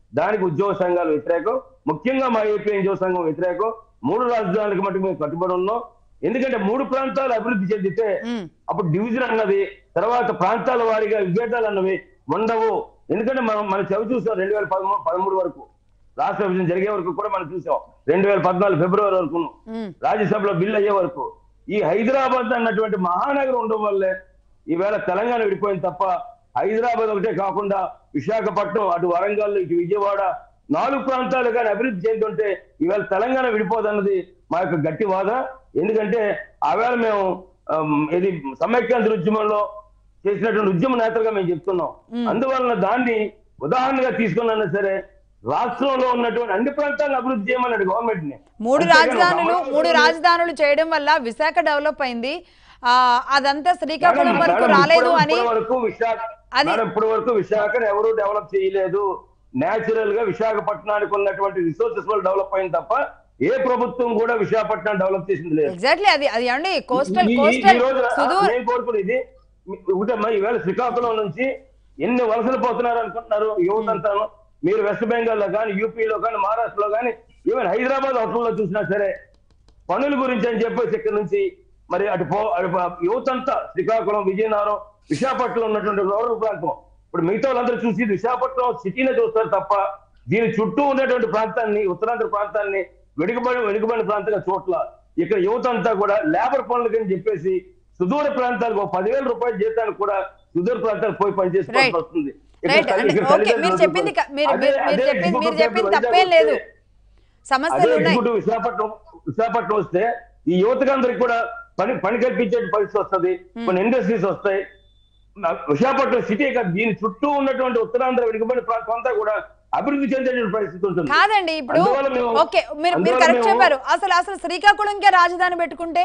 Speaker 2: దానికి ఉద్యోగ సంఘాలు వ్యతిరేకం ముఖ్యంగా మా ఏపీ ఉద్యోగ సంఘం వ్యతిరేకం మూడు రాజధానులకు మటుకు మేము కట్టుబడి ఉన్నాం ఎందుకంటే మూడు ప్రాంతాలు అభివృద్ధి చెందితే
Speaker 1: ఉమ్,
Speaker 2: అప్పుడు డివిజన్ అన్నది తర్వాత ప్రాంతాల వారీగా విభేదాలు అన్నవి ఉండవు ఎందుకంటే మనం మనం చవి చూసాం రెండు వేల పదమూడు పదమూడు వరకు రాష్ట్ర విభజన జరిగే వరకు కూడా మనం చూసాం రెండు వేల పద్నాలుగు ఫిబ్రవరి వరకు
Speaker 1: ఉమ్.
Speaker 2: రాజ్యసభలో బిల్ అయ్యే వరకు ఈ హైదరాబాద్ అన్నటువంటి మహానగరం ఉండడం వల్లే ఈవేళ తెలంగాణ విడిపోయింది తప్ప హైదరాబాద్ ఒకటే కాకుండా విశాఖపట్నం అటు వరంగల్ ఇటు విజయవాడ నాలుగు ప్రాంతాలు కానీ అభివృద్ధి చెందుతుంటే ఈవేళ తెలంగాణ విడిపోదన్నది మా యొక్క గట్టి వాద ఎందుకంటే ఆవేళ మేము ఆమ్, ఇది సమైక్యాంధ్ర ఉద్యమంలో చేసినటువంటి ఉద్యమ నేతలుగా మేము చెప్తున్నాం అందువలన దాన్ని ఉదాహరణగా తీసుకున్నా సరే రాష్ట్రంలో ఉన్నటువంటి అన్ని ప్రాంతాలను అభివృద్ధి చేయమన్నాడు గవర్నమెంట్ ని
Speaker 1: మూడు
Speaker 2: అంతేగాని ఒక
Speaker 1: రాజధానులు
Speaker 2: అమరావతి
Speaker 1: మూడు రాజధానులు చేయడం వల్ల విశాఖ డెవలప్ అయింది ఆ అదంతా శ్రీకాకుళం
Speaker 2: మేడం,
Speaker 1: వరకు
Speaker 2: మేడం,
Speaker 1: రాలేదు
Speaker 2: ఇప్పటి-
Speaker 1: అని
Speaker 2: ఇప్పటి వరకు విశాఖ
Speaker 1: అది-
Speaker 2: మేడం, ఇప్పటి వరకు విశాఖను ఎవరు డెవలప్ చేయలేదు నేచురల్ గా విశాఖపట్నానికి ఉన్నటువంటి రిసోర్సెస్ వల్ల డెవలప్ అయింది తప్ప ఏ ప్రభుత్వం కూడా విశాఖపట్నం డెవలప్ చేసింది లేదు
Speaker 1: ఎగ్జాక్ట్లీ అది అది అండి కోస్టల్
Speaker 2: ఈ- ఈ-
Speaker 1: కోస్టల్
Speaker 2: ఈ రోజు
Speaker 1: సుదూర్
Speaker 2: నేను కోరుకునేది ఒకటమ్మా ఈవేళ శ్రీకాకుళం నుంచి ఎన్ని వలసలు పోతున్నారు అనుకుంటున్నారు యువత అంతాను మీరు వెస్ట్ బెంగాల్ లో కానీ యూపీలో కానీ మహారాష్ట్రలో కానీ ఈవెన్ హైదరాబాద్ హోటల్లో చూసినా సరే పనుల గురించి అని చెప్పేసి ఇక్కడ నుంచి మరి అటు పో అటు పో- యువత అంతా శ్రీకాకుళం విజయనగరం విశాఖపట్నం ఉన్నటువంటి రూరల్ ప్రాంతం ఇప్పుడు మిగతా వాళ్ళందరూ చూసి విశాఖపట్నం సిటీనే చూస్తారు తప్ప దీని చుట్టూ ఉన్నటువంటి ప్రాంతాన్ని ఉత్తరాంధ్ర ప్రాంతాన్ని వెనుకబడి వెనుకబడిన ప్రాంతంగా చోట్ల ఇక్కడ యువత అంతా కూడా లేబర్ పనులకి అని చెప్పేసి సుదూర ప్రాంతాలకు ఒక పదివేల రూపాయల జీతానికి కూడా సుదూర ప్రాంతాలకు పోయి
Speaker 1: Right.
Speaker 2: పనిచేసుకోవాల్సి వస్తుంది ఇక్కడ
Speaker 1: రైట్
Speaker 2: తల్లి-
Speaker 1: అంటే
Speaker 2: ఇక్కడ
Speaker 1: ఓకే
Speaker 2: తల్లిదండ్రులు
Speaker 1: మీరు చెప్పింది క- మీరు
Speaker 2: అదే-
Speaker 1: మీరు మీరు
Speaker 2: అదే
Speaker 1: చెప్పింది మీరు
Speaker 2: executive
Speaker 1: చెప్పింది
Speaker 2: వైజాగ్
Speaker 1: తప్పేం లేదు
Speaker 2: వస్తే-
Speaker 1: సమస్యలు
Speaker 2: అదే
Speaker 1: ఉన్నాయి
Speaker 2: ఎగ్జిక్యూటివ్ విశాఖపట్నం విశాఖపట్నం వస్తే ఈ యువతకు అందరికి కూడా పని పని కల్పించే పరిస్థితి వస్తుంది కొన్ని ఇండస్ట్రీస్ వస్తాయి నా- విశాఖపట్నం సిటీ కాదు దీని చుట్టూ ఉన్నటువంటి ఉత్తరాంధ్ర వెనుకబడిన ప్రాంతం అంతా కూడా అభివృద్ధి చెందేటువంటి పరిస్థితి ఉంటుంది
Speaker 1: కాదండి ఇప్పుడు
Speaker 2: అందువల్ల మేము-
Speaker 1: ఓకే మీరు మీరు
Speaker 2: అందువల్ల
Speaker 1: కరెక్ట్
Speaker 2: మేము-
Speaker 1: చెప్పారు అసలు అసలు శ్రీకాకుళంకే రాజధాని పెట్టుకుంటే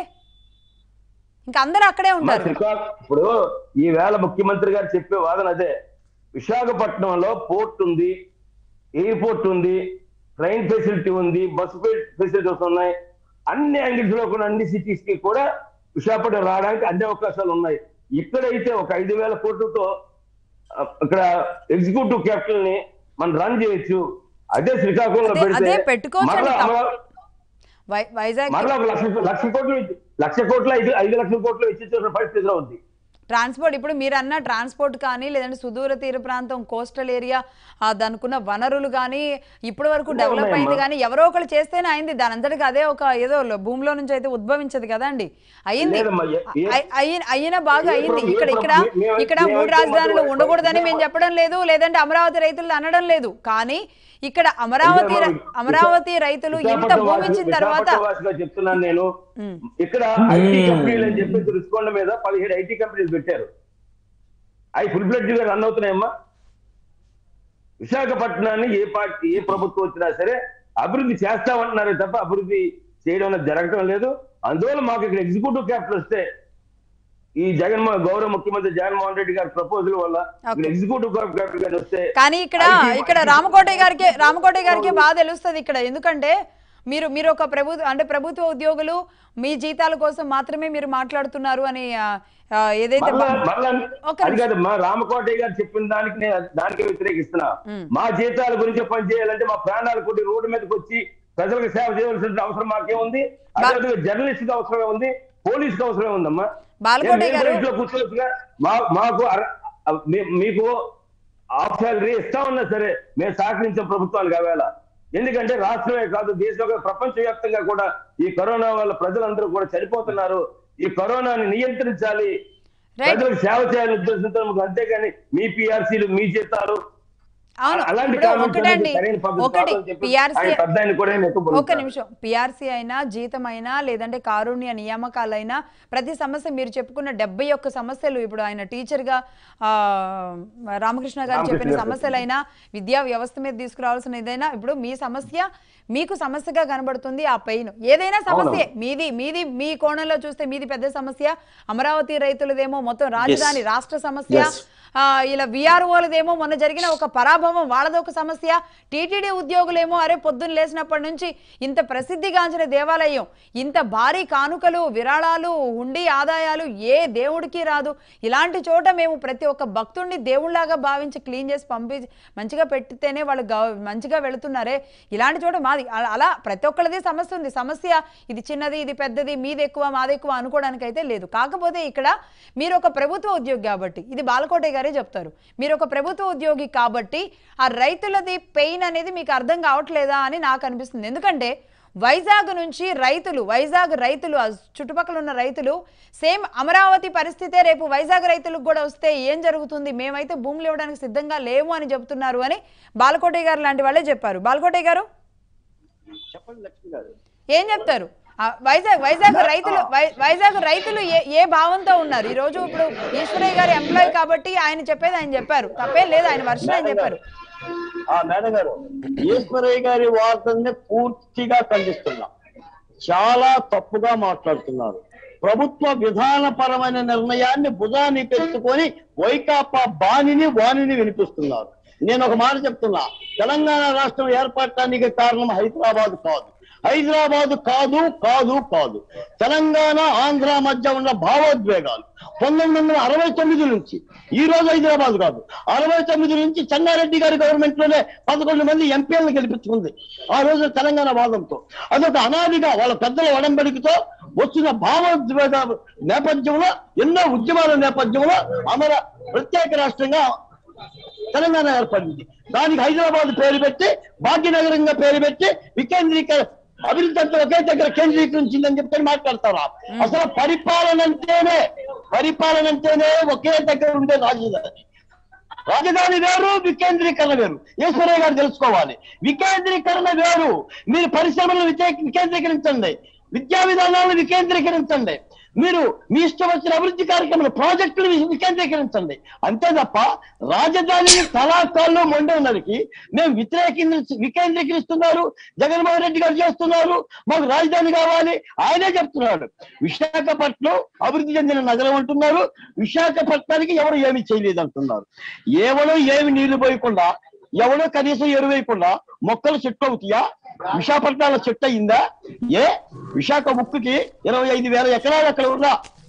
Speaker 1: ఇంకా అందరూ అక్కడే
Speaker 2: మా
Speaker 1: ఉంటారు
Speaker 2: శ్రీకాకుళం ఇప్పుడు ఈ వేళ ముఖ్యమంత్రి గారు చెప్పే వాదన అదే విశాఖపట్నంలో పోర్ట్ ఉంది ఎయిర్పోర్ట్ ఉంది ట్రైన్ ఫెసిలిటీ ఉంది బస్సు ఫెసిలిటీస్ ఉన్నాయి అన్ని యాంగిల్స్ లో కూడా అన్ని సిటీస్ కి కూడా విశాఖపట్నం రావడానికి అన్ని అవకాశాలు ఉన్నాయి ఇక్కడైతే ఒక ఐదు వేల కోట్లతో ఆ, ఇక్కడ ఎగ్జిక్యూటివ్ క్యాపిటల్ ని మనం రన్ చేయొచ్చు అదే శ్రీకాకుళంలో
Speaker 1: అదే-
Speaker 2: పెడితే
Speaker 1: అదే పెట్టుకోవచ్చండి.
Speaker 2: మరలా
Speaker 1: తప్ప-
Speaker 2: అమరా-
Speaker 1: వై- వైజాగ్
Speaker 2: మరలా ఒక లక్ష లక్ష కోట్లు ఇచ్చి- లక్ష కోట్ల ఐదు ఐదు లక్షల కోట్లు ఇచ్చేసిన పరిస్థితి ఎదురవుద్ది
Speaker 1: ట్రాన్స్పోర్ట్ ఇప్పుడు మీరు అన్న ట్రాన్స్పోర్ట్ కానీ లేదంటే సుదూర తీర ప్రాంతం కోస్టల్ ఏరియా దానికున్న వనరులు కానీ ఇప్పటి వరకు
Speaker 2: ఇంకా
Speaker 1: డెవలప్
Speaker 2: ఉన్నాయమ్మా.
Speaker 1: అయింది కానీ ఎవరో ఒకరు చేస్తేనే అయింది దాని అంతటికి అదే ఒక ఏదో లో- భూమిలో నుంచి అయితే ఉద్భవించదు కదండి అయింది
Speaker 2: లేదమ్మా, ఏ- ఏ-
Speaker 1: అయి- అయిన- అయిన బాగా
Speaker 2: ఏ
Speaker 1: అయింది
Speaker 2: ప్ర- ఏ
Speaker 1: ఇక్కడ
Speaker 2: ప్ర-
Speaker 1: ఇక్కడ
Speaker 2: మే- మేము-
Speaker 1: ఇక్కడ
Speaker 2: మేము
Speaker 1: మూడు
Speaker 2: అయితే
Speaker 1: రాజధానులు
Speaker 2: మాకు-
Speaker 1: ఉండకూడదని మేము చెప్పడం లేదు లేదంటే అమరావతి రైతులు అనడం లేదు కానీ ఇక్కడ అమరావతి ర-
Speaker 2: విశా-
Speaker 1: అమరావతి రైతులు ఇంత
Speaker 2: విశాఖపట్నం
Speaker 1: భూమి
Speaker 2: వాసి-
Speaker 1: ఇచ్చిన తర్వాత
Speaker 2: విశాఖపట్నం వాసిగా చెప్తున్నాను నేను ఇక్కడ ఐటీ కంపెనీలు అని చెప్పి రుచికొండ మీద పదిహేడు ఐటీ కంపెనీలు పెట్టారు అవి ఫుల్ ఫ్లెడ్జ్ గా రన్ అవుతున్నాయమ్మా విశాఖపట్నాన్ని ఏ పార్టీ ఏ ప్రభుత్వం వచ్చినా సరే అభివృద్ధి చేస్తామంటున్నారే తప్ప అభివృద్ధి చేయడం అనేది జరగటం లేదు అందువల్ల మాకు ఇక్కడ ఎగ్జిక్యూటివ్ క్యాపిటల్ వస్తే ఈ జగన్మోహన్ గౌరవ ముఖ్యమంత్రి జగన్మోహన్ రెడ్డి గారి ప్రపోజల్ వల్ల ఇక్కడ ఎగ్జిక్యూటివ్ క్యాపిటల్ గారు వస్తే
Speaker 1: కానీ ఇక్కడ
Speaker 2: IT
Speaker 1: ఇక్కడ రామకోటయ్య గారికి రామకోటయ్య గారికి బాగా తెలుస్తుంది ఇక్కడ ఎందుకంటే మీరు మీరు ఒక ప్రభుత్వ అంటే ప్రభుత్వ ఉద్యోగులు మీ జీతాల కోసం మాత్రమే మీరు మాట్లాడుతున్నారు అని ఆ, ఆ, ఏదైతే
Speaker 2: మరలా
Speaker 1: బా-
Speaker 2: మరలా
Speaker 1: ఒక
Speaker 2: అది కాదు మా రామకోటయ్య గారు చెప్పిన దానికి నేను దానికి వ్యతిరేకిస్తున్నా మా జీతాల గురించి పని చేయాలంటే మా ప్రాణాలు కొట్టి రోడ్డు మీదకి వచ్చి ప్రజలకు సేవ చేయవలసిన అవసరం మాకేముంది అదేవిధంగా జర్నలిస్ట్ కి అవసరమే ఉంది పోలీస్ కి అవసరమే ఉందమ్మా
Speaker 1: బాలకోటయ్య
Speaker 2: నేను
Speaker 1: గారు-
Speaker 2: ఇంట్లో కూర్చోవచ్చుగా మా మాకు అర- మీ- మీకు ఆఫ్ సాలరీ ఇస్తా ఉన్నా సరే మేము సహకరించాం ప్రభుత్వానికి ఆవేళ ఎందుకంటే రాష్ట్రమే కాదు దేశంలో ప్రపంచ వ్యాప్తంగా కూడా ఈ కరోనా వల్ల ప్రజలందరూ కూడా చనిపోతున్నారు ఈ కరోనాని నియంత్రించాలి
Speaker 1: Right.
Speaker 2: ప్రజలకు సేవ చేయాలని ఉద్దేశంతో మాకు అంతేగాని మీ పిఆర్సీలు మీ జీతాలు
Speaker 1: అవును
Speaker 2: అలాంటి
Speaker 1: ఇప్పుడు
Speaker 2: comments
Speaker 1: ఒకటండి
Speaker 2: అనేది సరైన పద్ధతి
Speaker 1: ఒకటి
Speaker 2: కాదని చెప్పి
Speaker 1: పిఆర్సీ
Speaker 2: ఆయన పెద్ద ఆయన కూడా నేను
Speaker 1: ఒక్క
Speaker 2: ఎత్తుకుపోతున్నాను.
Speaker 1: నిమిషం పిఆర్సీ అయినా జీతం అయినా లేదంటే కారుణ్య నియామకాలైనా ప్రతి సమస్య మీరు చెప్పుకున్న డెబ్బై ఒక్క సమస్యలు ఇప్పుడు ఆయన టీచర్గా ఆ, రామకృష్ణ గారు
Speaker 2: రామకృష్ణ
Speaker 1: చెప్పిన
Speaker 2: గారు
Speaker 1: సమస్యలైనా విద్యా వ్యవస్థ మీద తీసుకురావాల్సిన ఏదైనా ఇప్పుడు మీ సమస్య మీకు సమస్యగా కనబడుతుంది ఆ పెయిన్ ఏదైనా సమస్య మీది మీది మీ కోణంలో చూస్తే మీది పెద్ద సమస్య అమరావతి రైతులదేమో మొత్తం రాజధాని రాష్ట్ర సమస్య
Speaker 3: Yes.
Speaker 1: ఆ, ఇలా విఆర్ఓలదేమో మొన్న జరిగిన ఒక పరాభవం వాళ్ళది ఒక సమస్య టీటీడీ ఉద్యోగులేమో అరే పొద్దున్న లేచినప్పటి నుంచి ఇంత ప్రసిద్ధిగాంచిన దేవాలయం ఇంత భారీ కానుకలు విరాళాలు ఉండి ఆదాయాలు ఏ దేవుడికి రాదు ఇలాంటి చోట మేము ప్రతి ఒక్క భక్తుడిని దేవుళ్ళలాగా భావించి క్లీన్ చేసి పంపి మంచిగా పెట్టితేనే వాళ్ళు గౌ- మంచిగా వెళుతున్నారే ఇలాంటి చోట మాది అలా- అలా ప్రతి ఒక్కరిది సమస్య ఉంది సమస్య ఇది చిన్నది ఇది పెద్దది మీది ఎక్కువ మాది ఎక్కువ అనుకోవడానికి అయితే లేదు కాకపోతే ఇక్కడ మీరు ఒక ప్రభుత్వ ఉద్యోగి కాబట్టి ఇది బాలకోటే గారే చెప్తారు మీరు ఒక ప్రభుత్వ ఉద్యోగి కాబట్టి ఆ రైతులది పెయిన్ అనేది మీకు అర్థం కావట్లేదా అని నాకు అనిపిస్తుంది ఎందుకంటే వైజాగ్ నుంచి రైతులు వైజాగ్ రైతులు ఆ చుట్టుపక్కల ఉన్న రైతులు సేమ్ అమరావతి పరిస్థితే రేపు వైజాగ్ రైతులకు కూడా వస్తే ఏం జరుగుతుంది మేమైతే భూములు ఇవ్వడానికి సిద్ధంగా లేము అని చెప్తున్నారు అని బాలకోటే గారు లాంటి వాళ్ళే చెప్పారు బాలకోటే గారు
Speaker 5: చెప్పండి లక్ష్మి గారు
Speaker 1: ఏం చెప్తారు ఆ, వైజాగ్ వైజాగ్ రైతులు వై- వైజాగ్ రైతులు ఏ ఏ భావంతో ఉన్నారు ఈ రోజు ఇప్పుడు ఈశ్వరయ్య గారు ఎంప్లాయ్ కాబట్టి ఆయన చెప్పేది ఆయన చెప్పారు తప్పేం లేదు ఆయన వర్షం ఆయన చెప్పారు
Speaker 5: ఆ మేడం గారు ఈశ్వరయ్య గారి వార్తల్ని పూర్తిగా ఖండిస్తున్నాం చాలా తప్పుగా మాట్లాడుతున్నారు ప్రభుత్వ విధానపరమైన నిర్ణయాన్ని భుజాన్ని పెట్టుకొని వైకాపా బాణిని వాణిని వినిపిస్తున్నారు నేను ఒక మాట చెప్తున్నా తెలంగాణ రాష్ట్రం ఏర్పడటానికి కారణం హైదరాబాద్ కాదు హైదరాబాద్ కాదు కాదు కాదు తెలంగాణ ఆంధ్ర మధ్య ఉన్న భావోద్వేగాలు పంతొమ్మిది వందల అరవై తొమ్మిది నుంచి ఈ రోజు హైదరాబాద్ కాదు అరవై తొమ్మిది నుంచి చెన్నారెడ్డి గారి గవర్నమెంట్ లోనే పదకొండు మంది ఎంపీలను గెలిపించుకుంది ఆ రోజు తెలంగాణ వాదంతో అదొక అనాదిగా వాళ్ళ పెద్దల ఒడంబడికతో వచ్చిన భావోద్వేగ నేపథ్యంలో ఎన్నో ఉద్యమాల నేపథ్యంలో అమర ప్రత్యేక రాష్ట్రంగా తెలంగాణ ఏర్పడింది దానికి హైదరాబాద్ పేరు పెట్టి భాగ్యనగరంగా పేరు పెట్టి వికేంద్రీకర అభివృద్ధి అంతా ఒకే దగ్గర కేంద్రీకరించిందని చెప్పి మాట్లాడతారా అసలు పరిపాలన అంటేనే పరిపాలన అంటేనే ఒకే దగ్గర ఉండే రాజధాని రాజధాని వేరు వికేంద్రీకరణ వేరు ఈశ్వరయ్య గారు తెలుసుకోవాలి వికేంద్రీకరణ వేరు మీరు పరిశ్రమలను వికే- వికేంద్రీకరించండి విద్యా విధానాలను వికేంద్రీకరించండి మీరు మీ ఇష్టం వచ్చిన అభివృద్ధి కార్యక్రమాలు ప్రాజెక్టులు వి- వికేంద్రీకరించండి అంతే తప్ప రాజధానిని తలాకాల్లో మొండే ఉన్నరికి మేము వ్యతిరేకించి వికేంద్రీకరిస్తున్నారు జగన్మోహన్ రెడ్డి గారు చేస్తున్నారు మాకు రాజధాని కావాలి ఆయనే చెప్తున్నాడు విశాఖపట్నం అభివృద్ధి చెందిన నగరం అంటున్నారు విశాఖపట్నానికి ఎవరు ఏమి చేయలేదు అంటున్నారు ఎవడో ఏమి నీళ్లు పోయకుండా ఎవడో కనీసం ఎరువు వేయకుండా మొక్కలు చెట్టు అవుతాయా విశాఖపట్నంలో చెట్టు అయిందా ఏ విశాఖ ముక్కుకి ఇరవై ఐదు వేల ఎకరాలు అక్కడ ఉందా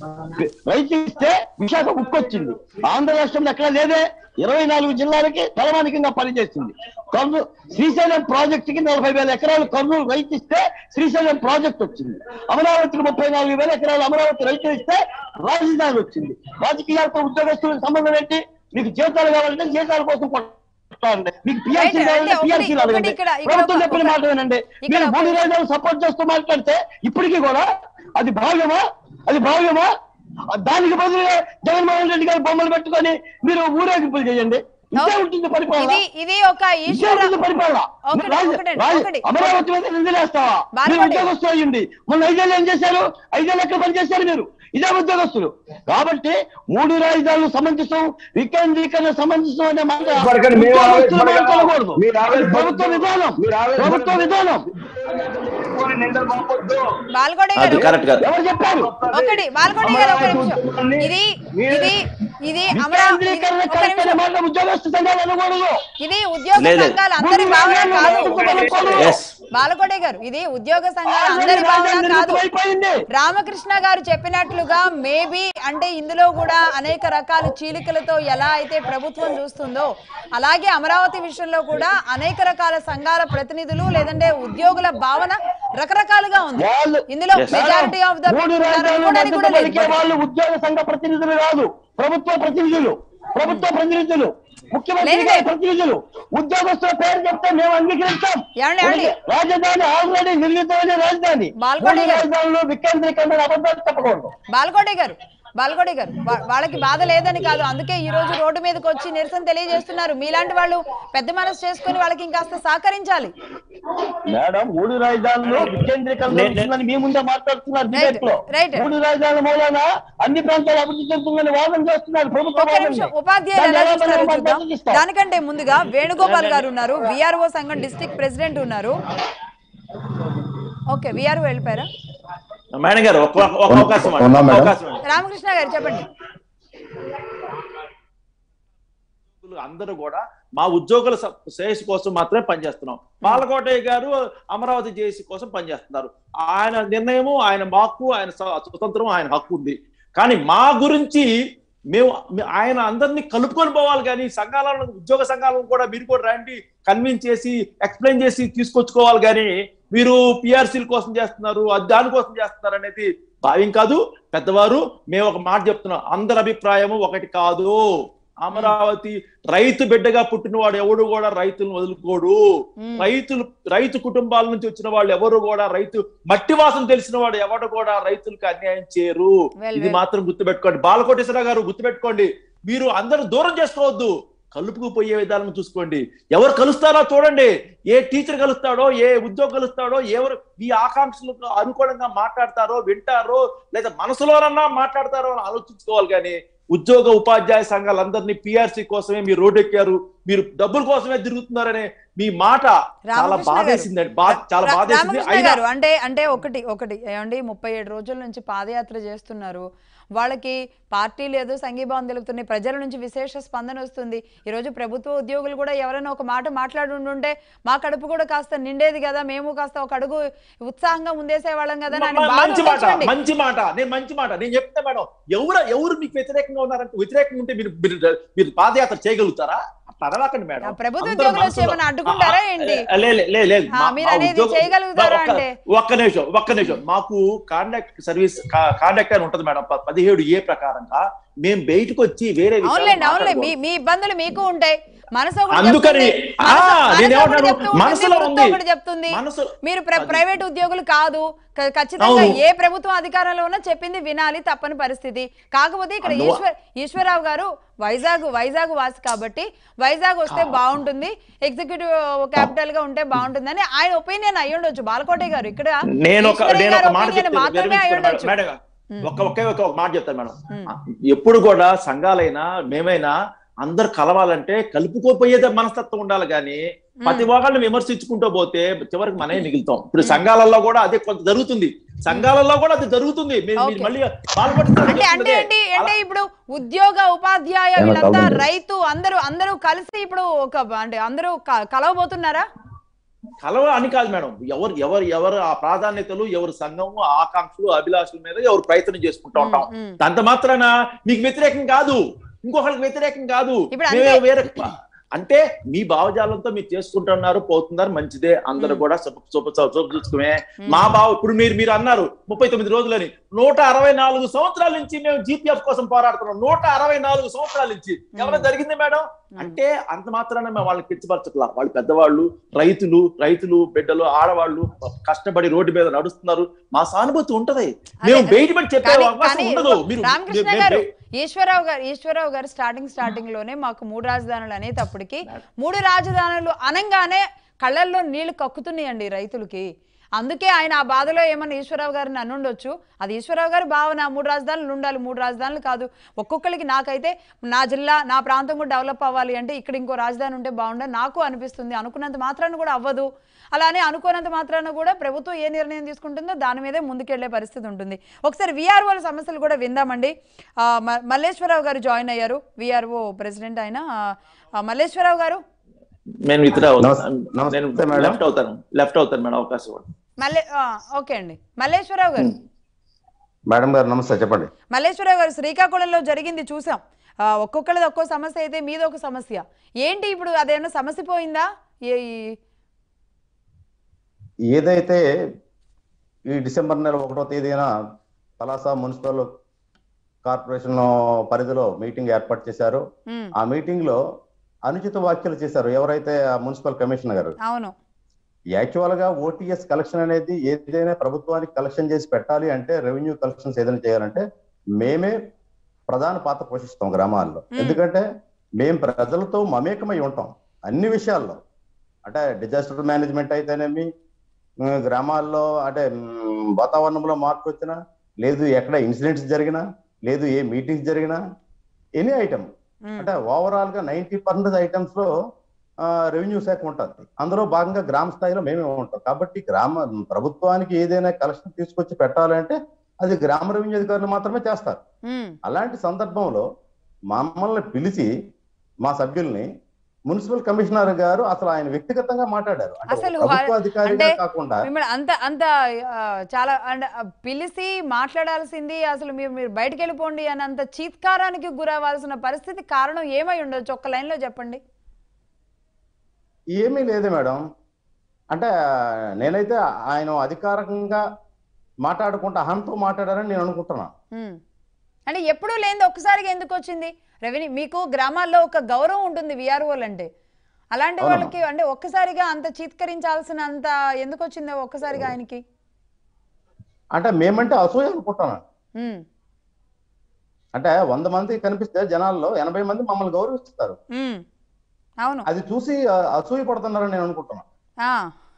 Speaker 5: రైతు ఇస్తే విశాఖ ముక్కు వచ్చింది ఆంధ్ర రాష్ట్రంలో ఎక్కడ లేదే ఇరవై నాలుగు జిల్లాలకి తలమానికంగా పనిచేస్తుంది కర్నూలు శ్రీశైలం ప్రాజెక్ట్ కి నలభై వేల ఎకరాలు కర్నూలు రైతు ఇస్తే శ్రీశైలం ప్రాజెక్ట్ వచ్చింది అమరావతికి ముప్పై నాలుగు వేల ఎకరాలు అమరావతి రైతు ఇస్తే రాజధాని వచ్చింది రాజకీయాలతో ఉద్యోగస్తులకు సంబంధం ఏంటి మీకు జీతాలు కావాలంటే జీతాల కోసం కొట్టాలండి మీకు పిఆర్సీ
Speaker 1: Right,
Speaker 5: కావాలంటే
Speaker 1: అంటే
Speaker 5: పిఆర్సీ
Speaker 1: ఒకటి-
Speaker 5: రావాలండి
Speaker 1: ఒకటి ఇక్కడ- ఇక్కడ
Speaker 5: ప్రభుత్వం
Speaker 1: ఒక-
Speaker 5: చెప్పిన
Speaker 1: ఒక-
Speaker 5: మాట వినండి
Speaker 1: ఇక్కడ
Speaker 5: మీరు
Speaker 1: ఒక-
Speaker 5: మూడు రాజాలు సపోర్ట్ చేస్తూ మాట్లాడితే ఇప్పటికీ కూడా అది భావ్యమా అది భావ్యమా ఆ దానికి బదులుగా జగన్మోహన్ రెడ్డి గారు బొమ్మలు పెట్టుకొని మీరు ఊరేగింపులు చేయండి ఇదే ఉంటుంది పరిపాలన
Speaker 1: ఇది ఇది ఒక
Speaker 5: ఇదే
Speaker 1: ఈశ్వర
Speaker 5: ఉంటుంది పరిపాలన
Speaker 1: ఒకటి-
Speaker 5: రాజ-
Speaker 1: ఒకటండి,
Speaker 5: రాజ-
Speaker 1: ఒకటి.
Speaker 5: అమరావతి మీద నిందలేస్తావా మీరు
Speaker 1: బాలకోటి.
Speaker 5: ఉద్యోగస్తులు అయ్యండి మొన్న ఐదేళ్ళు ఏం చేశారు ఐదేళ్ళు ఎక్కడ పనిచేశారు మీరు ఇదే ఉద్యోగస్తులు కాబట్టి మూడు రాజధానులు సమంజసం వికేంద్రీకరణ సమంజసం అనే మాట
Speaker 2: ఇప్పటికని మీరు
Speaker 5: ఉద్యోగస్తులు
Speaker 2: ఆవేశపడగా-
Speaker 5: మాట్లాడకూడదు
Speaker 2: మీరు ఆవేశపడద్దు.
Speaker 5: ప్రభుత్వ విధానం
Speaker 2: మీరు ఆవేశపడద్దు.
Speaker 5: ప్రభుత్వ విధానం
Speaker 2: పోనీ నిందలు మోపొద్దు.
Speaker 1: బాల్కోటే
Speaker 3: అది
Speaker 1: గారు
Speaker 3: కరెక్ట్ కాదు
Speaker 5: ఎవరు చెప్పారు
Speaker 1: ఒకటి బాల్కోటి గారు ఒక నిమిషం ఇది ఇది ఇది అమరావతి ఇది-
Speaker 5: వికేంద్రీకరణ
Speaker 1: ఒక
Speaker 5: కరెక్ట్ అనే
Speaker 1: నిమిషం
Speaker 5: మాట ఉద్యోగస్తు సంఘాలు అనకూడదు
Speaker 1: ఇది ఉద్యోగ
Speaker 3: లేదు.
Speaker 1: సంఘాలు అందరి
Speaker 5: మూడు
Speaker 1: భావన
Speaker 5: రాజధానులు
Speaker 1: కాదు
Speaker 5: ఎందుకు
Speaker 1: ఒక నిమిషం.
Speaker 5: పెట్టుకోరు?
Speaker 3: Yes.
Speaker 1: బాలకోటే గారు ఇది ఉద్యోగ సంఘాలు
Speaker 5: ఆల్రెడీ
Speaker 1: అందరి భావన
Speaker 5: రాజధాని
Speaker 1: కాదు
Speaker 5: అయిపోయింది
Speaker 1: రామకృష్ణ గారు చెప్పినట్లుగా మేబీ అంటే ఇందులో కూడా అనేక రకాల చీలికలతో ఎలా అయితే ప్రభుత్వం చూస్తుందో అలాగే అమరావతి విషయంలో కూడా అనేక రకాల సంఘాల ప్రతినిధులు లేదంటే ఉద్యోగుల భావన రకరకాలుగా ఉంది
Speaker 5: వాళ్ళు
Speaker 1: ఇందులో
Speaker 3: Yes.
Speaker 1: మెజారిటీ ఆఫ్ ద
Speaker 5: మూడు రాజధానులు మద్దతు పలికే వాళ్ళు ఉద్యోగ సంఘ ప్రతినిధులు కాదు ప్రభుత్వ ప్రతినిధులు ప్రభుత్వ ప్రతినిధులు ముఖ్యమంత్రి
Speaker 1: లేదు,
Speaker 5: గారి
Speaker 1: లేదు.
Speaker 5: ప్రతినిధులు ఉద్యోగస్తుల పేరు చెప్తే మేము అంగీకరిస్తాం
Speaker 1: ఏమండి, ఏమండి?
Speaker 5: రాజధాని ఆల్రెడీ నిర్మితమైన రాజధాని
Speaker 1: బాల్కోటి
Speaker 5: మూడు
Speaker 1: గారు.
Speaker 5: రాజధానులు వికేంద్రీకరణ అబద్ధాలు చెప్పకూడదు
Speaker 1: బాల్కోటే గారు బాల్కోటే గారు వా- వాళ్ళకి బాధ లేదని కాదు అందుకే ఈ రోజు రోడ్డు మీదకి వచ్చి నిరసన తెలియజేస్తున్నారు మీలాంటి వాళ్ళు పెద్ద మనసు చేసుకుని వాళ్ళకి ఇంకాస్త సహకరించాలి
Speaker 5: మేడం మూడు రాజధానులు వికేంద్రీకరణ
Speaker 3: నే-
Speaker 5: జరుగుతుందని మీ ముందే మాట్లాడుతున్నారు
Speaker 1: Right,
Speaker 5: డిబేట్ లో
Speaker 1: right.
Speaker 5: మూడు రాజధానుల మూలన అన్ని ప్రాంతాలు అభివృద్ధి చెందుతుందని వాదన చేస్తున్నారు ప్రభుత్వ
Speaker 1: ఒక్క
Speaker 5: వాదనని.
Speaker 1: నిమిషం ఉపాధ్యాయులు
Speaker 5: దాన్ని
Speaker 1: ఎలా
Speaker 5: ఎలా
Speaker 1: చూస్తారో
Speaker 5: మనం
Speaker 1: చూద్దాం
Speaker 5: మద్దతిస్తాం?
Speaker 1: దానికంటే ముందుగా వేణుగోపాల్ గారు ఉన్నారు విఆర్ఓ సంఘం డిస్ట్రిక్ట్ ప్రెసిడెంట్ ఉన్నారు ఓకే విఆర్ఓ వెళ్ళిపోయారా
Speaker 3: మేడం గారు ఒక ఒక అవకాశం అండి.
Speaker 6: ఉన్నా
Speaker 3: ఒక
Speaker 6: మేడం.
Speaker 3: అవకాశం అండి.
Speaker 1: రామకృష్ణ గారు చెప్పండి
Speaker 3: అందరూ కూడా మా ఉద్యోగుల స- శ్రేయస్సు కోసం మాత్రమే పనిచేస్తున్నాం బాలకోటయ్య గారు అమరావతి జేసీ కోసం పనిచేస్తున్నారు ఆయన నిర్ణయము ఆయన మాకు ఆయన స- స్వతంత్రం ఆయన హక్కు ఉంది కానీ మా గురించి మేము మే- ఆయన అందరినీ కలుపుకొని పోవాలి కానీ సంఘాలను ఉద్యోగ సంఘాలను కూడా మీరు కూడా రండి కన్విన్స్ చేసి ఎక్స్ప్లెయిన్ చేసి తీసుకొచ్చుకోవాలి కానీ మీరు పిఆర్సీల కోసం చేస్తున్నారు అది దానికోసం చేస్తున్నారు అనేది భావ్యం కాదు పెద్దవారు మేము ఒక మాట చెప్తున్నాం అందరి అభిప్రాయము ఒకటి కాదు అమరావతి రైతు బిడ్డగా పుట్టినవాడు ఎవడు కూడా రైతులను వదులుకోడు
Speaker 1: మ్మ్.
Speaker 3: రైతులు రైతు కుటుంబాల నుంచి వచ్చిన వాళ్ళు ఎవరు కూడా రైతు మట్టి వాసన తెలిసిన వాడు ఎవడు కూడా రైతులకు అన్యాయం చేయరు
Speaker 1: Well,
Speaker 3: ఇది
Speaker 1: well.
Speaker 3: మాత్రం గుర్తుపెట్టుకోండి బాలకోటేశ్వర గారు గుర్తుపెట్టుకోండి మీరు అందరూ దూరం చేసుకోవద్దు కలుపుకు పోయే విధానం చూసుకోండి ఎవరు కలుస్తారో చూడండి ఏ టీచర్ కలుస్తాడో ఏ ఉద్యోగం కలుస్తాడో ఎవరు మీ ఆకాంక్షలకు అనుకూలంగా మాట్లాడతారో వింటారో లేదా మనసులోనన్నా మాట్లాడతారో అని ఆలోచించుకోవాలి కానీ ఉద్యోగ ఉపాధ్యాయ సంఘాలందరినీ పిఆర్సీ కోసమే మీరు రోడ్డు ఎక్కారు మీరు డబ్బుల కోసమే తిరుగుతున్నారనే మీ మాట చాలా
Speaker 1: రామకృష్ణ గారు.
Speaker 3: బాధేసిందండి బా- చాలా
Speaker 1: రా-
Speaker 3: బాధేసింది
Speaker 1: రామకృష్ణ
Speaker 3: అయినా
Speaker 1: గారు అంటే అంటే ఒకటి ఒకటి ఏమండి ముప్పై ఏడు రోజుల నుంచి పాదయాత్ర చేస్తున్నారు వాళ్ళకి పార్టీ లేదు సంఘీభావం తెలుపుతున్నాయి ప్రజల నుంచి విశేష స్పందన వస్తుంది ఈరోజు ప్రభుత్వ ఉద్యోగులు కూడా ఎవరైనా ఒక మాట మాట్లాడి ఉండుంటే మా కడుపు కూడా కాస్త నిండేది కదా మేము కాస్త ఒక అడుగు ఉత్సాహంగా ముందేసే వాళ్ళం కదా అని ఆయన
Speaker 3: మ-
Speaker 1: బాధ
Speaker 3: మంచి మాట
Speaker 1: ఉండొచ్చండి.
Speaker 3: మంచి మాట నేను మంచి మాట నేను చెప్తే మేడం ఎవరు ఎవరు మీకు వ్యతిరేకంగా ఉన్నారంటే వ్యతిరేకంగా ఉంటే మీరు మీరు మీరు పాదయాత్ర చేయగలుగుతారా అట్లా అనకండి మేడం
Speaker 1: ఆ ప్రభుత్వ
Speaker 3: అందరూ
Speaker 1: ఉద్యోగులు
Speaker 3: మనసులో-
Speaker 1: ఏమైనా అడ్డుకుంటారా
Speaker 3: ఆ,
Speaker 1: ఏంటి?
Speaker 3: ఆ, లే- లే- లే- లేదు.
Speaker 1: ఆ,
Speaker 3: మా-
Speaker 1: మీరు
Speaker 3: మా
Speaker 1: అనేది
Speaker 3: ఉద్యోగం-
Speaker 1: చేయగలుగుతారా
Speaker 3: ఒక్క-
Speaker 1: అంటే?
Speaker 3: ఒక్క నిమిషం ఒక్క నిమిషం మాకు కాండాక్ట్ సర్వీస్ కాండాక్ట్ అని ఉంటది మేడం ప- పదిహేడు ఏ ప్రకారంగా మేము బయటకు వచ్చి వేరే విషయాలు
Speaker 1: అవునులేండి అవునులే మీ
Speaker 3: మాట్లాడుకోం.
Speaker 1: మీ ఇబ్బందులు మీకు ఉంటాయి మనసు ఒకటి
Speaker 3: అందుకని
Speaker 1: చెప్తుంది,
Speaker 3: ఆ,
Speaker 1: మనసు- మనసు
Speaker 3: నేనేమంటాను,
Speaker 1: ఒకటి చెప్తూ ఉంటుంది,
Speaker 3: మనసులో
Speaker 1: వృత్తి
Speaker 3: ఉంది.
Speaker 1: ఒకటి చెప్తుంది
Speaker 3: మనసు
Speaker 1: మీరు ప్ర-
Speaker 3: అది.
Speaker 1: ప్రైవేట్ ఉద్యోగులు కాదు క- ఖచ్చితంగా
Speaker 3: అవును.
Speaker 1: ఏ ప్రభుత్వం అధికారంలో ఉన్నా చెప్పింది వినాలి తప్పని పరిస్థితి కాకపోతే ఇక్కడ
Speaker 3: అందువ-
Speaker 1: ఈశ్వర్ ఈశ్వరరావు గారు వైజాగ్ వైజాగ్ వాసి కాబట్టి వైజాగ్ వస్తే బాగుంటుంది ఎగ్జిక్యూటివ్ క్యాపిటల్ గా ఉంటే బాగుంటుందని ఆయన ఒపీనియన్ అయ్యి ఉండొచ్చు బాలకోటే గారు ఇక్కడ
Speaker 3: నేను ఒక
Speaker 1: ఈశ్వరయ్య
Speaker 3: నేను ఒక
Speaker 1: గారి
Speaker 3: మాట
Speaker 1: opinion
Speaker 3: చెప్తాను
Speaker 1: మాత్రమే అయి
Speaker 3: విరమించుకోండి
Speaker 1: ఉండొచ్చు
Speaker 3: మేడం మేడం ఒక్క ఒకే ఒక మాట చెప్తాను మేడం
Speaker 1: మ్మ్.
Speaker 3: ఎప్పుడు కూడా సంఘాలైనా మేమైనా అందరు కలవాలంటే కలుపుకోపోయేదే మనస్తత్వం ఉండాలి కానీ ప్రతి ఒక్కళ్ళని విమర్శించుకుంటూ పోతే చివరికి మనమే మిగులుతాం ఇప్పుడు సంఘాలలో కూడా అదే కొంత జరుగుతుంది సంఘాలలో కూడా అది జరుగుతుంది మీరు- మీరు
Speaker 1: Okay.
Speaker 3: మళ్ళీ పాల్పడుతున్నారు
Speaker 1: అంటే అంటే ఏంటి అంటే ఇప్పుడు ఉద్యోగ ఉపాధ్యాయ వీళ్ళంతా రైతు అందరూ అందరూ కలిసి ఇప్పుడు ఒక అంటే అందరూ క- కలవబోతున్నారా
Speaker 3: కలవ అని కాదు మేడం ఎవరు ఎవరు ఎవరు ఆ ప్రాధాన్యతలు ఎవరు సంఘము ఆకాంక్షలు అభిలాషల మీద ఎవరు ప్రయత్నం చేసుకుంటూ ఉంటాం
Speaker 1: మ్మ్.
Speaker 3: అంత మాత్రాన మీకు వ్యతిరేకం కాదు ఇంకొకరికి వ్యతిరేకం కాదు
Speaker 1: ఇప్పుడు
Speaker 3: మేమే
Speaker 1: అంతే.
Speaker 3: వేరే అంటే మీ భావజాలంతో మీరు చేసుకుంటున్నారు పోతున్నారు మంచిదే అందరూ
Speaker 1: మ్మ్.
Speaker 3: కూడా శుభ శుభ శుభ చూసుకునే మా బావ ఇప్పుడు మీరు మీరు అన్నారు ముప్పై తొమ్మిది రోజులని నూట అరవై నాలుగు సంవత్సరాల నుంచి మేము జీపీఎఫ్ కోసం పోరాడుతున్నాం నూట అరవై నాలుగు సంవత్సరాల నుంచి ఎవరో జరిగింది మేడం అంటే అంత మాత్రాన మేము వాళ్ళని కించపరచట్లా వాళ్ళు పెద్దవాళ్ళు రైతులు రైతులు బిడ్డలు ఆడవాళ్ళు కష్టపడి రోడ్డు మీద నడుస్తున్నారు మా సానుభూతి ఉంటది మేము
Speaker 1: అదే.
Speaker 3: బయట పడి చెప్పే
Speaker 1: కానీ
Speaker 3: అవకాశం
Speaker 1: కానీ
Speaker 3: ఉండదు మీరు
Speaker 1: రామకృష్ణ
Speaker 3: మీరు-
Speaker 1: గారు
Speaker 3: మీరు-
Speaker 1: ఈశ్వరరావు గారు ఈశ్వరరావు గారు స్టార్టింగ్ స్టార్టింగ్ లోనే మాకు మూడు రాజధానులు అనేటప్పటికి మూడు రాజధానులు అనంగానే కళ్ళల్లో నీళ్లు కక్కుతున్నాయండి రైతులకి అందుకే ఆయన ఆ బాధలో ఏమన్నా ఈశ్వరరావు గారిని అనుండొచ్చు అది ఈశ్వరరావు గారి భావన మూడు రాజధానులు ఉండాలి మూడు రాజధానులు కాదు ఒక్కొక్కరికి నాకైతే నా జిల్లా నా ప్రాంతం కూడా డెవలప్ అవ్వాలి అంటే ఇక్కడ ఇంకో రాజధాని ఉంటే బాగుండని నాకు అనిపిస్తుంది అనుకున్నంత మాత్రాన కూడా అవ్వదు అలానే అనుకోనంత మాత్రాన కూడా ప్రభుత్వం ఏ నిర్ణయం తీసుకుంటుందో దాని మీదే ముందుకెళ్లే పరిస్థితి ఉంటుంది ఒకసారి విఆర్ఓల సమస్యలు కూడా విందామండి ఆ, మ- మల్లేశ్వరరావు గారు జాయిన్ అయ్యారు విఆర్ఓ ప్రెసిడెంట్ ఆయన ఆ, ఆ, మల్లేశ్వరరావు గారు
Speaker 3: నేను విత్డ్రా
Speaker 6: నమస్తే- నమస్తే
Speaker 3: నేను
Speaker 6: మేడం.
Speaker 3: లెఫ్ట్ అవుతాను లెఫ్ట్ అవుతాను మేడం అవకాశం ఇవ్వండి.
Speaker 1: మల్లే ఆ, ఓకే అండి మల్లేశ్వరరావు గారు
Speaker 6: మేడం గారు నమస్తే చెప్పండి
Speaker 1: మల్లేశ్వరరావు గారు శ్రీకాకుళంలో జరిగింది చూసాం ఆ, ఒక్కొక్కరిది ఒక్కో సమస్య అయితే మీద ఒక సమస్య ఏంటి ఇప్పుడు అదేమన్నా సమస్య పోయిందా ఏ ఈ-
Speaker 6: ఏదైతే ఈ డిసెంబర్ నెల ఒకటో తేదీన పలాస మున్సిపల్ కార్పొరేషన్ పరిధిలో మీటింగ్ ఏర్పాటు చేశారో
Speaker 1: ఉమ్,
Speaker 6: ఆ మీటింగ్ లో అనుచిత వ్యాఖ్యలు చేశారు ఎవరైతే ఆ మున్సిపల్ కమిషనర్ గారు
Speaker 1: అవును
Speaker 6: యాక్చువల్ గా ఓటీఎస్ కలెక్షన్ అనేది ఏదైనా ప్రభుత్వానికి కలెక్షన్ చేసి పెట్టాలి అంటే రెవెన్యూ కలెక్షన్స్ ఏదైనా చేయాలంటే మేమే ప్రధాన పాత్ర పోషిస్తాం గ్రామాల్లో
Speaker 1: మ్మ్.
Speaker 6: ఎందుకంటే మేము ప్రజలతో మమేకమై ఉంటాం అన్ని విషయాల్లో అంటే డిజాస్టర్ మేనేజ్మెంట్ అయితేనేమి ఉమ్, గ్రామాల్లో అంటే ఉమ్, వాతావరణంలో మార్పు వచ్చినా లేదు ఎక్కడ ఇన్సిడెంట్స్ జరిగినా లేదు ఏ మీటింగ్స్ జరిగినా ఎనీ ఐటమ్
Speaker 1: ఉమ్,
Speaker 6: అంటే ఓవరాల్ గా నైన్టీ పర్సెంట్ ఐటమ్స్ లో రెవెన్యూ శాఖ ఉంటుంది అందులో భాగంగా గ్రామ స్థాయిలో మేమే ఉంటాం కాబట్టి గ్రామ ప్రభుత్వానికి ఏదైనా కలెక్షన్ తీసుకొచ్చి పెట్టాలంటే అది గ్రామ రెవెన్యూ అధికారులు మాత్రమే చేస్తారు
Speaker 1: ఉమ్,
Speaker 6: అలాంటి సందర్భంలో మమ్మల్ని పిలిచి మా సభ్యుల్ని మున్సిపల్ కమిషనర్ గారు అసలు ఆయన వ్యక్తిగతంగా మాట్లాడారు అంటే ఒక
Speaker 1: అసలు
Speaker 6: ప్రభుత్వ
Speaker 1: వా-
Speaker 6: అధికారిగా
Speaker 1: అంటే
Speaker 6: కాకుండా
Speaker 1: మిమ్మల్ని అంత అంత ఆ, చాలా అంటే ఆ, పిలిచి మాట్లాడాల్సింది అసలు మీరు మీరు బయటకు వెళ్ళిపోండి అని అంత చీత్కారానికి గురవ్వాల్సిన పరిస్థితి కారణం ఏమై ఉండొచ్చు ఒక్క లైన్లో చెప్పండి
Speaker 6: ఏమీ లేదు మేడం అంటే నేనైతే ఆయన అధికారికంగా మాట్లాడుకుంటూ అహంతో మాట్లాడారని నేను అనుకుంటున్నా
Speaker 1: ఉమ్. అంటే ఎప్పుడూ లేనిది ఒక్కసారిగా ఎందుకు వచ్చింది రెవెన్యూ మీకు గ్రామాల్లో ఒక గౌరవం ఉంటుంది విఆర్ఓలు అంటే అలాంటి
Speaker 6: అవునమ్మా.
Speaker 1: వాళ్ళకి అంటే ఒక్కసారిగా అంత చీత్కరించాల్సిన అంత ఎందుకు వచ్చిందో ఒక్కసారిగా ఆయనకి
Speaker 6: అంటే మేమంటే అసూయ అనుకుంటున్నాను
Speaker 1: ఉమ్.
Speaker 6: అంటే వంద మంది కనిపిస్తే జనాల్లో ఎనభై మంది మమ్మల్ని గౌరవిస్తారు
Speaker 1: ఉమ్. అవును
Speaker 6: అది చూసి ఆ, అసూయ పడుతున్నారని నేను అనుకుంటున్నా
Speaker 1: ఆ.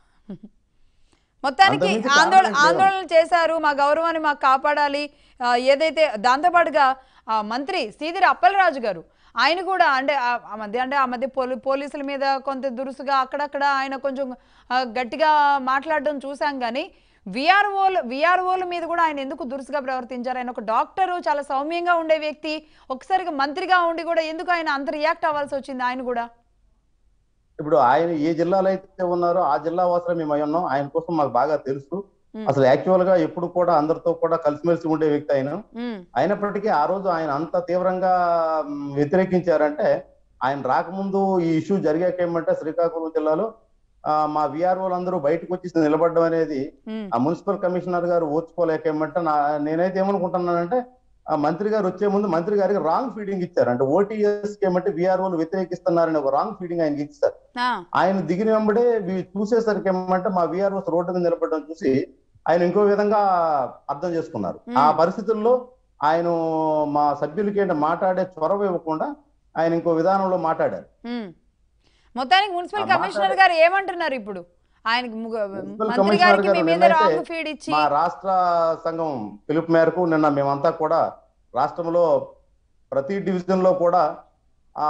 Speaker 1: మొత్తానికి
Speaker 6: అంతకుమించి
Speaker 1: ఆందోళన
Speaker 6: కారణం ఏం లేదు.
Speaker 1: ఆందోళన చేశారు మా గౌరవాన్ని మాకు కాపాడాలి ఆ, ఏదైతే దాంతోపాటుగా ఆ, మంత్రి సీదిరి అప్పలరాజు గారు ఆయన కూడా అంటే ఆ- ఆ మధ్య అంటే ఆ మధ్య పోలీ పోలీసుల మీద కొంత దురుసుగా అక్కడక్కడ ఆయన కొంచెం ఆ, గట్టిగా మాట్లాడడం చూసాం కానీ విఆర్ఓలు విఆర్ఓల మీద కూడా ఆయన ఎందుకు దురుసుగా ప్రవర్తించారు ఆయన ఒక డాక్టరు చాలా సౌమ్యంగా ఉండే వ్యక్తి ఒకసారిగా మంత్రిగా ఉండి కూడా ఎందుకు ఆయన అంత రియాక్ట్ అవ్వాల్సి వచ్చింది ఆయన కూడా
Speaker 6: ఇప్పుడు ఆయన ఏ జిల్లాలో అయితే ఉన్నారో ఆ జిల్లా వాసులు మేము అయి ఉన్నాం ఆయన కోసం మాకు బాగా తెలుసు
Speaker 1: ఉమ్.
Speaker 6: అసలు యాక్చువల్ గా ఎప్పుడు కూడా అందరితో కూడా కలిసిమెలిసి ఉండే వ్యక్తి ఆయన
Speaker 1: ఉమ్.
Speaker 6: అయినప్పటికీ ఆ రోజు ఆయన అంత తీవ్రంగా మ్, వ్యతిరేకించారంటే ఆయన రాకముందు ఈ ఇష్యూ జరిగాక ఏమంటే శ్రీకాకుళం జిల్లాలో ఆ, మా విఆర్ఓలు అందరూ బయటకు వచ్చి నిలబడడం అనేది
Speaker 1: ఉమ్.
Speaker 6: ఆ మున్సిపల్ కమిషనర్ గారు ఓర్చుకోలేక ఏమంటే నా నేనైతే ఏమనుకుంటున్నానంటే ఆ మంత్రి గారు వచ్చే ముందు మంత్రి గారికి రాంగ్ ఫీడింగ్ ఇచ్చారు అంటే ఓటీఎస్ కి ఏమంటే విఆర్ఓలు వ్యతిరేకిస్తున్నారని ఒక రాంగ్ ఫీడింగ్ ఆయనకి ఇచ్చారు
Speaker 1: ఆ.
Speaker 6: ఆయన దిగిన వెంబడే వీ- చూసేసరికి ఏమంటే మా విఆర్ఓస్ రోడ్డు మీద నిలబడడం చూసి ఆయన ఇంకో విధంగా అర్థం చేసుకున్నారు
Speaker 1: మ్మ్.
Speaker 6: ఆ పరిస్థితుల్లో ఆయన మా సభ్యులకి ఏంటంటే మాట్లాడే చొరవ ఇవ్వకుండా ఆయన ఇంకో విధానంలో మాట్లాడారు
Speaker 1: ఉమ్. మొత్తానికి మున్సిపల్
Speaker 6: ఆ
Speaker 1: కమిషనర్
Speaker 6: మాట్లాడే-
Speaker 1: గారు ఏమంటున్నారు ఇప్పుడు ఆయనకి ముగ-
Speaker 6: మున్సిపల్
Speaker 1: మంత్రి
Speaker 6: కమిషనర్
Speaker 1: గారికి మీ
Speaker 6: గారు
Speaker 1: మీద
Speaker 6: నిన్నైతే
Speaker 1: రాంగ్ ఫీడ్ ఇచ్చి
Speaker 6: మా రాష్ట్ర సంఘం పిలుపు మేరకు నిన్న మేమంతా కూడా రాష్ట్రంలో ప్రతి డివిజన్ లో కూడా ఆ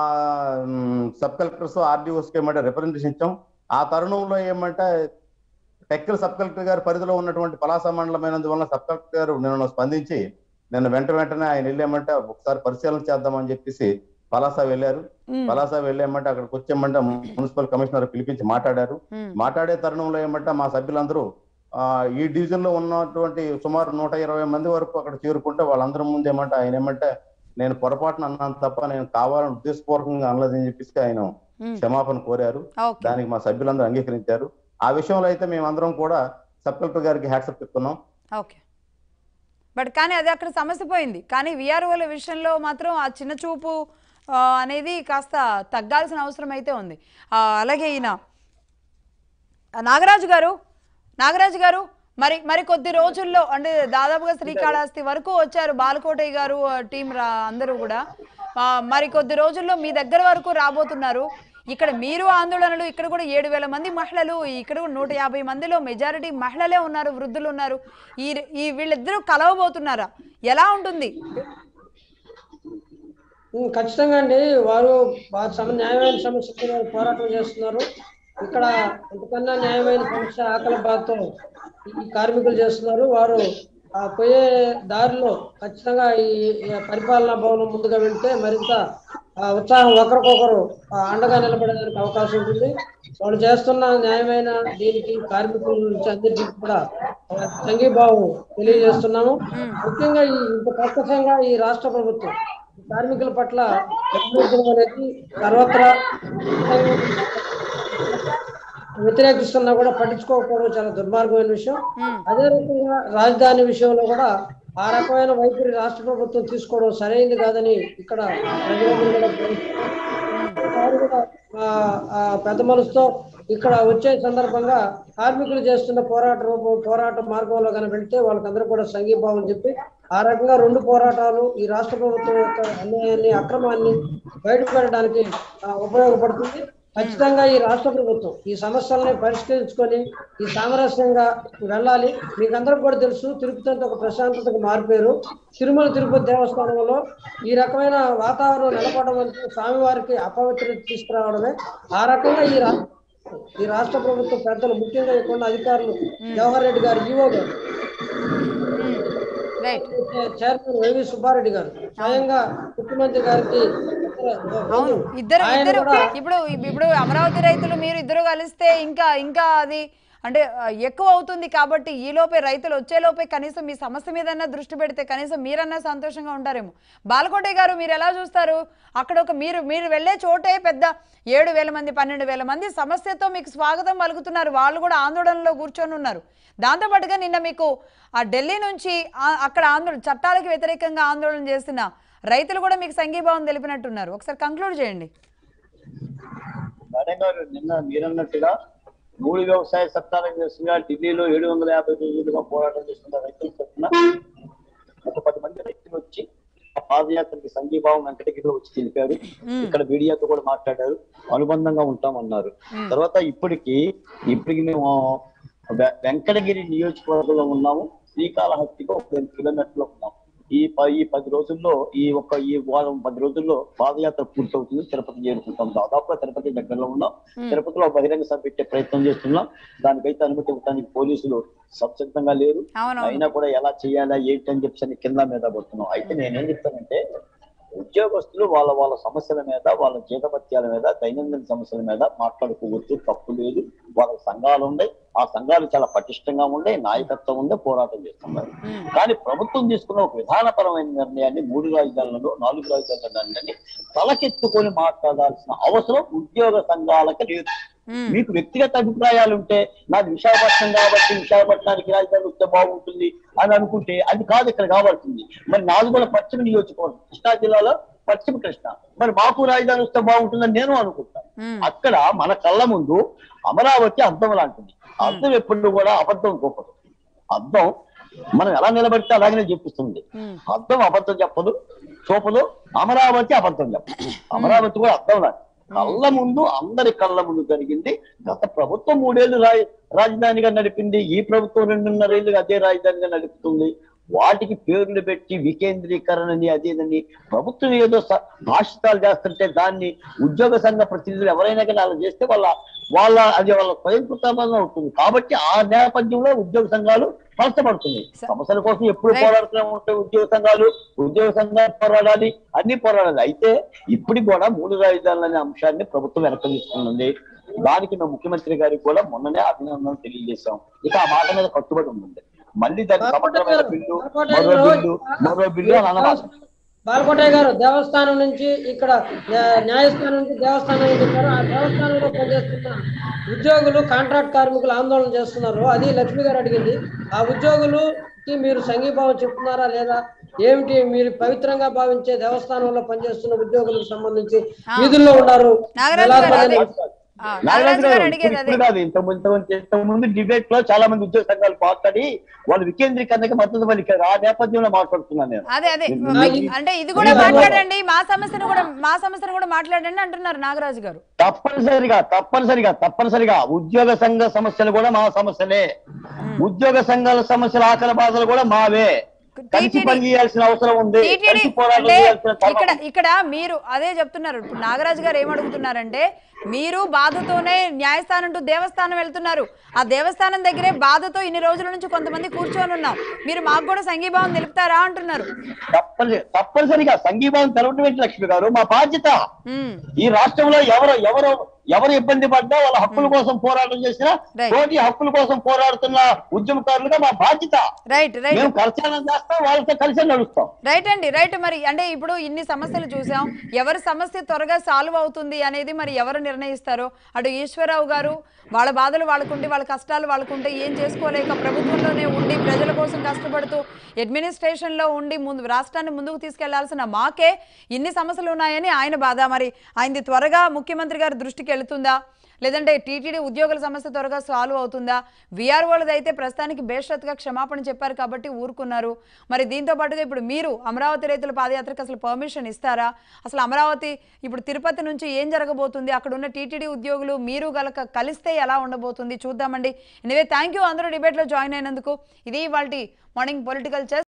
Speaker 6: సబ్ కలెక్టర్స్ ఆర్డీఓస్ కి ఏమంటే రిప్రజెంటేషన్ ఇచ్చాం ఆ తరుణంలో ఏమంటే టెక్కల్ సబ్ కలెక్టర్ గారి పరిధిలో ఉన్నటువంటి పలాస మండలమైనందువల్ల సబ్ కలెక్టర్ గారు నిన్న స్పందించి నిన్న వెంట వెంటనే ఆయన వెళ్ళామంటే ఒకసారి పరిశీలన చేద్దామని చెప్పేసి పలాస వెళ్ళారు
Speaker 1: ఉమ్,
Speaker 6: పలాస వెళ్ళామంటే అక్కడికి వచ్చామంటే మున్సిపల్ కమిషనర్ పిలిపించి మాట్లాడారు
Speaker 1: ఉమ్,
Speaker 6: మాట్లాడే తరుణంలో ఏమంటే మా సభ్యులందరూ ఆ, ఈ డివిజన్ లో ఉన్నటువంటి సుమారు నూట ఇరవై మంది వరకు అక్కడ చేరుకుంటే వాళ్ళందరి ముందు ఏమంటే ఆయన ఏమంటే నేను పొరపాటున అన్నాను తప్ప నేను కావాలని ఉద్దేశపూర్వకంగా అనలేదని చెప్పేసి ఆయన
Speaker 1: ఉమ్.
Speaker 6: క్షమాపణ కోరారు
Speaker 1: ఓకే
Speaker 6: దానికి మా సభ్యులందరూ అంగీకరించారు ఆ విషయంలో అయితే మేమందరం కూడా సబ్ కలెక్టర్ గారికి హ్యాట్సప్ చెప్తున్నాం
Speaker 1: ఓకే బట్ కానీ అది అక్కడ సమస్య పోయింది కానీ విఆర్ఓల విషయంలో మాత్రం ఆ చిన్న చూపు ఆ, అనేది కాస్త తగ్గాల్సిన అవసరం అయితే ఉంది ఆ, అలాగే ఈయన ఆ, నాగరాజు గారు నాగరాజు గారు మరి మరి కొద్ది రోజుల్లో అంటే దాదాపుగా శ్రీకాళహస్తి వరకు వచ్చారు బాలకోటయ్య గారు ఆ, టీం రా అందరూ కూడా ఆ, మరి కొద్ది రోజుల్లో మీ దగ్గర వరకు రాబోతున్నారు ఇక్కడ మీరు ఆందోళనలు ఇక్కడ కూడా ఏడు వేల మంది మహిళలు ఇక్కడ కూడా నూట యాభై మందిలో మెజారిటీ మహిళలే ఉన్నారు వృద్ధులు ఉన్నారు ఈ ఈ వీళ్ళిద్దరూ కలవబోతున్నారా ఎలా ఉంటుంది
Speaker 4: ఉమ్, ఖచ్చితంగా అండి వారు వారి సమ న్యాయమైన సమస్యతో వారు పోరాటం చేస్తున్నారు ఇక్కడ అంతకన్నా న్యాయమైన సమస్య ఆకలి బాధతో ఈ కార్మికులు చేస్తున్నారు వారు ఆ పోయే దారిలో ఖచ్చితంగా ఈ ఈ పరిపాలనా భవనం ముందుగా వెళ్తే మరింత ఆ, ఉత్సాహం ఒకరికొకరు ఆ, అండగా నిలబడడానికి అవకాశం ఉంటుంది వాళ్ళు చేస్తున్న న్యాయమైన దీనికి కార్మికుల నుంచి అందరికీ కూడా ఆ, సంఘీభావం తెలియజేస్తున్నాము ముఖ్యంగా ఈ ఇంత కష్టంగా ఈ రాష్ట్ర ప్రభుత్వం కార్మికుల పట్ల వ్యక్తిగతం అనేది సర్వత్రా వ్యతిరేకిస్తున్నా కూడా పట్టించుకోకపోవడం చాలా దుర్మార్గమైన విషయం
Speaker 1: ఉమ్,
Speaker 4: అదే రకంగా రాజధాని విషయంలో కూడా ఆ రకమైన వైఖరి రాష్ట్ర ప్రభుత్వం తీసుకోవడం సరైంది కాదని ఇక్కడ ప్రజలందరూ కూడా గ్రహిస్తున్నారు. వారు కూడా ఆ, ఆ పెద్ద మనసుతో ఇక్కడ వచ్చే సందర్భంగా కార్మికులు చేస్తున్న పోరాట రూపం పోరాట మార్గంలో కనుక వెళ్తే వాళ్ళకందరూ కూడా సంఘీభావం చెప్పి ఆ రకంగా రెండు పోరాటాలు ఈ రాష్ట్ర ప్రభుత్వం యొక్క అన్యాయాన్ని అక్రమాన్ని బయటపెట్టడానికి ఆ, ఉపయోగపడుతుంది ఖచ్చితంగా ఈ రాష్ట్ర ప్రభుత్వం ఈ సమస్యల్ని పరిష్కరించుకొని ఈ సామరస్యంగా వెళ్ళాలి మీకందరికి కూడా తెలుసు తిరుపతి అంతా ఒక ప్రశాంతతకు మారిపోయారు తిరుమల తిరుపతి దేవస్థానంలో ఈ రకమైన వాతావరణం నెలకొనడం అంటే స్వామివారికి అపవిత్రత తీసుకురావడమే ఆ రకంగా ఈ రాష్ట్ర ఈ రాష్ట్ర ప్రభుత్వ పెద్దలు ముఖ్యంగా ఇక్కడ ఉన్న అధికారులు జవహర్ రెడ్డి గారు ఈవో గారు
Speaker 1: రైట్
Speaker 4: చైర్మన్ వైవి సుబ్బారెడ్డి గారు స్వయంగా ముఖ్యమంత్రి గారికి
Speaker 1: అవును ఇద్దరు
Speaker 4: ఆయన
Speaker 1: ఇద్దరు
Speaker 4: కూడా
Speaker 1: ఇప్పుడు ఇప్పుడు అమరావతి రైతులు మీరు ఇద్దరు కలిస్తే ఇంకా ఇంకా అది అంటే ఆ, ఎక్కువ అవుతుంది కాబట్టి ఈ లోపే రైతులు వచ్చే లోపే కనీసం మీ సమస్య మీదన్నా దృష్టి పెడితే కనీసం మీరన్నా సంతోషంగా ఉంటారేమో బాలకోటయ్య గారు మీరు ఎలా చూస్తారు అక్కడ ఒక మీరు మీరు వెళ్ళే చోటే పెద్ద ఏడు వేల మంది పన్నెండు వేల మంది సమస్యతో మీకు స్వాగతం పలుకుతున్నారు వాళ్ళు కూడా ఆందోళనలో కూర్చొని ఉన్నారు దాంతోపాటుగా నిన్న మీకు ఆ ఢిల్లీ నుంచి ఆ- అక్కడ ఆందోళన చట్టాలకు వ్యతిరేకంగా ఆందోళన చేసిన రైతులు కూడా మీకు సంఘీభావం తెలిపినట్టున్నారు ఒకసారి కంక్లూడ్ చేయండి
Speaker 5: మేడం గారు నిన్న మీరన్నట్టుగా మూడు వ్యవసాయ చట్టాలకు నిరసనగా ఢిల్లీలో ఏడు వందల యాభై రోజులుగా పోరాటం చేస్తున్న రైతుల తరఫున ఒక పది మంది రైతులు వచ్చి ఆ పాదయాత్రకి సంఘీభావం వెంకటగిరిలో వచ్చి తెలిపారు ఇక్కడ మీడియాతో కూడా మాట్లాడారు అనుబంధంగా ఉంటామన్నారు తర్వాత ఇప్పటికి ఇప్పటికి మేము వె- వెంకటగిరి నియోజకవర్గంలో ఉన్నాము శ్రీకాళహస్తికి ఒక రెండు కిలోమీటర్లో ఉన్నాం ఈ ప- ఈ పది రోజుల్లో ఈ ఒక ఈ వారం పది రోజుల్లో పాదయాత్ర పూర్తవుతుంది తిరుపతి చేరుకుంటాం దాదాపుగా తిరుపతి దగ్గరలో ఉన్నాం తిరుపతిలో బహిరంగ సభ పెట్టే ప్రయత్నం చేస్తున్నాం దానికైతే అనుమతి ఇవ్వడానికి పోలీసులు సంసిద్ధంగా లేరు
Speaker 1: అవునవును
Speaker 5: అయినా కూడా ఎలా చేయాలా ఏంటి అని చెప్పి అని కింద మీద పడుతున్నాం అయితే నేనేం చెప్తానంటే ఉద్యోగస్తులు వాళ్ళ వాళ్ళ సమస్యల మీద వాళ్ళ జీతభత్యాల మీద దైనందిన సమస్యల మీద మాట్లాడుకోవచ్చు తప్పు లేదు వాళ్ళ సంఘాలు ఉన్నాయి ఆ సంఘాలు చాలా పటిష్టంగా ఉండే నాయకత్వం ఉండే పోరాటం చేస్తున్నారు కానీ ప్రభుత్వం తీసుకున్న ఒక విధానపరమైన నిర్ణయాన్ని మూడు రాజధానులలో నాలుగు రాజధానులని తలకెత్తుకొని మాట్లాడాల్సిన అవసరం ఉద్యోగ సంఘాలకు లేదు
Speaker 1: మ్మ్.
Speaker 5: మీకు వ్యక్తిగత అభిప్రాయాలు ఉంటే నాకు విశాఖపట్నం కాబట్టి విశాఖపట్నానికి రాజధాని వస్తే బాగుంటుంది అని అనుకుంటే అది కాదు ఇక్కడ కావాల్సింది మరి నాది కూడా పశ్చిమ నియోజకవర్గం కృష్ణా జిల్లాలో పశ్చిమ కృష్ణ మరి మాకు రాజధాని వస్తే బాగుంటుందని నేను అనుకుంటాను
Speaker 1: మ్మ్.
Speaker 5: అక్కడ మన కళ్ళ ముందు అమరావతి అర్థం లాంటిది అర్థం ఎప్పుడు కూడా అబద్ధం గొప్పదు అర్థం మనం ఎలా నిలబడితే అలాగనే చూపిస్తుంది
Speaker 1: మ్మ్.
Speaker 5: అర్థం అబద్ధం చెప్పదు చూపదు అమరావతి అబద్ధం చెప్పదు అమరావతి కూడా అర్థం లాంటి కళ్ళ ముందు అందరి కళ్ళ ముందు జరిగింది గత ప్రభుత్వం మూడేళ్లు రాయ రాజధానిగా నడిపింది ఈ ప్రభుత్వం రెండున్నర ఏళ్ళుగా అదే రాజధానిగా నడుపుతుంది వాటికి పేర్లు పెట్టి వికేంద్రీకరణని అదేదని ప్రభుత్వం ఏదో స- భాషితాలు చేస్తుంటే దాన్ని ఉద్యోగ సంఘ ప్రతినిధులు ఎవరైనా కానీ అలా చేస్తే వాళ్ళ వాళ్ళ అది వాళ్ళ స్వయం కృతమన్నా అవుతుంది కాబట్టి ఆ నేపథ్యంలో ఉద్యోగ సంఘాలు పలచబడుతుంది
Speaker 1: స-
Speaker 5: సమస్యల కోసం ఎప్పుడు
Speaker 1: Right.
Speaker 5: పోరాడుతూనే ఉంటాయి ఉద్యోగ సంఘాలు ఉద్యోగ సంఘాలు పోరాడాలి అన్ని పోరాడాలి అయితే ఇప్పటికి కూడా మూడు రాజధానులు అనే అంశాన్ని ప్రభుత్వం వెనక్కి తీసుకుంటుంది దానికి మేము ముఖ్యమంత్రి గారికి కూడా మొన్ననే అభినందనలు తెలియజేశాం ఇక ఆ మాట మీద కట్టుబడి ఉంటుంది మళ్ళీ దానికి సమగ్రమైన బిల్లు మరో బిల్లు మరో బిల్లు అని అనమాట
Speaker 4: బాలకోటయ్య గారు దేవస్థానం నుంచి ఇక్కడ న్యా- న్యాయస్థానం నుంచి దేవస్థానం చెప్పారు ఆ దేవస్థానంలో పనిచేస్తున్న ఉద్యోగులు కాంట్రాక్ట్ కార్మికులు ఆందోళన చేస్తున్నారు అది లక్ష్మి గారు అడిగింది ఆ ఉద్యోగులుకి మీరు సంఘీభావం చెప్తున్నారా లేదా ఏమిటి మీరు పవిత్రంగా భావించే దేవస్థానంలో పనిచేస్తున్న ఉద్యోగులకు సంబంధించి వీధుల్లో ఉన్నారు
Speaker 1: నాగరాజు
Speaker 4: ఎలా
Speaker 1: గారు అదే
Speaker 4: పని-
Speaker 1: ఆ,
Speaker 5: నాగరాజు
Speaker 1: నాగరాజు గారు
Speaker 5: గారు
Speaker 1: అడిగేది
Speaker 5: ఇప్పుడు
Speaker 1: అదే
Speaker 5: ఇప్పుడు కాదు ఇంత ముందు ఇంత ముందు డిబేట్ లో చాలా మంది ఉద్యోగ సంఘాలు మాట్లాడి వాళ్ళు వికేంద్రీకరణకి మద్దతు పలికారు ఆ నేపథ్యంలో మాట్లాడుతున్నాను నేను
Speaker 1: అదే అదే
Speaker 5: ఆ,
Speaker 1: మీ-
Speaker 4: ఇది-
Speaker 1: అంటే ఇది కూడా
Speaker 4: ఇది
Speaker 1: మాట్లాడండి మా సమస్యను కూడా మా సమస్యను కూడా మాట్లాడండి అంటున్నారు నాగరాజు గారు
Speaker 5: తప్పనిసరిగా తప్పనిసరిగా తప్పనిసరిగా ఉద్యోగ సంఘ సమస్యలు కూడా మా సమస్యలే ఉద్యోగ సంఘాల సమస్యల ఆకలి బాధలు కూడా మావే కలిసి
Speaker 1: TTD
Speaker 5: పని చేయాల్సిన అవసరం ఉంది
Speaker 1: టీటీడీ
Speaker 5: కలిసి పోరాటం
Speaker 1: అంటే
Speaker 5: చేయాల్సిన తరం
Speaker 1: ఇక్కడ ఇక్కడ మీరు అదే చెప్తున్నారు ఇప్పుడు నాగరాజు గారు ఏమడుగుతున్నారంటే మీరు బాధతోనే న్యాయస్థానం టు దేవస్థానం వెళ్తున్నారు ఆ దేవస్థానం దగ్గరే బాధతో ఇన్ని రోజుల నుంచి కొంతమంది కూర్చొని ఉన్నాం మీరు మాకు కూడా సంఘీభావం తెలుపుతారా అంటున్నారు
Speaker 5: తప్పని తప్పనిసరిగా సంఘీభావం తెలవటం ఏంటి లక్ష్మి గారు మా బాధ్యత
Speaker 1: ఉమ్,
Speaker 5: ఈ రాష్ట్రంలో ఎవరు ఎవరు ఎవరు ఇబ్బంది పడ్డా వాళ్ళ హక్కుల కోసం పోరాటం చేసినా
Speaker 1: Right.
Speaker 5: తోటి హక్కుల కోసం పోరాడుతున్న ఉద్యమకారులుగా మా బాధ్యత
Speaker 1: రైట్ రైట్
Speaker 5: మేము కలిసి చేస్తాం వాళ్ళతో కలిసి నడుస్తాం
Speaker 1: రైట్ అండి రైట్ మరి అంటే ఇప్పుడు ఇన్ని సమస్యలు చూసాం ఎవరి సమస్య త్వరగా సాల్వ్ అవుతుంది అనేది మరి ఎవరు నిర్ణయిస్తారో అటు ఈశ్వరరావు గారు వాళ్ళ బాధలు వాళ్ళకుంటే వాళ్ళ కష్టాలు వాళ్ళకుంటే ఏం చేసుకోలేక ప్రభుత్వంలోనే ఉండి ప్రజల కోసం కష్టపడుతూ అడ్మినిస్ట్రేషన్లో ఉండి ముందు రాష్ట్రాన్ని ముందుకు తీసుకెళ్లాల్సిన మాకే ఇన్ని సమస్యలు ఉన్నాయని ఆయన బాధ మరి ఆయనది త్వరగా ముఖ్యమంత్రి గారి దృష్టికి వెళుతుందా లేదంటే టీటీడీ ఉద్యోగుల సమస్య త్వరగా సాల్వ్ అవుతుందా విఆర్ఓలది అయితే ప్రస్తుతానికి బేషరత్గా క్షమాపణ చెప్పారు కాబట్టి ఊరుకున్నారు మరి దీంతో పాటుగా ఇప్పుడు మీరు అమరావతి రైతుల పాదయాత్రకు అసలు పర్మిషన్ ఇస్తారా అసలు అమరావతి ఇప్పుడు తిరుపతి నుంచి ఏం జరగబోతుంది అక్కడ ఉన్న టీటీడీ ఉద్యోగులు మీరు గలక కలిస్తే ఎలా ఉండబోతుంది చూద్దామండి ఎనివే థ్యాంక్ యూ అందరూ డిబేట్లో జాయిన్ అయినందుకు ఇది వాళ్ళ మార్నింగ్ పొలిటికల్ చెస్